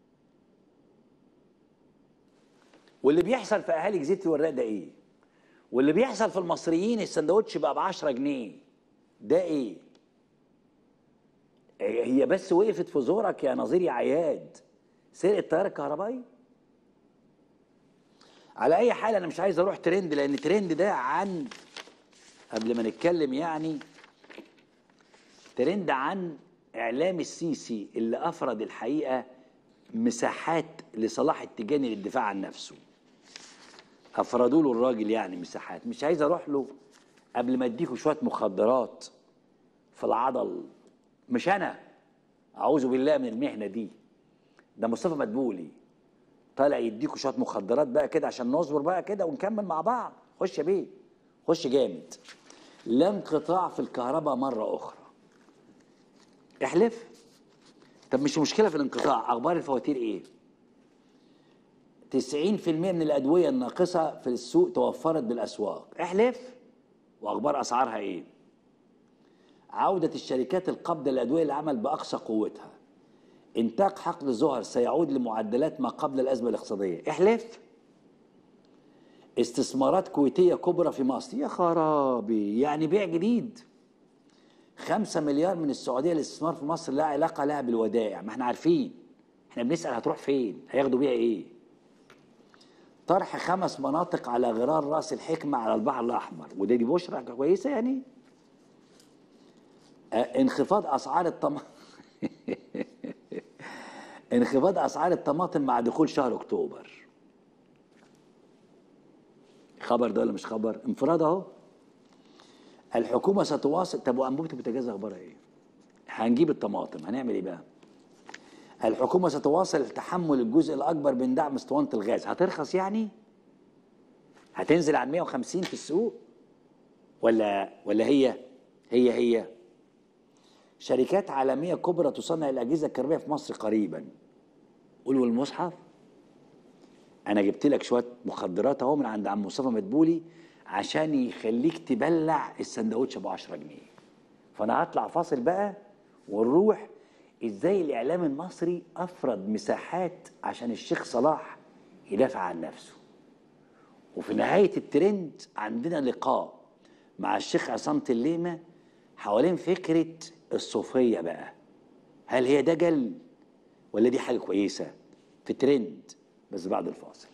واللي بيحصل في اهالي جزيرة الوراق ده ايه واللي بيحصل في المصريين السندوتش بقى ب 10 جنيه ده ايه هي بس وقفت في زورك يا نظير يا عياد سرقة التيار الكهربائي على اي حال انا مش عايز اروح ترند لان ترند ده عن قبل ما نتكلم يعني ترند عن اعلام السيسي اللي افرض الحقيقه مساحات لصلاح التجاني للدفاع عن نفسه افرضوا له الراجل يعني مساحات مش عايز اروح له قبل ما اديكوا شويه مخدرات في العضل مش انا اعوذ بالله من المهنه دي ده مصطفى مدبولي طالع يديكوا شويه مخدرات بقى كده عشان نصبر بقى كده ونكمل مع بعض خش يا بيه خش جامد لا انقطاع في الكهرباء مره اخرى احلف طب مش مشكله في الانقطاع اخبار الفواتير ايه 90% من الادويه الناقصه في السوق توفرت بالاسواق احلف واخبار اسعارها ايه عوده الشركات القابضه للادويه للعمل باقصى قوتها انتاج حقل الزهر سيعود لمعدلات ما قبل الازمه الاقتصاديه احلف استثمارات كويتيه كبرى في مصر يا خرابي يعني بيع جديد خمسة مليار من السعوديه للاستثمار في مصر لا علاقه لها بالودائع ما احنا عارفين احنا بنسال هتروح فين هياخدوا بيها ايه طرح خمس مناطق على غرار راس الحكمه على البحر الاحمر وده دي بشرى كويسه يعني آه، انخفاض اسعار الطماطم انخفاض اسعار الطماطم مع دخول شهر اكتوبر خبر ده ولا مش خبر انفراد اهو الحكومه ستواصل طب وانبوبه البوتاجاز اخبارها ايه هنجيب الطماطم هنعمل ايه بقى الحكومه ستواصل تحمل الجزء الاكبر من دعم اسطوانه الغاز هترخص يعني هتنزل عن 150 في السوق ولا ولا هي هي هي شركات عالميه كبرى تصنع الاجهزه الكهربائيه في مصر قريبا قولوا المصحف انا جبت لك شويه مخدرات اهو من عند عم مصطفى مدبولي عشان يخليك تبلع السندوتش ب 10 جنيه فانا هطلع فاصل بقى ونروح ازاي الاعلام المصري افرض مساحات عشان الشيخ صلاح يدافع عن نفسه وفي نهايه الترند عندنا لقاء مع الشيخ عصام الليمه حوالين فكره الصوفيه بقى هل هي دجل ولا دي حاجه كويسه في ترند بس بعد الفاصل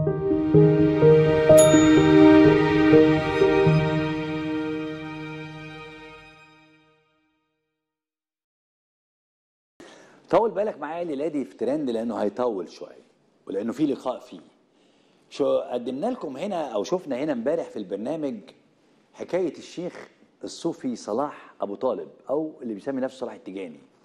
طول بالك معايا الليله دي في ترند لانه هيطول شويه ولانه في لقاء فيه شو قدمنا لكم هنا او شفنا هنا امبارح في البرنامج حكايه الشيخ الصوفي صلاح ابو طالب او اللي بيسمي نفسه صلاح التجاني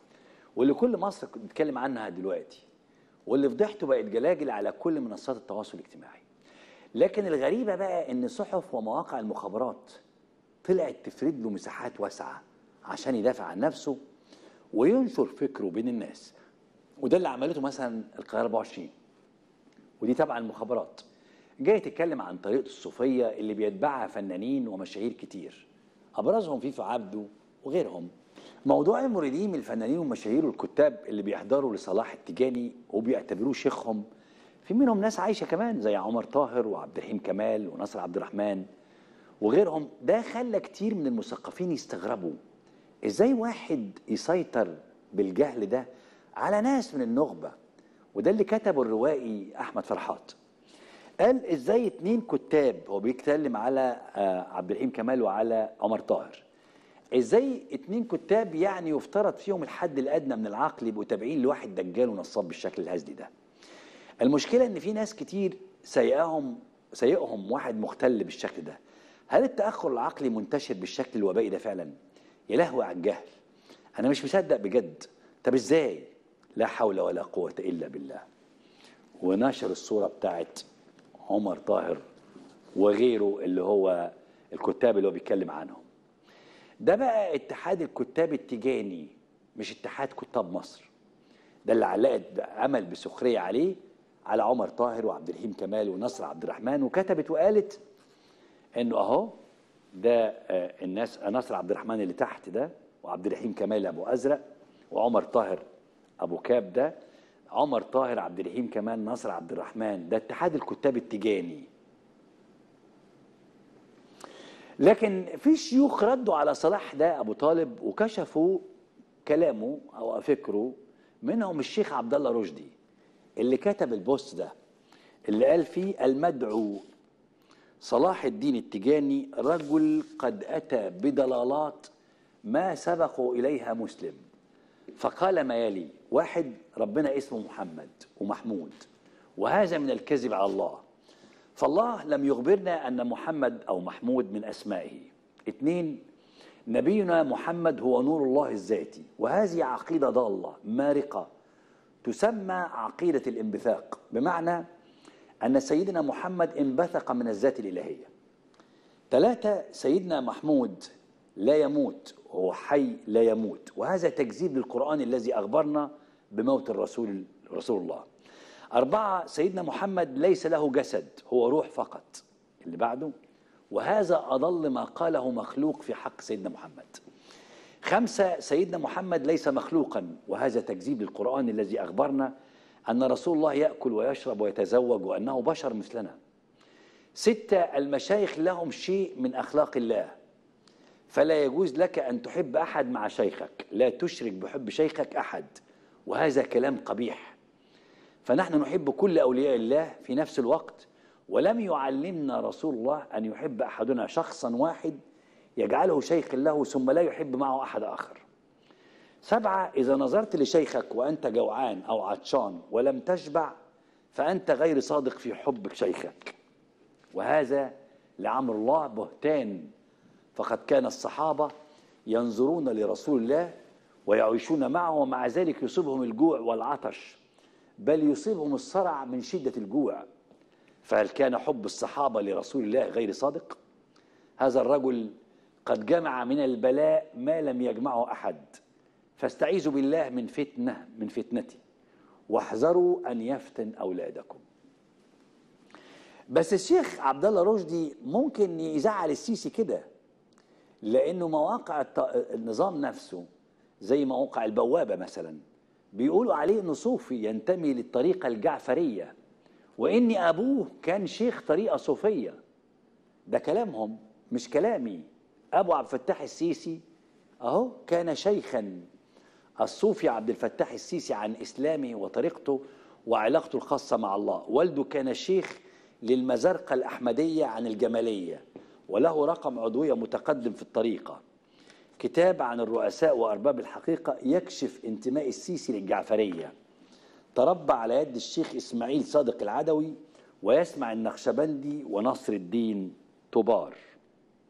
واللي كل مصر بتتكلم عنها دلوقتي واللي فضحته بقت جلاجل على كل منصات التواصل الاجتماعي لكن الغريبة بقى إن صحف ومواقع المخابرات طلعت تفرد له مساحات واسعة عشان يدافع عن نفسه وينشر فكره بين الناس وده اللي عملته مثلا القاهرة 24 ودي طبعا المخابرات جاي تتكلم عن طريقة الصوفية اللي بيتبعها فنانين ومشاهير كتير أبرزهم فيفا عبده وغيرهم موضوع المريدين من الفنانين والمشاهير والكتاب اللي بيحضروا لصلاح التجاني وبيعتبروه شيخهم في منهم ناس عايشة كمان زي عمر طاهر وعبد الرحيم كمال ونصر عبد الرحمن وغيرهم ده خلى كتير من المثقفين يستغربوا ازاي واحد يسيطر بالجهل ده على ناس من النخبة وده اللي كتبه الروائي أحمد فرحات قال ازاي اتنين كتاب هو بيتكلم على آه، عبد الرحيم كمال وعلى عمر طاهر ازاي اتنين كتاب يعني يفترض فيهم الحد الادنى من العقل يبقوا تابعين لواحد دجال ونصاب بالشكل الهزلي ده المشكله ان في ناس كتير سيئهم سيئهم واحد مختل بالشكل ده هل التاخر العقلي منتشر بالشكل الوبائي ده فعلا يا لهوي على الجهل انا مش مصدق بجد طب ازاي لا حول ولا قوه الا بالله ونشر الصوره بتاعت عمر طاهر وغيره اللي هو الكتاب اللي هو بيتكلم عنهم ده بقى اتحاد الكتاب التجاني مش اتحاد كتاب مصر ده اللي علقت عمل بسخريه عليه على عمر طاهر وعبد الرحيم كمال ونصر عبد الرحمن وكتبت وقالت انه اهو ده آه، الناس نصر عبد الرحمن اللي تحت ده وعبد الرحيم كمال ابو ازرق وعمر طاهر ابو كاب ده عمر طاهر عبد الرحيم كمال نصر عبد الرحمن ده اتحاد الكتاب التجاني لكن في شيوخ ردوا على صلاح ده ابو طالب وكشفوا كلامه او فكره منهم الشيخ عبد الله رشدي اللي كتب البوست ده اللي قال فيه المدعو صلاح الدين التجاني رجل قد اتى بضلالات ما سبقوا اليها مسلم فقال ما يلي واحد ربنا اسمه محمد ومحمود وهذا من الكذب على الله فالله لم يخبرنا أن محمد أو محمود من أسمائه اثنين نبينا محمد هو نور الله الذاتي وهذه عقيدة ضالة مارقة تسمى عقيدة الانبثاق بمعنى أن سيدنا محمد انبثق من الذات الإلهية ثلاثة سيدنا محمود لا يموت هو حي لا يموت وهذا تكذيب للقرآن الذي أخبرنا بموت الرسول رسول الله أربعة سيدنا محمد ليس له جسد هو روح فقط اللي بعده وهذا أضل ما قاله مخلوق في حق سيدنا محمد خمسة سيدنا محمد ليس مخلوقا وهذا تكذيب للقرآن الذي أخبرنا أن رسول الله يأكل ويشرب ويتزوج وأنه بشر مثلنا ستة المشايخ لهم شيء من أخلاق الله فلا يجوز لك أن تحب أحد مع شيخك لا تشرك بحب شيخك أحد وهذا كلام قبيح فنحن نحب كل أولياء الله في نفس الوقت ولم يعلمنا رسول الله أن يحب أحدنا شخصا واحد يجعله شيخ له ثم لا يحب معه أحد آخر سبعة إذا نظرت لشيخك وأنت جوعان أو عطشان ولم تشبع فأنت غير صادق في حبك شيخك وهذا لعمر الله بهتان فقد كان الصحابة ينظرون لرسول الله ويعيشون معه ومع ذلك يصيبهم الجوع والعطش بل يصيبهم الصرع من شدة الجوع فهل كان حب الصحابة لرسول الله غير صادق؟ هذا الرجل قد جمع من البلاء ما لم يجمعه أحد فاستعيذوا بالله من فتنة من فتنتي واحذروا أن يفتن أولادكم بس الشيخ عبد الله رشدي ممكن يزعل السيسي كده لانه مواقع الت- النظام نفسه زي مواقع البوابه مثلا بيقولوا عليه انه صوفي ينتمي للطريقه الجعفريه وان ابوه كان شيخ طريقه صوفيه ده كلامهم مش كلامي ابو عبد الفتاح السيسي اهو كان شيخا الصوفي عبد الفتاح السيسي عن اسلامه وطريقته وعلاقته الخاصه مع الله والده كان شيخ للمزرقه الاحمديه عن الجماليه وله رقم عضويه متقدم في الطريقه كتاب عن الرؤساء وارباب الحقيقه يكشف انتماء السيسي للجعفريه تربى على يد الشيخ اسماعيل صادق العدوي ويسمع النقشبندي ونصر الدين طبار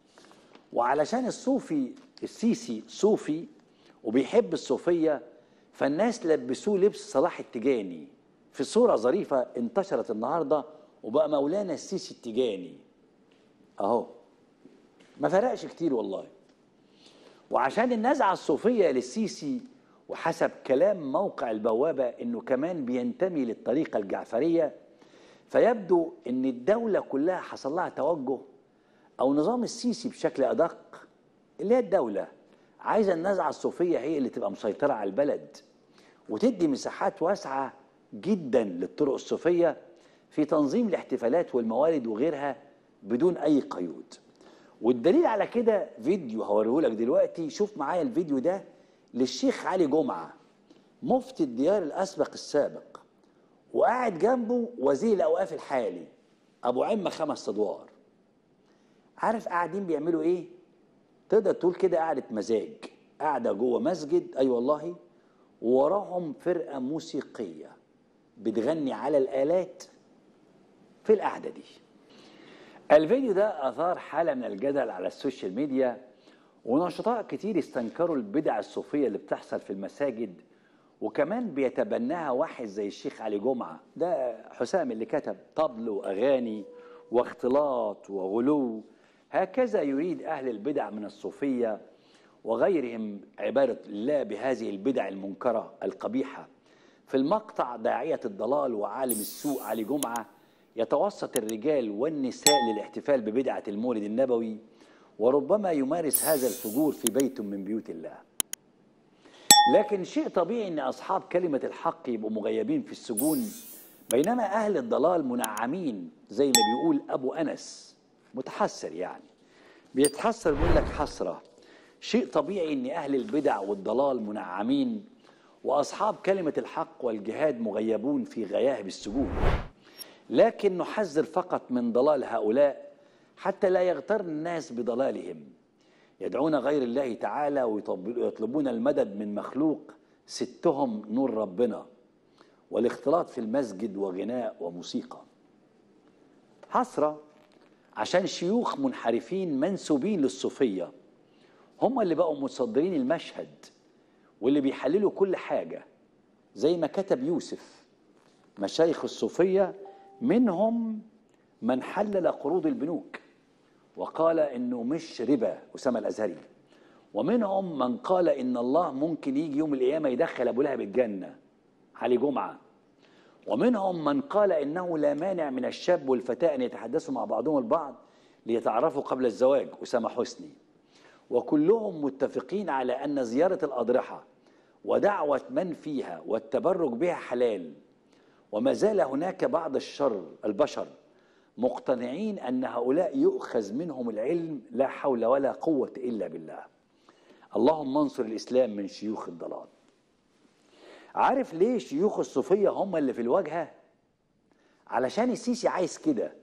وعلشان الصوفي السيسي صوفي وبيحب الصوفية فالناس لبسوه لبس صلاح التجاني في صورة ظريفة انتشرت النهاردة وبقى مولانا السيسي التجاني اهو ما فرقش كتير والله وعشان النزعة الصوفية للسيسي وحسب كلام موقع البوابة انه كمان بينتمي للطريقة الجعفرية فيبدو ان الدولة كلها حصل لها توجه او نظام السيسي بشكل ادق اللي هي الدولة عايزة النزعة الصوفية هي اللي تبقى مسيطرة على البلد وتدي مساحات واسعة جدا للطرق الصوفية في تنظيم الاحتفالات والموالد وغيرها بدون أي قيود والدليل على كده فيديو هوريه لك دلوقتي شوف معايا الفيديو ده للشيخ علي جمعة مفتي الديار الأسبق السابق وقاعد جنبه وزير الأوقاف الحالي أبو عمة خمس أدوار عارف قاعدين بيعملوا إيه؟ تقدر تقول كده قعدة مزاج قاعدة جوه مسجد أي أيوة والله ووراهم فرقة موسيقية بتغني على الآلات في القعدة دي الفيديو ده أثار حالة من الجدل على السوشيال ميديا ونشطاء كتير استنكروا البدع الصوفية اللي بتحصل في المساجد وكمان بيتبناها واحد زي الشيخ علي جمعة ده حسام اللي كتب طبل وأغاني واختلاط وغلو هكذا يريد أهل البدع من الصوفية وغيرهم عبادة الله بهذه البدع المنكرة القبيحة في المقطع داعية الضلال وعالم السوء علي جمعة يتوسط الرجال والنساء للاحتفال ببدعة المولد النبوي وربما يمارس هذا الفجور في بيت من بيوت الله لكن شيء طبيعي ان اصحاب كلمة الحق يبقوا مغيبين في السجون بينما اهل الضلال منعمين زي ما بيقول ابو انس متحسر يعني بيتحسر بيقول لك حسره شيء طبيعي ان اهل البدع والضلال منعمين واصحاب كلمه الحق والجهاد مغيبون في غياهب السجون لكن نحذر فقط من ضلال هؤلاء حتى لا يغتر الناس بضلالهم يدعون غير الله تعالى ويطلبون المدد من مخلوق ستهم نور ربنا والاختلاط في المسجد وغناء وموسيقى حسره عشان شيوخ منحرفين منسوبين للصوفيه هم اللي بقوا متصدرين المشهد واللي بيحللوا كل حاجة زي ما كتب يوسف مشايخ الصوفية منهم من حلل قروض البنوك وقال انه مش ربا اسامه الازهري ومنهم من قال ان الله ممكن يجي يوم القيامه يدخل ابو لهب الجنه علي جمعه ومنهم من قال انه لا مانع من الشاب والفتاه ان يتحدثوا مع بعضهم البعض ليتعرفوا قبل الزواج اسامه حسني وكلهم متفقين على ان زياره الاضرحه ودعوه من فيها والتبرك بها حلال وما زال هناك بعض الشر البشر مقتنعين ان هؤلاء يؤخذ منهم العلم لا حول ولا قوه الا بالله اللهم انصر الاسلام من شيوخ الضلال عارف ليه شيوخ الصوفيه هم اللي في الواجهه علشان السيسي عايز كده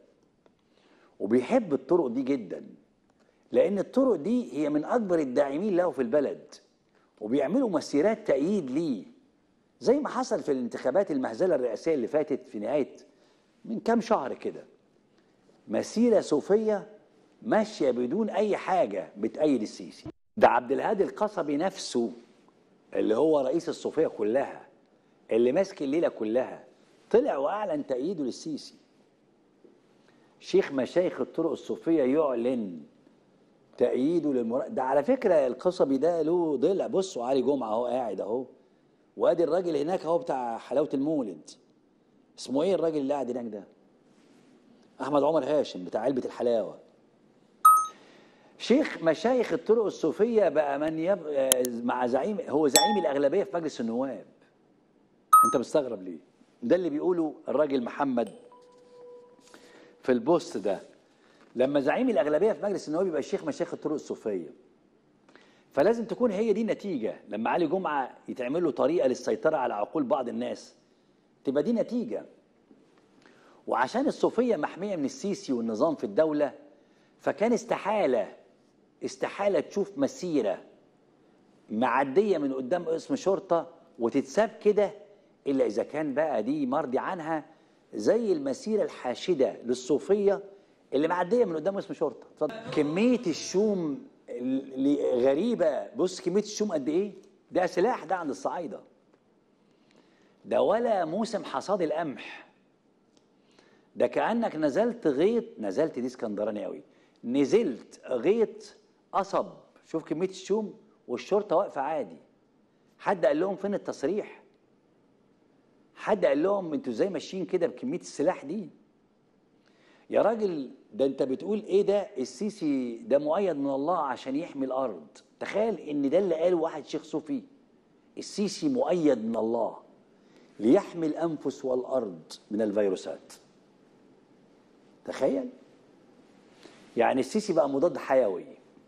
وبيحب الطرق دي جدا لان الطرق دي هي من اكبر الداعمين له في البلد وبيعملوا مسيرات تأييد ليه زي ما حصل في الانتخابات المهزله الرئاسيه اللي فاتت في نهايه من كام شهر كده مسيره صوفيه ماشيه بدون اي حاجه بتأيد السيسي ده عبد الهادي القصبي نفسه اللي هو رئيس الصوفيه كلها اللي ماسك الليله كلها طلع واعلن تأييده للسيسي شيخ مشايخ الطرق الصوفيه يعلن تأييده للمرا ده على فكره القصبي ده له ضلع بصوا علي جمعه اهو قاعد اهو وادي الراجل هناك اهو بتاع حلاوه المولد اسمه ايه الراجل اللي قاعد هناك ده احمد عمر هاشم بتاع علبه الحلاوه شيخ مشايخ الطرق الصوفيه بقى من يب... مع زعيم هو زعيم الاغلبيه في مجلس النواب انت مستغرب ليه ده اللي بيقوله الراجل محمد في البوست ده لما زعيم الاغلبيه في مجلس النواب يبقى الشيخ مشايخ الطرق الصوفيه فلازم تكون هي دي نتيجه لما علي جمعه يتعمل له طريقه للسيطره على عقول بعض الناس تبقى دي نتيجه وعشان الصوفيه محميه من السيسي والنظام في الدوله فكان استحاله استحاله تشوف مسيره معديه من قدام اسم شرطه وتتساب كده الا اذا كان بقى دي مرضي عنها زي المسيره الحاشده للصوفيه اللي معديه من قدام اسم شرطه اتفضل كميه الشوم اللي غريبه بص كميه الشوم قد ايه ده سلاح ده عند الصعايده ده ولا موسم حصاد القمح ده كأنك نزلت غيط نزلت دي اسكندراني قوي نزلت غيط قصب شوف كمية الشوم والشرطة واقفة عادي حد قال لهم فين التصريح حد قال لهم انتوا ازاي ماشيين كده بكمية السلاح دي يا راجل ده انت بتقول ايه ده السيسي ده مؤيد من الله عشان يحمي الارض تخيل ان ده اللي قاله واحد شيخ صوفي السيسي مؤيد من الله ليحمي الانفس والارض من الفيروسات تخيل يعني السيسي بقى مضاد حيوي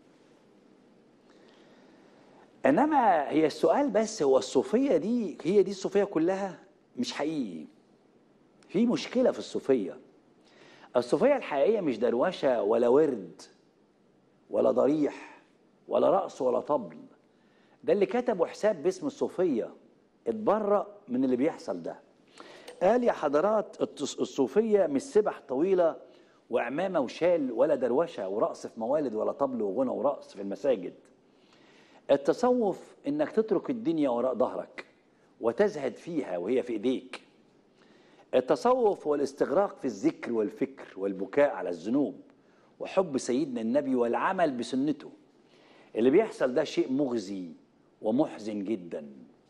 انما هي السؤال بس هو الصوفيه دي هي دي الصوفيه كلها مش حقيقي في مشكله في الصوفيه الصوفيه الحقيقيه مش دروشه ولا ورد ولا ضريح ولا رقص ولا طبل ده اللي كتبوا حساب باسم الصوفيه اتبرأ من اللي بيحصل ده قال يا حضرات التص- الصوفيه مش سبح طويله وعمامه وشال ولا دروشه ورقص في موالد ولا طبل وغنى ورقص في المساجد التصوف انك تترك الدنيا وراء ظهرك وتزهد فيها وهي في ايديك التصوف هو الاستغراق في الذكر والفكر والبكاء على الذنوب وحب سيدنا النبي والعمل بسنته اللي بيحصل ده شيء مغزي ومحزن جدا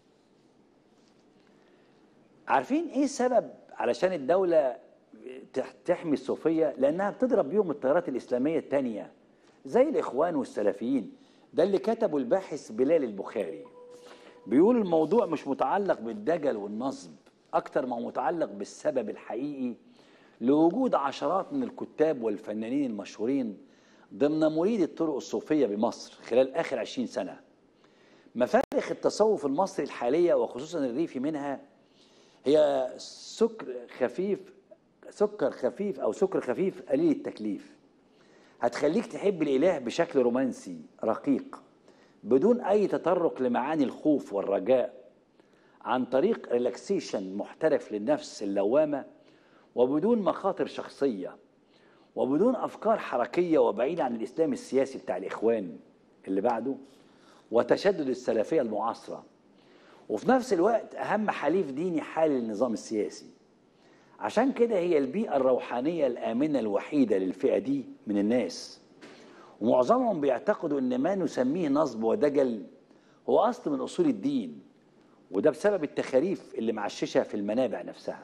عارفين ايه السبب علشان الدولة تح- تحمي الصوفية لانها بتضرب بيهم التيارات الاسلامية التانية زي الاخوان والسلفيين ده اللي كتبه الباحث بلال البخاري بيقول الموضوع مش متعلق بالدجل والنصب اكتر ما هو متعلق بالسبب الحقيقي لوجود عشرات من الكتاب والفنانين المشهورين ضمن مريد الطرق الصوفية بمصر خلال آخر عشرين سنة مفارخ التصوف المصري الحالية وخصوصا الريفي منها هي سكر خفيف سكر خفيف أو سكر خفيف قليل التكليف هتخليك تحب الإله بشكل رومانسي رقيق بدون أي تطرق لمعاني الخوف والرجاء عن طريق ريلاكسيشن محترف للنفس اللوامة وبدون مخاطر شخصية وبدون أفكار حركية وبعيدة عن الإسلام السياسي بتاع الإخوان اللي بعده وتشدد السلفية المعاصرة وفي نفس الوقت أهم حليف ديني حال النظام السياسي عشان كده هي البيئة الروحانية الآمنة الوحيدة للفئة دي من الناس ومعظمهم بيعتقدوا ان ما نسميه نصب ودجل هو اصل من اصول الدين وده بسبب التخاريف اللي معششه في المنابع نفسها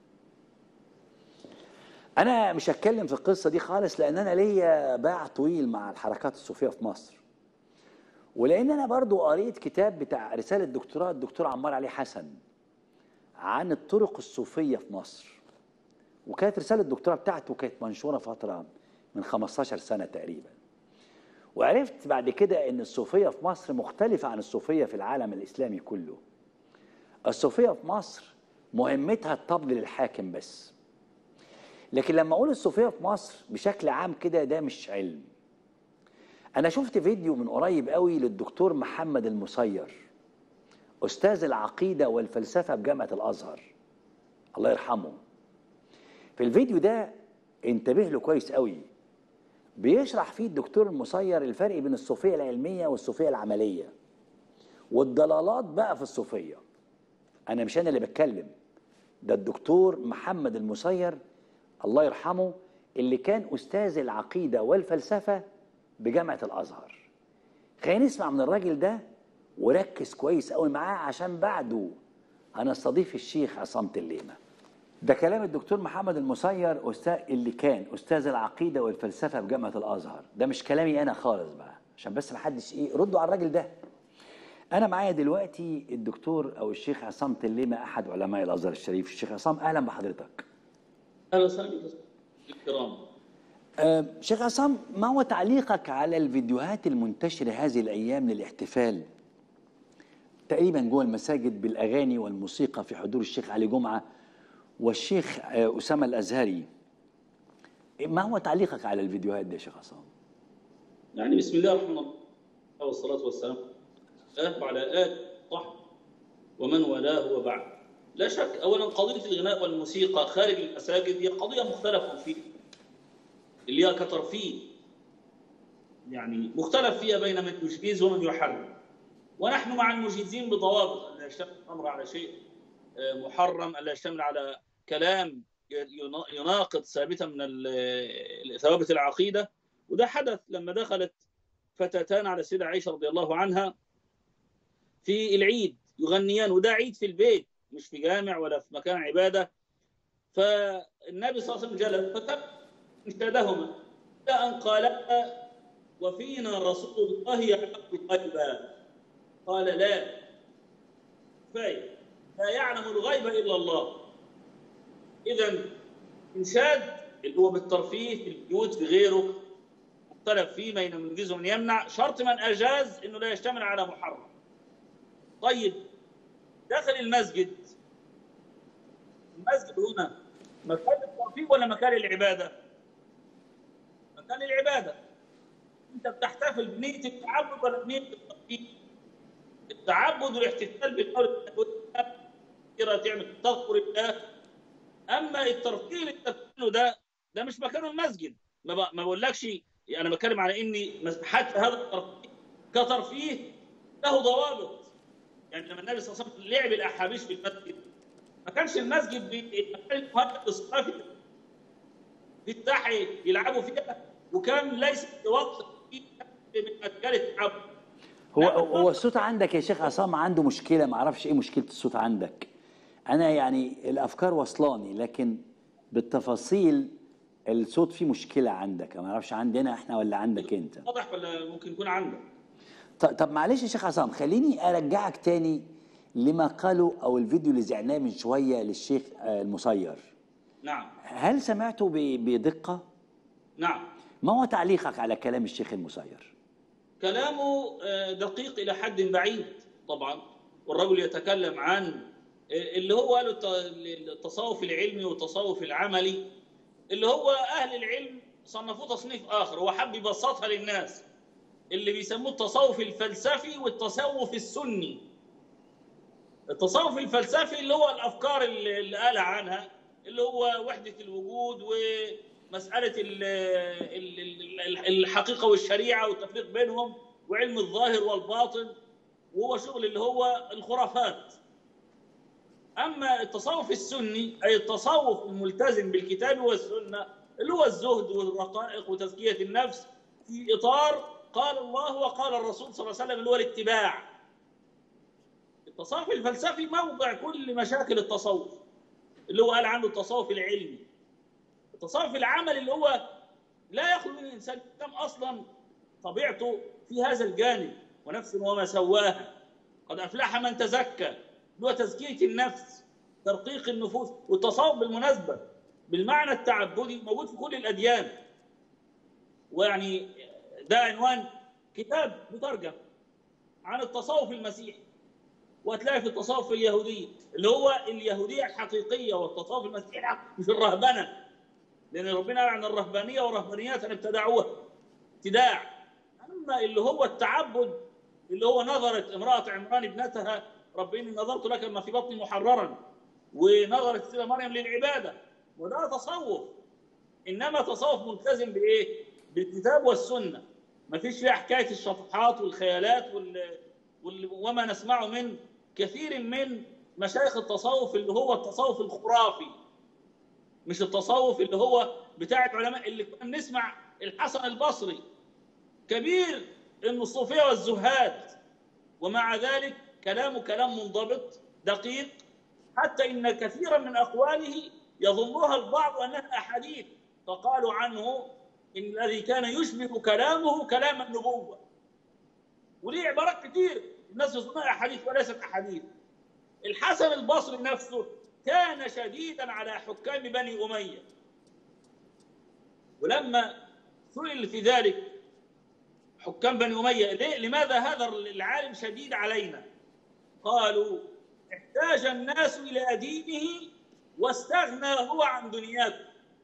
انا مش هتكلم في القصه دي خالص لان انا ليا باع طويل مع الحركات الصوفيه في مصر ولان انا برضو قريت كتاب بتاع رساله دكتوراه الدكتور عمار علي حسن عن الطرق الصوفيه في مصر وكانت رساله الدكتوراه بتاعته كانت منشوره فتره من 15 سنه تقريبا وعرفت بعد كده ان الصوفيه في مصر مختلفه عن الصوفيه في العالم الاسلامي كله الصوفيه في مصر مهمتها الطبل للحاكم بس لكن لما اقول الصوفيه في مصر بشكل عام كده ده مش علم انا شفت فيديو من قريب قوي للدكتور محمد المسير استاذ العقيده والفلسفه بجامعه الازهر الله يرحمه في الفيديو ده انتبه له كويس قوي بيشرح فيه الدكتور المسير الفرق بين الصوفيه العلميه والصوفيه العمليه والضلالات بقى في الصوفيه انا مش انا اللي بتكلم ده الدكتور محمد المسير الله يرحمه اللي كان استاذ العقيده والفلسفه بجامعه الازهر خلينا نسمع من الراجل ده وركز كويس قوي معاه عشان بعده هنستضيف الشيخ عصام الليمه ده كلام الدكتور محمد المسير أستاذ اللي كان استاذ العقيده والفلسفه بجامعه الازهر ده مش كلامي انا خالص بقى عشان بس ما حدش ايه ردوا على الراجل ده انا معايا دلوقتي الدكتور او الشيخ عصام تليمه احد علماء الازهر الشريف الشيخ عصام اهلا بحضرتك اهلا وسهلا بك الكرام أه شيخ عصام ما هو تعليقك على الفيديوهات المنتشره هذه الايام للاحتفال تقريبا جوه المساجد بالاغاني والموسيقى في حضور الشيخ علي جمعه والشيخ آه، اسامه الازهري ما هو تعليقك على الفيديوهات دي يا شيخ عصام يعني بسم الله الرحمن الرحيم والصلاة والسلام آه وعلى آل صح ومن والاه وبعد لا شك أولا قضية الغناء والموسيقى خارج المساجد هي قضية مختلف فيها اللي هي كترفيه يعني مختلف فيها بين من يجيز ومن يحرم ونحن مع المجيزين بضوابط أن يشتغل الأمر على شيء آه، محرم الا يشتمل على كلام ينا- يناقض ثابتا من ال- ثوابت العقيده وده حدث لما دخلت فتاتان على السيده عائشه رضي الله عنها في العيد يغنيان وده عيد في البيت مش في جامع ولا في مكان عباده فالنبي صلى الله عليه وسلم جلس فتم انشادهما الى ان قالتا وفينا رسول الله يعلم الغيب قال لا كفايه لا يعلم الغيب الا الله اذا انشاد اللي هو بالترفيه في البيوت في غيره مختلف فيه ما ينجزه من يمنع شرط من اجاز انه لا يشتمل على محرم طيب داخل المسجد المسجد هنا مكان الترفيه ولا مكان العباده؟ مكان العباده انت بتحتفل بنيه التعبد ولا بنيه الترفيه؟ التعبد والاحتفال بقول كده تعمل تذكر الله اما الترفيه اللي انت بتعمله ده ده مش مكانه المسجد ما ب- ما بقولكش انا بتكلم على اني مس- حتى هذا الترفيه كترفيه له ضوابط يعني لما النبي صلى الله عليه وسلم لعب الاحابيش في المسجد ما كانش المسجد بي- مكان المهاجر الصافي في الساحه يلعبوا فيها وكان ليس في وقت فيه من اشكال التعبد هو لا، هو الصوت عندك يا شيخ عصام عنده مشكله ما اعرفش ايه مشكله الصوت عندك انا يعني الافكار وصلاني لكن بالتفاصيل الصوت فيه مشكله عندك ما اعرفش عندنا احنا ولا عندك انت واضح ولا ممكن يكون عندك ط- طب معلش يا شيخ عصام خليني ارجعك تاني لما قاله او الفيديو اللي زعناه من شويه للشيخ آه، المصير نعم هل سمعته ب- بدقه نعم ما هو تعليقك على كلام الشيخ المصير كلامه آه، دقيق الى حد بعيد طبعا والرجل يتكلم عن آه، اللي هو قاله الت- التصوف العلمي والتصوف العملي اللي هو اهل العلم صنفوه تصنيف اخر هو حب يبسطها للناس اللي بيسموه التصوف الفلسفي والتصوف السني التصوف الفلسفي اللي هو الافكار اللي اللي قال عنها اللي هو وحده الوجود ومساله ال- ال- ال- الحقيقه والشريعه والتفريق بينهم وعلم الظاهر والباطن وهو شغل اللي هو الخرافات اما التصوف السني اي التصوف الملتزم بالكتاب والسنه اللي هو الزهد والرقائق وتزكيه النفس في اطار قال الله وقال الرسول صلى الله عليه وسلم اللي هو الاتباع التصوف الفلسفي موضع كل مشاكل التصوف اللي هو قال عنه التصوف العلمي التصوف العملي اللي هو لا يخلو من الانسان كم اصلا طبيعته في هذا الجانب ونفس وما سواها قد افلح من تزكى اللي هو تزكيه النفس ترقيق النفوس والتصوف بالمناسبه بالمعنى التعبدي موجود في كل الاديان ويعني ده عنوان كتاب مترجم عن التصوف المسيحي وهتلاقي في التصوف اليهودي اللي هو اليهوديه الحقيقيه والتصوف المسيحي الحق- مش الرهبنه لان ربنا قال عن الرهبانيه ورهبانيات ان ابتدعوها ابتداع اما اللي هو التعبد اللي هو نظرت امراه عمران ابنتها رب اني نظرت لك ما في بطني محررا ونظرت السيده مريم للعباده وده تصوف انما تصوف ملتزم بايه؟ بالكتاب والسنه ما فيش فيها حكايه الشطحات والخيالات وال... وال... وما نسمعه من كثير من مشايخ التصوف اللي هو التصوف الخرافي مش التصوف اللي هو بتاع العلماء اللي كنا بنسمع الحسن البصري كبير ان الصوفيه والزهاد ومع ذلك كلامه كلام منضبط دقيق حتى ان كثيرا من اقواله يظنها البعض انها احاديث فقالوا عنه ان الذي كان يشبه كلامه كلام النبوه وليه عبارات كثير الناس يظنها احاديث وليست احاديث الحسن البصري نفسه كان شديدا على حكام بني اميه ولما سئل في ذلك حكام بني اميه ليه لماذا هذا العالم شديد علينا؟ قالوا احتاج الناس الى دينه واستغنى هو عن دنياكم.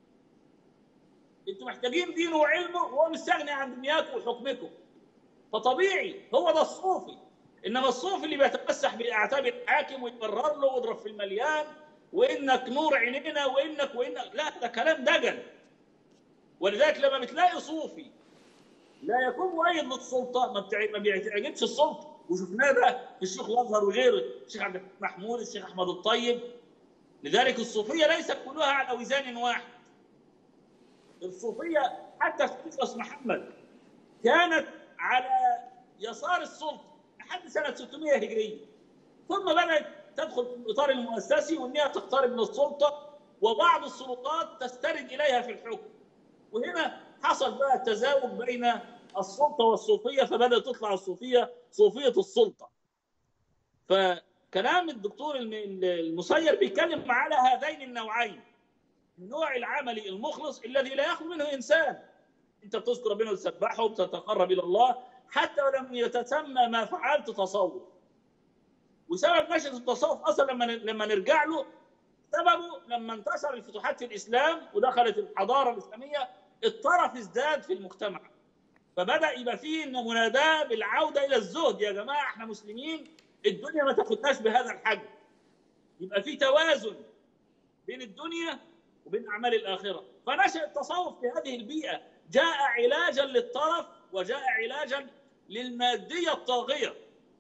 انتم محتاجين دينه وعلمه وهو مستغني عن دنياكم وحكمكم. فطبيعي هو ده الصوفي انما الصوفي اللي بيتمسح باعتاب الحاكم ويبرر له ويضرب في المليان وانك نور عينينا وانك وانك لا ده كلام دجل ولذلك لما بتلاقي صوفي لا يكون مؤيد للسلطه ما بتع- ما بيعجبش السلطه وشفناه ده في الشيخ الازهر وغيره الشيخ عبد الحليم محمود الشيخ احمد الطيب لذلك الصوفيه ليست كلها على وزان واحد الصوفيه حتى في قصص محمد كانت على يسار السلطه لحد سنه 600 هجريه ثم بدات تدخل في الاطار المؤسسي وان هي تقترب من السلطه وبعض السلطات تستند اليها في الحكم وهنا حصل بقى التزاوج بين السلطه والصوفيه فبدات تطلع الصوفيه صوفيه السلطه فكلام الدكتور الم- المسير بيتكلم على هذين النوعين النوع العملي المخلص الذي لا يخلو منه انسان انت بتذكر ربنا وتسبحه وبتتقرب الى الله حتى ولم يتسمى ما فعلت تصوف وسبب نشأة التصوف اصلا لما لما نرجع له سببه لما انتشر الفتوحات في الاسلام ودخلت الحضاره الاسلاميه الطرف ازداد في المجتمع فبدا يبقى فيه ان مناداه بالعوده الى الزهد يا جماعه احنا مسلمين الدنيا ما تاخدناش بهذا الحجم يبقى في توازن بين الدنيا وبين اعمال الاخره فنشا التصوف في هذه البيئه جاء علاجا للطرف وجاء علاجا للماديه الطاغيه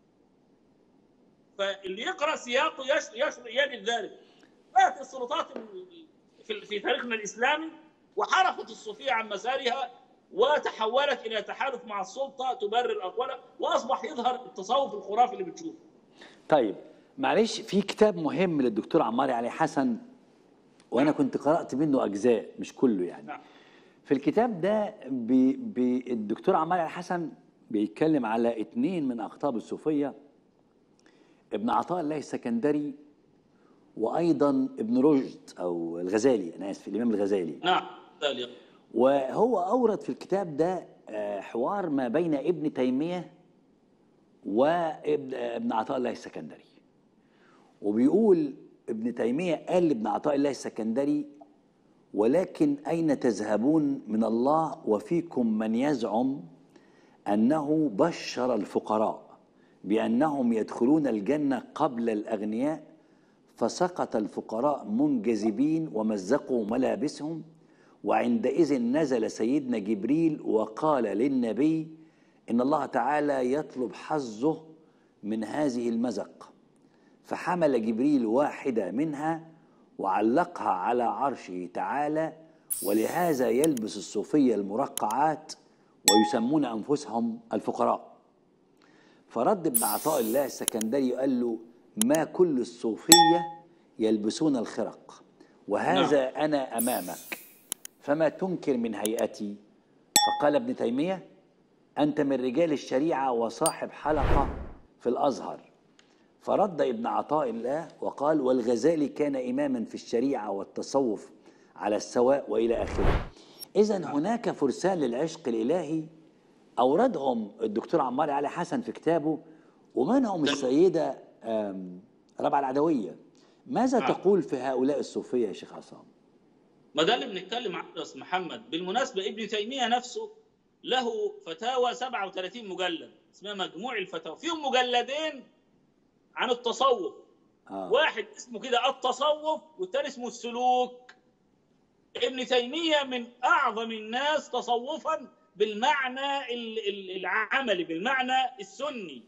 فاللي يقرا سياقه يش- يش- يجد ذلك جاءت السلطات في في تاريخنا الاسلامي وحرفت الصوفيه عن مسارها وتحولت الى تحالف مع السلطه تبرر اقوالها واصبح يظهر التصوف الخرافي اللي بتشوفه طيب معلش في كتاب مهم للدكتور عماري علي حسن وانا كنت قرات منه اجزاء مش كله يعني نعم في الكتاب ده بي بي الدكتور عمار علي حسن بيتكلم على اتنين من اقطاب الصوفيه ابن عطاء الله السكندري وايضا ابن رشد او الغزالي انا اسف الامام الغزالي نعم ذلك وهو اورد في الكتاب ده آه، حوار ما بين ابن تيميه وابن ابن عطاء الله السكندري وبيقول ابن تيميه قال لابن عطاء الله السكندري ولكن اين تذهبون من الله وفيكم من يزعم انه بشر الفقراء بانهم يدخلون الجنه قبل الاغنياء فسقط الفقراء منجذبين ومزقوا ملابسهم وعندئذ نزل سيدنا جبريل وقال للنبي ان الله تعالى يطلب حظه من هذه المزق فحمل جبريل واحده منها وعلقها على عرشه تعالى ولهذا يلبس الصوفيه المرقعات ويسمون انفسهم الفقراء فرد ابن عطاء الله السكندري قال له ما كل الصوفيه يلبسون الخرق وهذا نعم. انا امامك فما تنكر من هيئتي فقال ابن تيميه انت من رجال الشريعه وصاحب حلقه في الازهر فرد ابن عطاء الله وقال والغزالي كان اماما في الشريعه والتصوف على السواء والى اخره اذا هناك فرسان للعشق الالهي اوردهم الدكتور عمار علي حسن في كتابه ومنهم السيده آم، ربعه العدويه ماذا نعم. تقول في هؤلاء الصوفيه يا شيخ عصام ما ده اللي بنتكلم عنه يا استاذ محمد بالمناسبه ابن تيميه نفسه له فتاوى 37 مجلد اسمها مجموع الفتاوى فيهم مجلدين عن التصوف آه. واحد اسمه كده التصوف والتاني اسمه السلوك ابن تيميه من اعظم الناس تصوفا بالمعنى ال- ال- العملي بالمعنى السني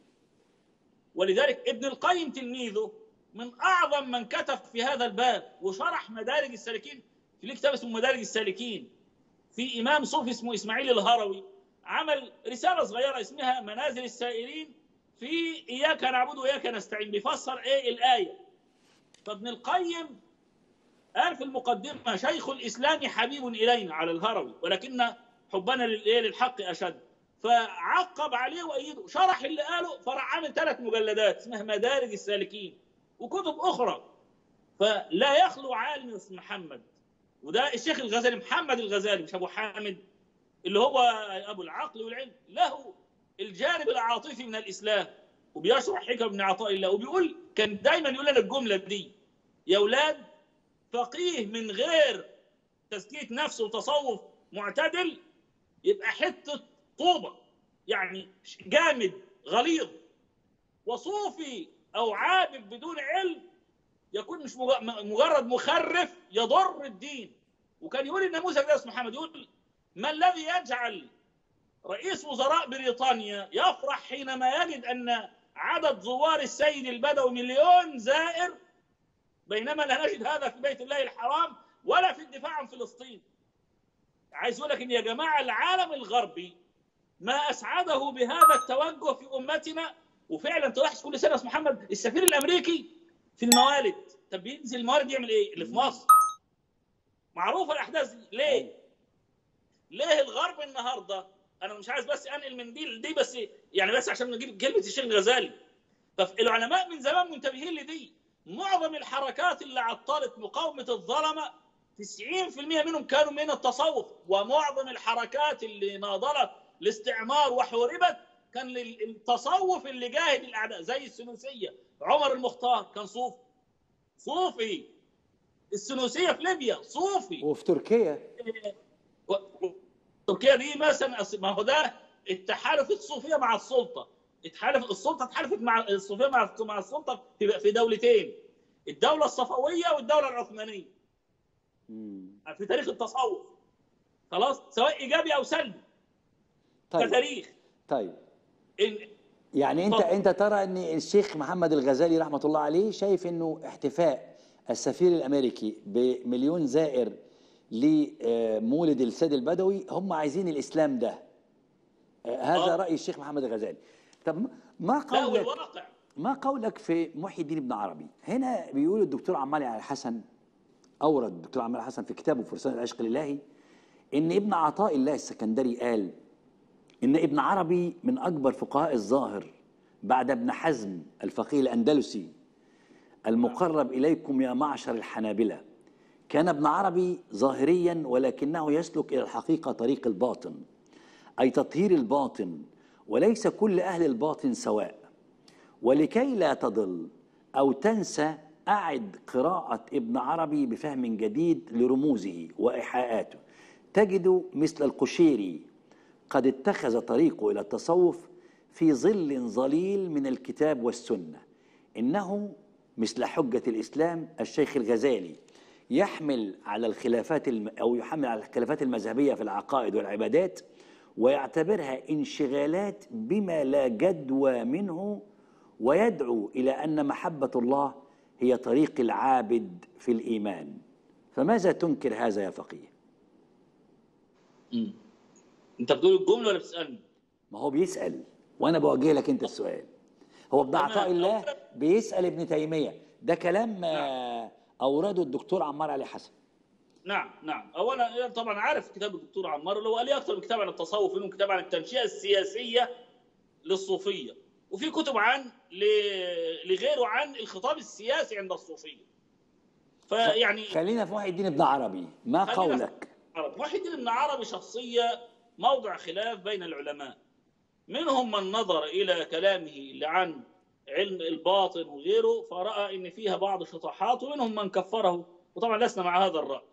ولذلك ابن القيم تلميذه من اعظم من كتب في هذا الباب وشرح مدارج السالكين في ليه كتاب اسمه مدارج السالكين في امام صوفي اسمه اسماعيل الهروي عمل رساله صغيره اسمها منازل السائرين في اياك نعبد واياك نستعين بيفسر ايه الايه فابن القيم قال في المقدمه شيخ الاسلام حبيب الينا على الهروي ولكن حبنا للإيه؟ للحق اشد فعقب عليه وايده شرح اللي قاله فراح عامل ثلاث مجلدات اسمها مدارج السالكين وكتب اخرى فلا يخلو عالم يا أستاذ محمد وده الشيخ الغزالي محمد الغزالي مش ابو حامد اللي هو ابو العقل والعلم له الجانب العاطفي من الاسلام وبيشرح حكم ابن عطاء الله وبيقول كان دايما يقول لنا الجمله دي يا اولاد فقيه من غير تزكيه نفس وتصوف معتدل يبقى حته طوبه يعني جامد غليظ وصوفي او عابد بدون علم يكون مش مج- مجرد مخرف يضر الدين وكان يقول النموذج ده اسمه محمد يقول ما الذي يجعل رئيس وزراء بريطانيا يفرح حينما يجد ان عدد زوار السيد البدوي مليون زائر بينما لا نجد هذا في بيت الله الحرام ولا في الدفاع عن فلسطين عايز اقول لك ان يا جماعه العالم الغربي ما اسعده بهذا التوجه في امتنا وفعلا تلاحظ كل سنه يا أستاذ محمد السفير الامريكي في الموالد طب بينزل الموالد يعمل ايه اللي في مصر معروفه الاحداث دي ليه ليه الغرب النهارده انا مش عايز بس انقل من دي لدي بس يعني بس عشان نجيب كلمه الشيخ الغزالي فالعلماء من زمان منتبهين لدي معظم الحركات اللي عطلت مقاومه الظلمه 90% منهم كانوا من التصوف ومعظم الحركات اللي ناضلت الاستعمار وحوربت كان للتصوف اللي جاهد الاعداء زي السنوسيه عمر المختار كان صوفي صوفي السنوسيه في ليبيا صوفي وفي تركيا و- و- تركيا دي مثلا أصل- ما هو ده التحالف الصوفيه مع السلطه اتحالف السلطه اتحالفت مع الصوفيه مع مع السلطه في في دولتين الدوله الصفويه والدوله العثمانيه مم. في تاريخ التصوف خلاص سواء ايجابي او سلبي طيب كتاريخ طيب إن يعني انت اتفضل. انت ترى ان الشيخ محمد الغزالي رحمه الله عليه شايف انه احتفاء السفير الامريكي بمليون زائر لمولد السيد البدوي هم عايزين الاسلام ده آه، هذا آه. راي الشيخ محمد الغزالي طب ما لا قولك والواقع ما قولك في محي الدين ابن عربي هنا بيقول الدكتور عمال علي الحسن اورد الدكتور عمال الحسن في كتابه فرسان العشق الالهي ان ابن عطاء الله السكندري قال ان ابن عربي من اكبر فقهاء الظاهر بعد ابن حزم الفقيه الاندلسي المقرب اليكم يا معشر الحنابله كان ابن عربي ظاهريا ولكنه يسلك الى الحقيقه طريق الباطن اي تطهير الباطن وليس كل اهل الباطن سواء ولكي لا تضل أو تنسى أعد قراءة ابن عربي بفهم جديد لرموزه وإيحاءاته تجد مثل القشيري قد اتخذ طريقه إلى التصوف في ظل ظليل من الكتاب والسنة إنه مثل حجة الإسلام الشيخ الغزالي يحمل على الخلافات الم... أو يحمل على الخلافات المذهبية في العقائد والعبادات ويعتبرها انشغالات بما لا جدوى منه ويدعو الى ان محبه الله هي طريق العابد في الايمان فماذا تنكر هذا يا فقيه مم. انت بتقول الجمله ولا بتسالني؟ ما هو بيسال وانا بوجه لك انت السؤال هو ابن تمام. عطاء الله أولا- بيسال ابن تيميه ده كلام آه، اورده الدكتور عمار علي حسن نعم نعم اولا طبعا عارف كتاب الدكتور عمار اللي هو قال لي اكثر من كتاب عن التصوف منهم كتاب عن التنشئه السياسيه للصوفيه وفي كتب عن ل- لغيره عن الخطاب السياسي عند الصوفيه فيعني خلينا في محي الدين ابن عربي ما خلينا في قولك عربي. محي الدين ابن عربي شخصيه موضع خلاف بين العلماء منهم من نظر الى كلامه اللي عن علم الباطن وغيره فراى ان فيها بعض شطحات ومنهم من كفره وطبعا لسنا مع هذا الراي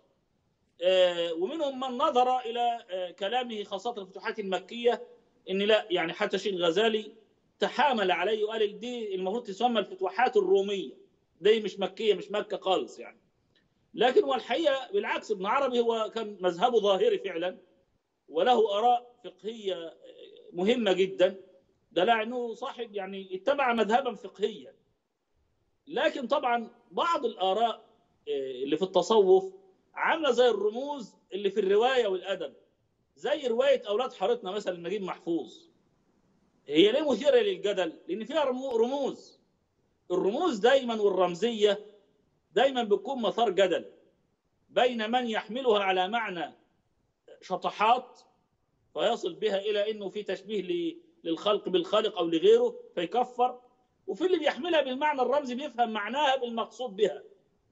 آه، ومنهم من نظر الى آه، كلامه خاصه الفتوحات المكيه ان لا يعني حتى شيخ الغزالي تحامل عليه وقال دي المفروض تسمى الفتوحات الروميه دي مش مكيه مش مكه خالص يعني لكن والحقيقه بالعكس ابن عربي هو كان مذهبه ظاهري فعلا وله اراء فقهيه مهمه جدا ده انه صاحب يعني اتبع مذهبا فقهيا لكن طبعا بعض الاراء آه، اللي في التصوف عامله زي الرموز اللي في الروايه والادب زي روايه اولاد حارتنا مثلا نجيب محفوظ هي ليه مثيره للجدل؟ لان فيها رمو- رموز الرموز دايما والرمزيه دايما بتكون مثار جدل بين من يحملها على معنى شطحات فيصل بها الى انه في تشبيه ل- للخلق بالخالق او لغيره فيكفر وفي اللي بيحملها بالمعنى الرمزي بيفهم معناها بالمقصود بها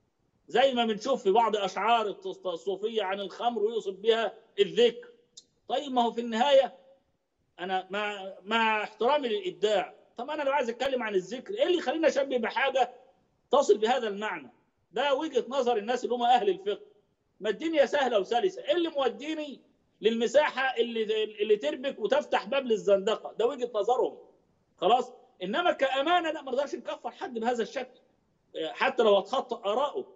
زي ما بنشوف في بعض اشعار التص- الصوفيه عن الخمر ويوصف بها الذكر طيب ما هو في النهايه انا مع مع احترامي للابداع طب انا لو عايز اتكلم عن الذكر ايه اللي يخليني اشبه بحاجه تصل بهذا المعنى ده وجهه نظر الناس اللي هم اهل الفقه ما الدنيا سهله وسلسه ايه اللي موديني للمساحه اللي اللي تربك وتفتح باب للزندقه ده وجهه نظرهم خلاص انما كامانه لا ما نقدرش نكفر حد بهذا الشكل حتى لو اتخطى اراءه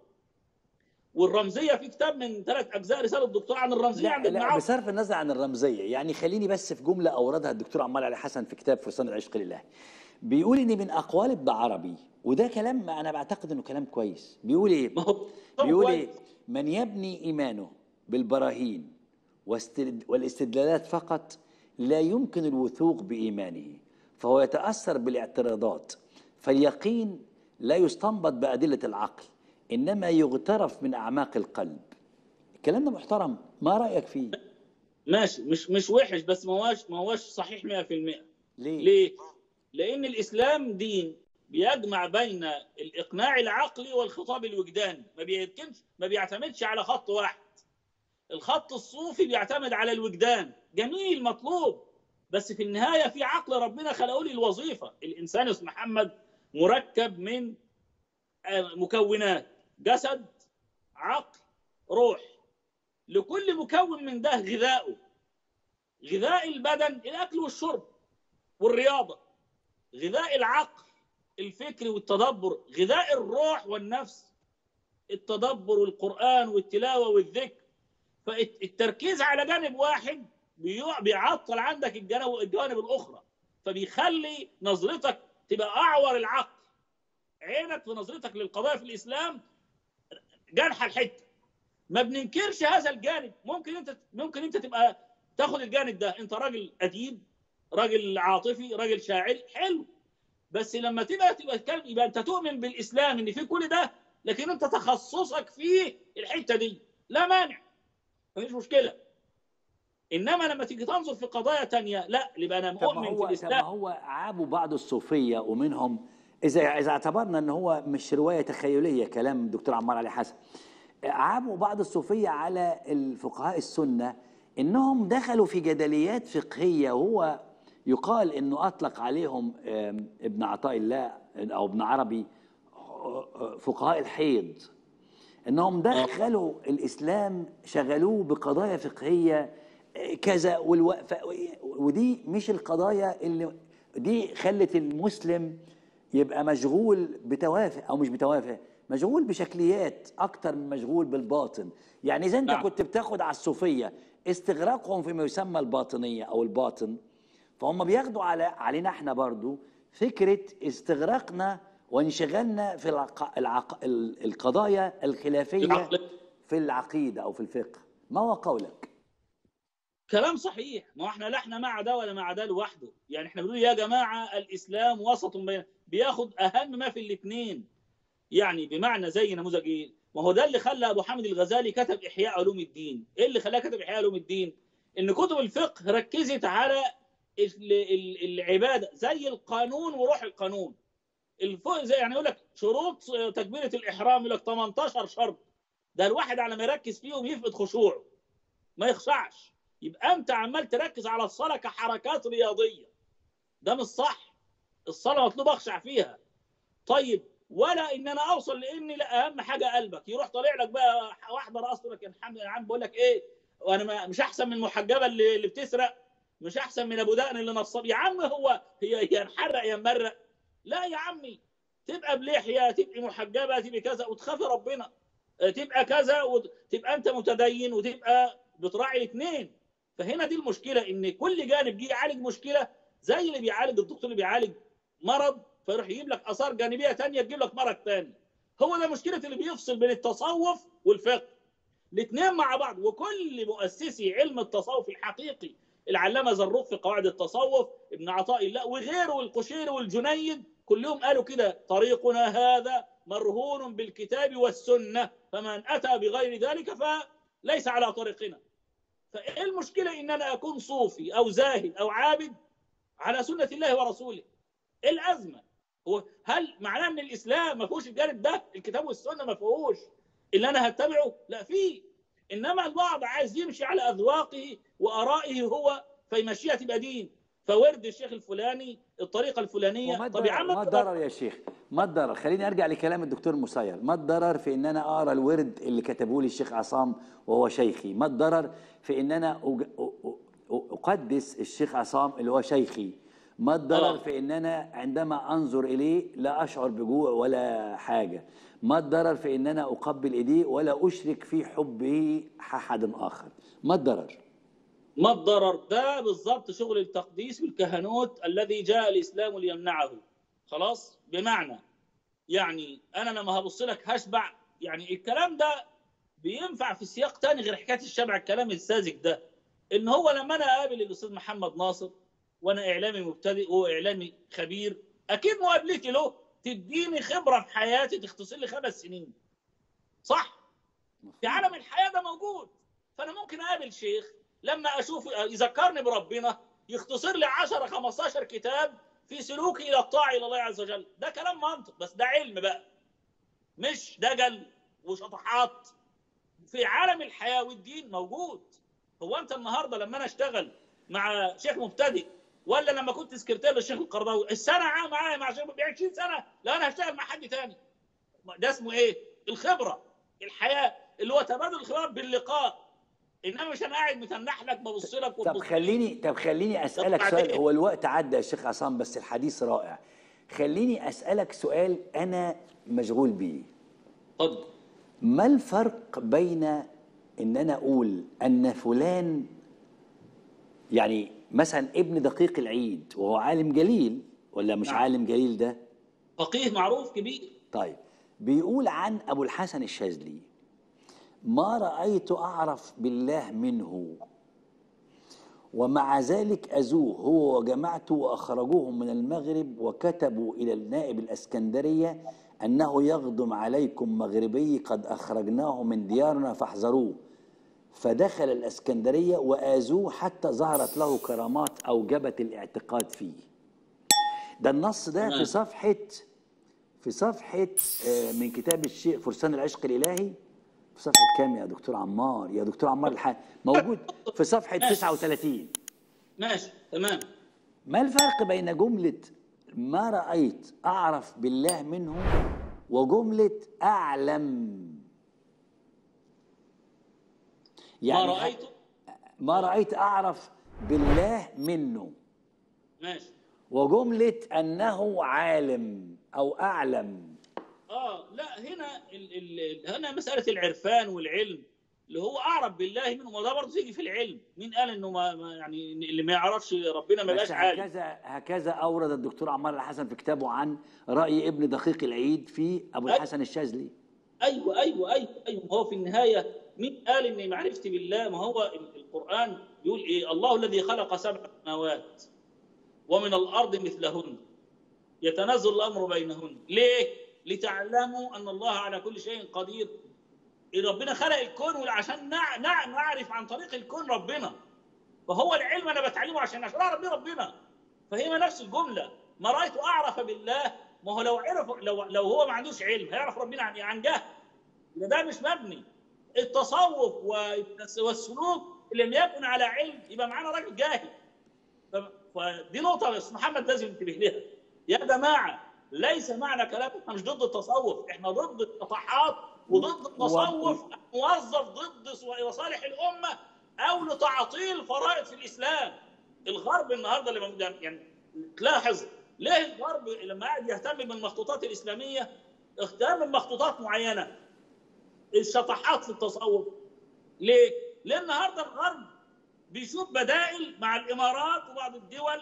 والرمزيه في كتاب من ثلاث اجزاء رساله الدكتور عن الرمزيه لا عند ابن لا عوف بصرف النظر عن الرمزيه يعني خليني بس في جمله اوردها الدكتور عمار علي حسن في كتاب فرسان العشق لله بيقول ان من اقوال ابن عربي وده كلام انا بعتقد انه كلام كويس بيقول ايه ما هو بيقول كويس. ايه من يبني ايمانه بالبراهين واستد- والاستدلالات فقط لا يمكن الوثوق بايمانه فهو يتاثر بالاعتراضات فاليقين لا يستنبط بادله العقل انما يغترف من اعماق القلب الكلام ده محترم ما رايك فيه ماشي مش مش وحش بس ما هوش ما هوش صحيح 100% ليه ليه؟ لأن الإسلام دين بيجمع بين الإقناع العقلي والخطاب الوجداني ما بيتكلمش ما بيعتمدش على خط واحد الخط الصوفي بيعتمد على الوجدان جميل مطلوب بس في النهاية في عقل ربنا خلقه لي الوظيفة الإنسان اسمه محمد مركب من آه، مكونات جسد عقل روح لكل مكون من ده غذاؤه غذاء البدن الأكل والشرب والرياضة غذاء العقل الفكر والتدبر غذاء الروح والنفس التدبر والقرآن والتلاوة والذكر فالتركيز على جانب واحد بيع- بيعطل عندك الجانب الجوانب الأخرى فبيخلي نظرتك تبقى أعور العقل عينك في نظرتك للقضايا في الإسلام جارحة الحتة ما بننكرش هذا الجانب ممكن انت ممكن انت تبقى تاخد الجانب ده انت راجل اديب راجل عاطفي راجل شاعر حلو بس لما تبقى تبقى تتكلم يبقى انت تؤمن بالاسلام ان في كل ده لكن انت تخصصك في الحته دي لا مانع مفيش مشكله انما لما تيجي تنظر في قضايا تانية لا يبقى انا طب ما مؤمن في هو طب ما الاسلام هو عابوا بعض الصوفيه ومنهم اذا اذا اعتبرنا ان هو مش روايه تخيليه كلام دكتور عمار علي حسن عابوا بعض الصوفيه على الفقهاء السنه انهم دخلوا في جدليات فقهيه وهو يقال انه اطلق عليهم آم، ابن عطاء الله او ابن عربي آه، فقهاء الحيض انهم دخلوا الاسلام شغلوه بقضايا فقهيه كذا والوقفه ودي مش القضايا اللي دي خلت المسلم يبقى مشغول بتوافه او مش بتوافه مشغول بشكليات اكتر من مشغول بالباطن يعني اذا انت نعم. كنت بتاخد على الصوفيه استغراقهم فيما يسمى الباطنيه او الباطن فهم بياخدوا على علينا احنا برضو فكره استغراقنا وانشغالنا في العق... العق... ال- القضايا الخلافيه العقل. في العقيده او في الفقه ما هو قولك كلام صحيح ما احنا لا احنا مع ده ولا مع ده لوحده يعني احنا بنقول يا جماعه الاسلام وسط بين بياخد اهم ما في الاثنين يعني بمعنى زي نموذج ايه ما هو ده اللي خلى ابو حامد الغزالي كتب احياء علوم الدين ايه اللي خلاه كتب احياء علوم الدين ان كتب الفقه ركزت على ال- ال- العباده زي القانون وروح القانون الفوق زي يعني يقول لك شروط تكبيره الاحرام يقول لك 18 شرط ده الواحد على ما يركز فيهم يفقد خشوعه ما يخشعش يبقى انت عمال تركز على الصلاه كحركات رياضيه ده مش صح الصلاه مطلوب اخشع فيها طيب ولا ان انا اوصل لاني لا اهم حاجه قلبك يروح طالع لك بقى واحده راسه لك يا محمد يا عم بقول لك ايه وانا ما- مش احسن من المحجبه اللي, اللي بتسرق مش احسن من ابو دقن اللي نصاب يا عم هو هي هي نحرق يا ممرق لا يا عمي تبقى بلحيه تبقى محجبه تبقى كذا وتخافي ربنا اه، تبقى كذا وتبقى انت متدين وتبقى بتراعي الاثنين فهنا دي المشكله ان كل جانب جه يعالج مشكله زي اللي بيعالج الدكتور اللي بيعالج مرض فيروح يجيب لك اثار جانبيه تانية تجيب لك مرض تاني هو ده مشكله اللي بيفصل بين التصوف والفقه الاثنين مع بعض وكل مؤسسي علم التصوف الحقيقي العلامه زروق في قواعد التصوف ابن عطاء الله وغيره والقشيري والجنيد كلهم قالوا كده طريقنا هذا مرهون بالكتاب والسنه فمن اتى بغير ذلك فليس على طريقنا فايه المشكله ان انا اكون صوفي او زاهد او عابد على سنه الله ورسوله ايه الازمه هو هل معناه ان الاسلام ما فيهوش الجانب ده الكتاب والسنه ما فيهوش اللي انا هتبعه لا فيه انما البعض عايز يمشي على اذواقه وارائه هو فيمشيها تبقى دين فورد الشيخ الفلاني الطريقه الفلانيه وما طب يا الضرر عم ما الضرر يا شيخ ما الضرر خليني ارجع لكلام الدكتور مسير ما الضرر في ان انا اقرا الورد اللي كتبه لي الشيخ عصام وهو شيخي ما الضرر في ان انا أج- أ- أ- اقدس الشيخ عصام اللي هو شيخي ما الضرر آه. في ان انا عندما انظر اليه لا اشعر بجوع ولا حاجه ما الضرر في ان انا اقبل ايديه ولا اشرك في حبه احد اخر ما الضرر ما الضرر ده بالضبط شغل التقديس والكهنوت الذي جاء الاسلام ليمنعه خلاص بمعنى يعني انا لما هبص لك هشبع يعني الكلام ده بينفع في سياق تاني غير حكايه الشبع الكلام الساذج ده ان هو لما انا اقابل الاستاذ محمد ناصر وانا اعلامي مبتدئ وهو اعلامي خبير اكيد مقابلتي له تديني خبره في حياتي تختصر لي خمس سنين صح في عالم الحياه ده موجود فانا ممكن اقابل شيخ لما اشوف يذكرني بربنا يختصر لي 10 15 كتاب في سلوكي الى الطاعه الى الله عز وجل ده كلام منطق بس ده علم بقى مش دجل وشطحات في عالم الحياه والدين موجود هو انت النهارده لما انا اشتغل مع شيخ مبتدئ ولا لما كنت سكرتير للشيخ القرضاوي السنه عام معايا مع شيخ ب 20 سنه لا انا هشتغل مع حد تاني ده اسمه ايه؟ الخبره الحياه اللي هو تبادل الخبرات باللقاء انما مش انا قاعد متنح لك ببص لك طب وببص خليني طب خليني اسالك طب سؤال بعدين. هو الوقت عدى يا شيخ عصام بس الحديث رائع خليني اسالك سؤال انا مشغول بيه اتفضل ما الفرق بين ان انا اقول ان فلان يعني مثلا ابن دقيق العيد وهو عالم جليل ولا مش نعم. عالم جليل ده فقيه معروف كبير طيب بيقول عن ابو الحسن الشاذلي ما رايت اعرف بالله منه ومع ذلك أزوه هو وجماعته وأخرجوهم من المغرب وكتبوا إلى النائب الأسكندرية أنه يغدم عليكم مغربي قد أخرجناه من ديارنا فاحذروه فدخل الأسكندرية وآذوه حتى ظهرت له كرامات أوجبت الاعتقاد فيه ده النص ده في تمام. صفحة في صفحة آه، من كتاب الشيخ فرسان العشق الإلهي في صفحة كام يا دكتور عمار يا دكتور عمار الحق موجود في صفحة 39 ماشي تمام ما الفرق بين جملة ما رأيت أعرف بالله منه وجملة أعلم ما رايت ما رأيت أعرف بالله منه ماشي وجملة أنه عالم أو أعلم اه لا هنا ال ال هنا مساله العرفان والعلم اللي هو اعرف بالله منه وده برضه تيجي في العلم مين قال انه ما ما- يعني اللي ما يعرفش ربنا ما بس يبقاش عالم هكذا هكذا أورد الدكتور عمار الحسن في كتابه عن رأي ابن دقيق العيد في أبو أي. الحسن الشاذلي ايوه ايوه ايوه ايوه ما هو في النهايه مين قال ان معرفتي بالله ما هو ال- القران يقول ايه الله الذي خلق سبع سماوات ومن الارض مثلهن يتنزل الامر بينهن ليه لتعلموا ان الله على كل شيء قدير ربنا خلق الكون عشان نع... نع... نعرف عن طريق الكون ربنا فهو العلم انا بتعلمه عشان عشان اعرف بيه ربنا فهي نفس الجمله ما رايت اعرف بالله ما هو لو عرف لو لو هو ما عندوش علم هيعرف ربنا عن عن جهل ده ده مش مبني التصوف والتس- والسلوك اللي لم يكن على علم يبقى معانا راجل جاهل ف- فدي نقطه بس محمد لازم ينتبه لها يا جماعه ليس معنى كلام احنا مش ضد التصوف احنا ضد القطاعات وضد التصوف موظف ضد مصالح الامه او لتعطيل فرائض في الاسلام الغرب النهارده اللي موجود يعني تلاحظ ليه الغرب لما قاعد يهتم بالمخطوطات الاسلاميه اهتم بمخطوطات معينه الشطحات في التصوف ليه؟ لان النهارده الغرب بيشوف بدائل مع الامارات وبعض الدول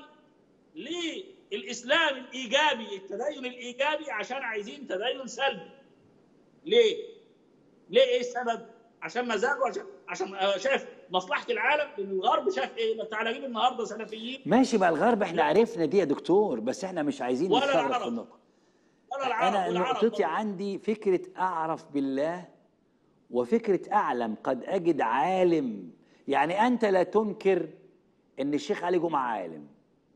للاسلام الايجابي التدين الايجابي عشان عايزين تدين سلبي ليه؟ ليه ايه السبب؟ عشان مزاجه عشان عشان آه، شايف مصلحه العالم لان الغرب شاف ايه؟ ما تعالى جيب النهارده سلفيين ماشي بقى الغرب احنا عرفنا دي يا دكتور بس احنا مش عايزين ولا نتطرق العرب. في النقطة ولا العرب أنا والعرب نقطتي برضه. عندي فكرة أعرف بالله وفكرة أعلم قد أجد عالم يعني أنت لا تنكر إن الشيخ علي جمعة عالم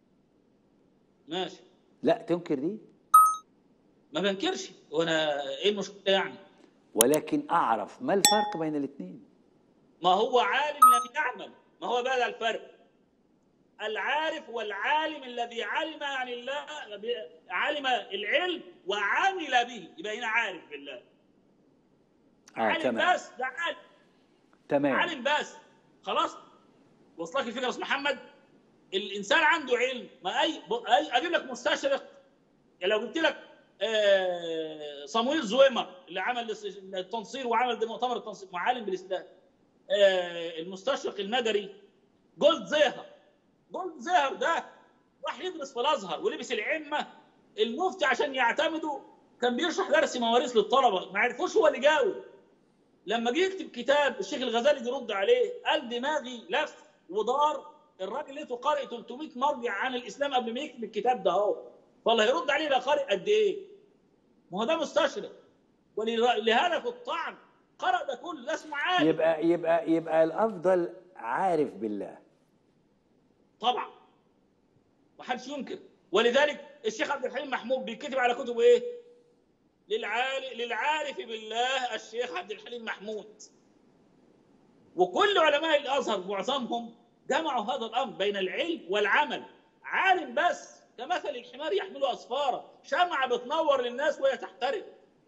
ماشي لا تنكر دي ما بنكرش وانا ايه المشكله يعني؟ ولكن أعرف ما الفرق بين الاثنين ما هو عالم لم يعمل ما هو بقى ده الفرق العارف والعالم الذي علم عن الله علم العلم وعمل به يبقى هنا عارف بالله آه علم تمام بس ده عالم تمام علم بس خلاص وصلك الفكره يا استاذ محمد الانسان عنده علم ما اي, ب- أي اجيب لك مستشرق يعني لو جبت لك آه، صمويل زويمر اللي عمل الس- التنصير وعمل ده مؤتمر التنصير معالم بالاسلام آه، المستشرق المجري جولد زيهر جولد زيهر ده راح يدرس في الازهر ولبس العمه المفتي عشان يعتمدوا كان بيشرح درس مواريث للطلبه ما عرفوش هو اللي جاوب لما جه يكتب كتاب الشيخ الغزالي يرد عليه قال دماغي لف ودار الراجل لقيته قارئ 300 مرجع عن الاسلام قبل ما يكتب الكتاب ده اهو فالله يرد عليه ده قارئ قد ايه؟ ما هو ده مستشرق ولهذا في الطعن قرأ ده كله ده اسمه عالم يبقى يبقى يبقى الافضل عارف بالله طبعا محدش ينكر ولذلك الشيخ عبد الحليم محمود بيكتب على كتبه ايه؟ للعال... للعارف بالله الشيخ عبد الحليم محمود وكل علماء الازهر معظمهم جمعوا هذا الامر بين العلم والعمل عالم بس كمثل الحمار يحمل اسفاره شمعه بتنور للناس وهي تحترق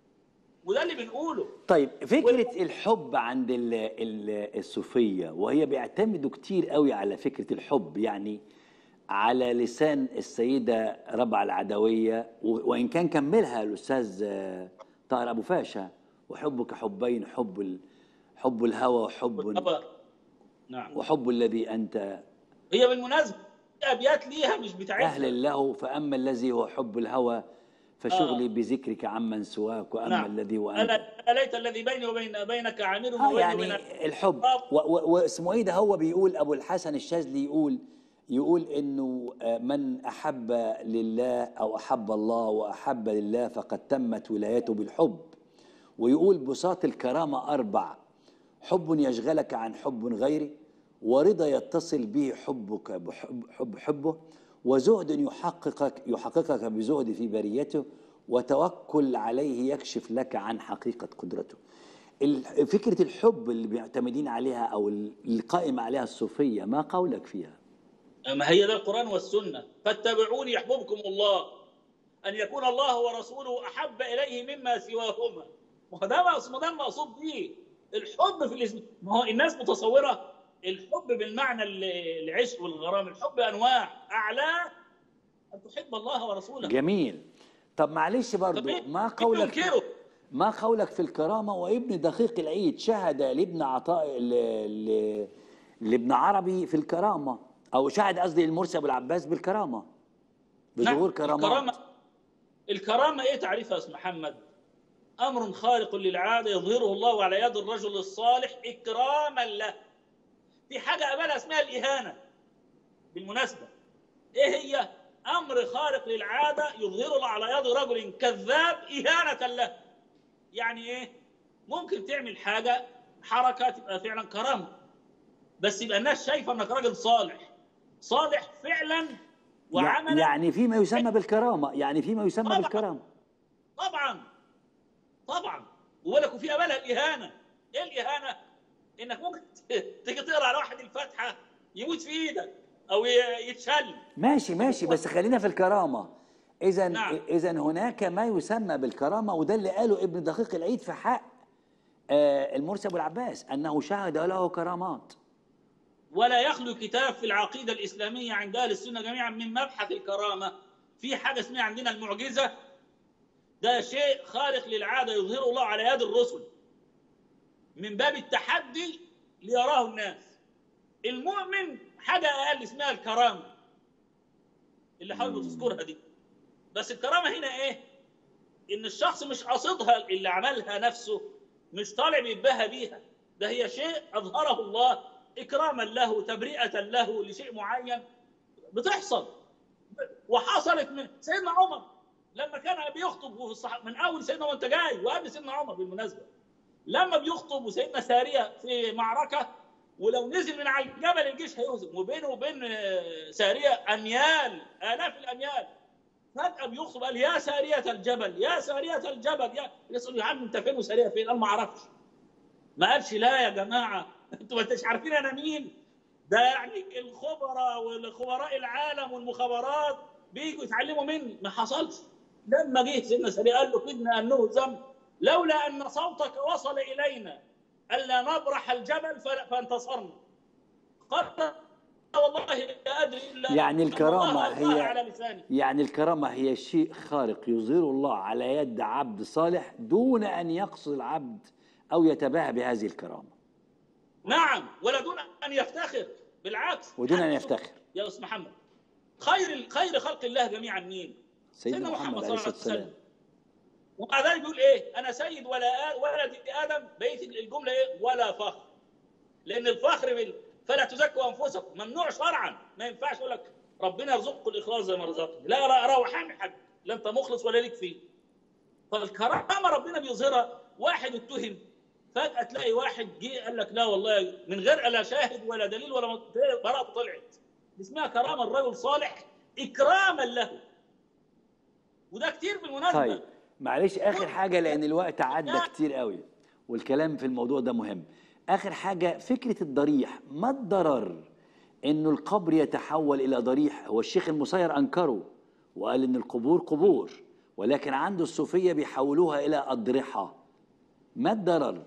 وده اللي بنقوله طيب فكرة الحب عند ال- ال- الصوفية وهي بيعتمدوا كتير قوي على فكرة الحب يعني على لسان السيدة ربع العدوية و- وإن كان كملها الأستاذ آه، طاهر أبو فاشا وحبك حبين حب ال- حب الهوى وحب أبا. نعم وحب الذي أنت هي بالمناسبه في ابيات ليها مش بتاعتها أهل له فأما الذي هو حب الهوى فشغلي بذكرك عمن سواك وأما نعم الذي وأنت ألا أليت الذي بيني وبين بينك عامر اه وبيني يعني وبين الحب و- و- واسمه ايه ده هو بيقول ابو الحسن الشاذلي يقول يقول انه آه، من احب لله او احب الله واحب لله فقد تمت ولايته بالحب ويقول بساط الكرامه اربع حب يشغلك عن حب غيره ورضا يتصل به حبك بحب حب حبه وزهد يحققك يحققك بزهد في بريته وتوكل عليه يكشف لك عن حقيقة قدرته ال- فكرة الحب اللي بيعتمدين عليها أو اللي قائم عليها الصوفية ما قولك فيها ما هي ده القرآن والسنة فاتبعوني يحببكم الله أن يكون الله ورسوله أحب إليه مما سواهما ما هو ده ما هو ده المقصود بيه الحب في الاسم ما هو الناس متصورة الحب بالمعنى ال- العشق والغرام الحب أنواع أعلاه أن تحب الله ورسوله جميل طب معلش برضو طب إيه؟ ما إيه قولك تنكره؟ ما قولك في الكرامة وابن دقيق العيد شهد لابن عطاء ل- ل- لابن عربي في الكرامة أو شهد قصدي المرسي أبو العباس بالكرامة بظهور نعم، كرامات الكرامة الكرامة إيه تعريفها يا أستاذ محمد؟ أمر خارق للعادة يظهره الله على يد الرجل الصالح إكراما له. في حاجة قبلها اسمها الإهانة. بالمناسبة. إيه هي؟ أمر خارق للعادة يظهره على يد رجل كذاب إهانة له. يعني إيه؟ ممكن تعمل حاجة حركة تبقى فعلا كرامة. بس يبقى الناس شايفة إنك راجل صالح. صالح فعلا وعملا يعني فيما يسمى بالكرامة يعني فيما يسمى طبعاً. بالكرامة طبعا طبعا ولك وفي قبلها الاهانه ايه الاهانه انك ممكن تيجي تقرا على واحد الفاتحه يموت في ايدك او ي- يتشل ماشي ماشي بس خلينا في الكرامة إذا نعم. إذا هناك ما يسمى بالكرامة وده اللي قاله ابن دقيق العيد في حق آه، المرسي أبو العباس أنه شهد له كرامات ولا يخلو كتاب في العقيده الاسلاميه عند اهل السنه جميعا من مبحث الكرامه في حاجه اسمها عندنا المعجزه ده شيء خارق للعاده يظهره الله على يد الرسل من باب التحدي ليراه الناس المؤمن حاجه اقل اسمها الكرامه اللي حضرتك تذكرها دي بس الكرامه هنا ايه ان الشخص مش قاصدها اللي عملها نفسه مش طالع بيتباهى بيها ده هي شيء اظهره الله اكراما له تبرئه له لشيء معين بتحصل وحصلت من سيدنا عمر لما كان بيخطب وفي الصح... من اول سيدنا وانت جاي وقبل سيدنا عمر بالمناسبه لما بيخطب وسيدنا ساريه في معركه ولو نزل من على الجبل الجيش هيهزم وبينه وبين آه، ساريه اميال الاف الاميال فجاه بيخطب قال يا ساريه الجبل يا ساريه الجبل يا يسال يا عم انت فين وساريه فين؟ قال ما اعرفش ما قالش لا يا جماعه انتوا ما انتش عارفين انا مين ده يعني الخبراء والخبراء العالم والمخابرات بيجوا يتعلموا مني ما حصلش لما جه سيدنا سري قال له كدنا ان نهزم لولا ان صوتك وصل الينا الا نبرح الجبل ف- فانتصرنا قال والله لا ادري الا يعني أن الكرامة الله ألقاها هي على لساني يعني الكرامة هي شيء خارق يظهره الله على يد عبد صالح دون أن يقصد العبد أو يتباهى بهذه الكرامة نعم ولا دون ان يفتخر بالعكس ودون ان حتى- يفتخر يا استاذ محمد خير خير خلق الله جميعا مين؟ سيدنا محمد عليه الصلاه والسلام ومع ذلك بيقول ايه؟ انا سيد ولا آ- ولد ادم بقيه الجمله ايه؟ ولا فخر. لان الفخر بال... فلا تزكوا انفسكم ممنوع شرعا ما ينفعش يقول لك ربنا يرزقكم الاخلاص زي ما رزقني لا لا روح اعمل حاجه لا انت مخلص ولا ليك فيه. فالكرامه ربنا بيظهرها واحد اتهم فجاه تلاقي واحد جه قال لك لا والله من غير لا شاهد ولا دليل ولا مط- براءته طلعت. دي اسمها كرامه الرجل صالح اكراما له. وده كتير بالمناسبه طيب معلش اخر حاجه لان الوقت عدى كتير قوي والكلام في الموضوع ده مهم اخر حاجه فكره الضريح ما الضرر انه القبر يتحول الى ضريح هو الشيخ المسير انكره وقال ان القبور قبور ولكن عنده الصوفيه بيحولوها الى اضرحه ما الضرر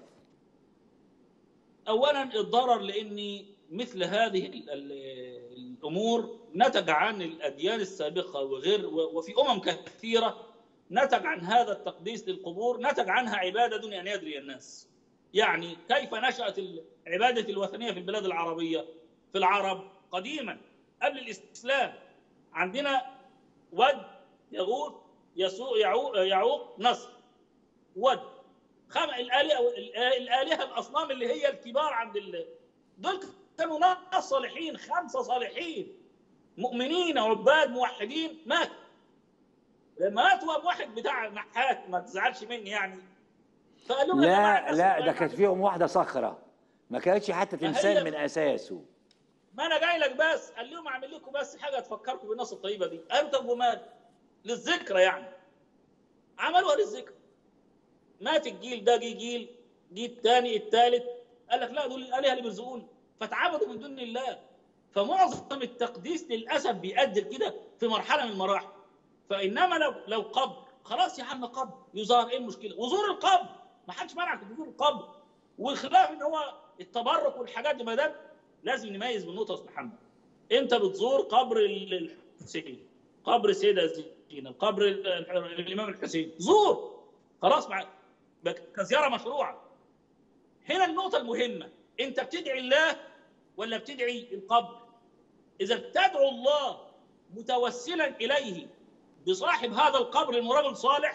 اولا الضرر لان مثل هذه ال- ال- الامور نتج عن الاديان السابقه وغير و- وفي امم كثيره نتج عن هذا التقديس للقبور نتج عنها عباده دون ان يدري الناس. يعني كيف نشات العباده الوثنيه في البلاد العربيه؟ في العرب قديما قبل الاسلام عندنا ود يغوث يسوع يعوق, يعوق نصر ود خم... الآلهة الآلهة الأصنام اللي هي الكبار عند ال... دول كانوا ناس صالحين خمسة صالحين مؤمنين عباد موحدين ماتوا لما مات واحد بتاع نحات ما تزعلش مني يعني فقال لهم يا جماعة لا الناس لا اللي ده كانت فيهم واحده صخره ما كانتش حتى ما هي- تمثال من اساسه ما انا جاي لك بس قال لهم اعمل لكم بس حاجه تفكركم بالناس الطيبه دي قالوا طب ومال للذكرى يعني عملوها للذكرى مات الجيل ده جه جيل جه الثاني الثالث قال لك لا دول الالهه اللي بيرزقوني فتعبدوا من دون الله فمعظم التقديس للاسف بيؤدي كده في مرحله من المراحل فانما لو لو قبر خلاص يا عم قبر يزار ايه المشكله وزور القبر ما حدش منعك تزور القبر والخلاف ان هو التبرك والحاجات دي ما دام لازم نميز بالنقطه يا استاذ محمد انت بتزور قبر ال- الحسين قبر السيده زينب قبر ال- ال- الامام الحسين زور خلاص مع بك- كزياره مشروعه هنا النقطه المهمه انت بتدعي الله ولا بتدعي القبر اذا بتدعو الله متوسلا اليه بصاحب هذا القبر المراد صالح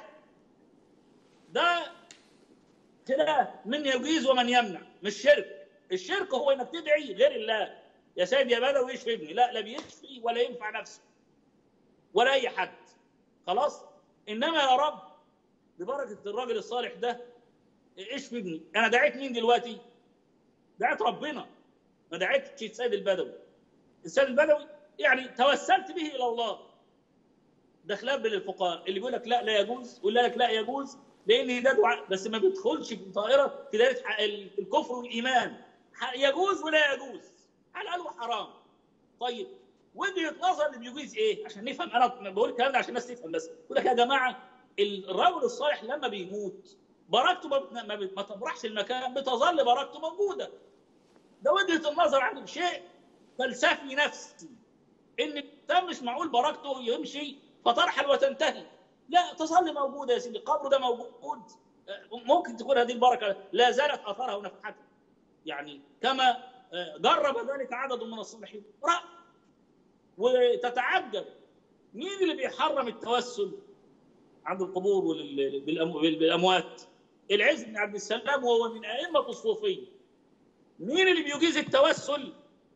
ده خلاف من يجيز ومن يمنع مش شرك الشرك هو انك تدعي غير الله يا سيد يا بدوي اشفي ابني لا لا بيشفي ولا ينفع نفسه ولا اي حد خلاص انما يا رب ببركه الراجل الصالح ده اشفي ابني انا دعيت مين دلوقتي دعيت ربنا ما دعيتش السيد البدوي السيد البدوي يعني توسلت به الى الله ده خلاف بين الفقهاء اللي بيقول لك لا لا يجوز واللي قال لك لا يجوز لان ده دعاء بس ما بيدخلش في طائره في دائره ح- ال- الكفر والايمان ح- يجوز ولا يجوز حلال وحرام طيب وجهه نظر اللي بيجوز ايه عشان نفهم انا بقول الكلام ده عشان الناس تفهم بس يقول لك يا جماعه الرجل الصالح لما بيموت بركته ما, بت- ما, بت- ما تبرحش المكان بتظل بركته موجوده ده وجهه النظر عن شيء فلسفي نفسي ان ده مش معقول بركته يمشي فترحل وتنتهي لا تظل موجوده يا سيدي قبره ده موجود آه، ممكن تكون هذه البركه لا زالت اثارها ونفحتها يعني كما آه، جرب ذلك عدد من الصالحين رأى وتتعجب مين اللي بيحرم التوسل عند القبور وال- بالأمو- بالاموات العز بن عبد السلام وهو من ائمه الصوفيه مين اللي بيجيز التوسل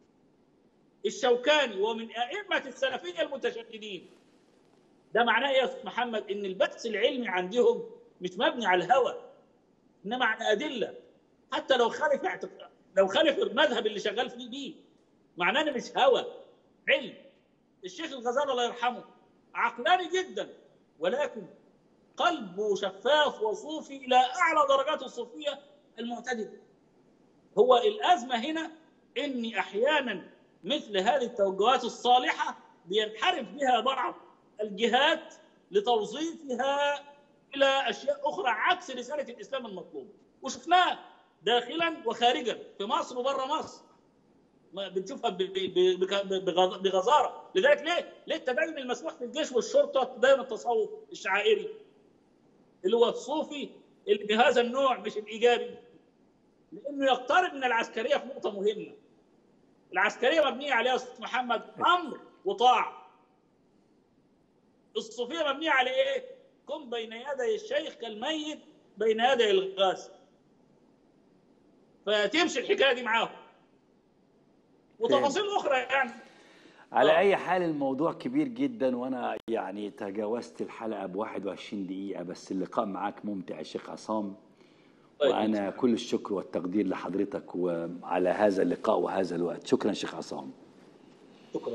الشوكاني وهو من ائمه السلفيه المتشددين ده معناه ايه يا استاذ محمد ان البحث العلمي عندهم مش مبني على الهوى انما على ادله حتى لو خالف اعتق- لو خالف المذهب اللي شغال فيه بيه معناه إن مش هوى علم الشيخ الغزالي الله يرحمه عقلاني جدا ولكن قلبه شفاف وصوفي الى اعلى درجات الصوفيه المعتدله هو الازمه هنا اني احيانا مثل هذه التوجهات الصالحه بينحرف بها بعض الجهات لتوظيفها الى اشياء اخرى عكس رساله الاسلام المطلوبه وشفناها داخلا وخارجا في مصر وبره مصر ما بنشوفها ب- ب- ب- بك- بغز- بغزاره لذلك ليه؟ ليه التدين المسموح في الجيش والشرطه التدين التصوف الشعائري اللي هو الصوفي اللي بهذا النوع مش الايجابي لانه يقترب من العسكريه في نقطه مهمه العسكريه مبنيه عليها يا استاذ محمد امر وطاعه الصوفيه مبنيه على ايه؟ كن بين يدي الشيخ كالميت بين يدي الغاز فتمشي الحكايه دي معاهم وتفاصيل اخرى يعني على آه. اي حال الموضوع كبير جدا وانا يعني تجاوزت الحلقه ب 21 دقيقه بس اللقاء معاك ممتع يا شيخ عصام طيب. وانا كل الشكر والتقدير لحضرتك وعلى هذا اللقاء وهذا الوقت شكرا شيخ عصام شكرا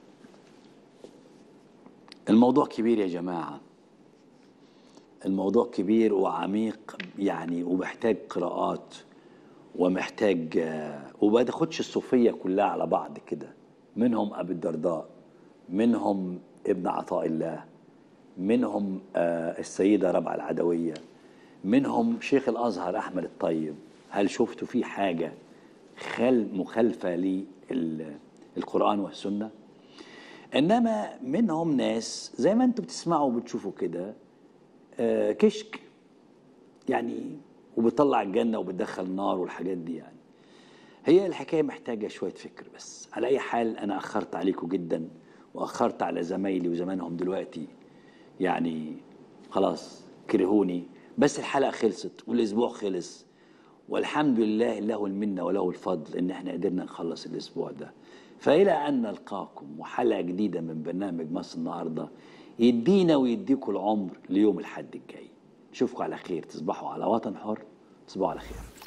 الموضوع كبير يا جماعه الموضوع كبير وعميق يعني ومحتاج قراءات ومحتاج آه، وما تاخدش الصوفيه كلها على بعض كده منهم ابي الدرداء منهم ابن عطاء الله منهم آه، السيده ربعه العدويه منهم شيخ الازهر احمد الطيب هل شفتوا في حاجه خل مخالفه للقران والسنه انما منهم ناس زي ما انتم بتسمعوا وبتشوفوا كده آه، كشك يعني وبتطلع الجنه وبتدخل النار والحاجات دي يعني هي الحكايه محتاجه شويه فكر بس على اي حال انا اخرت عليكم جدا واخرت على زمايلي وزمانهم دلوقتي يعني خلاص كرهوني بس الحلقه خلصت والاسبوع خلص والحمد لله له المنه وله الفضل ان احنا قدرنا نخلص الاسبوع ده فالى ان نلقاكم وحلقه جديده من برنامج مصر النهارده يدينا ويديكم العمر ليوم الحد الجاي اشوفكم على خير تصبحوا على وطن حر تصبحوا على خير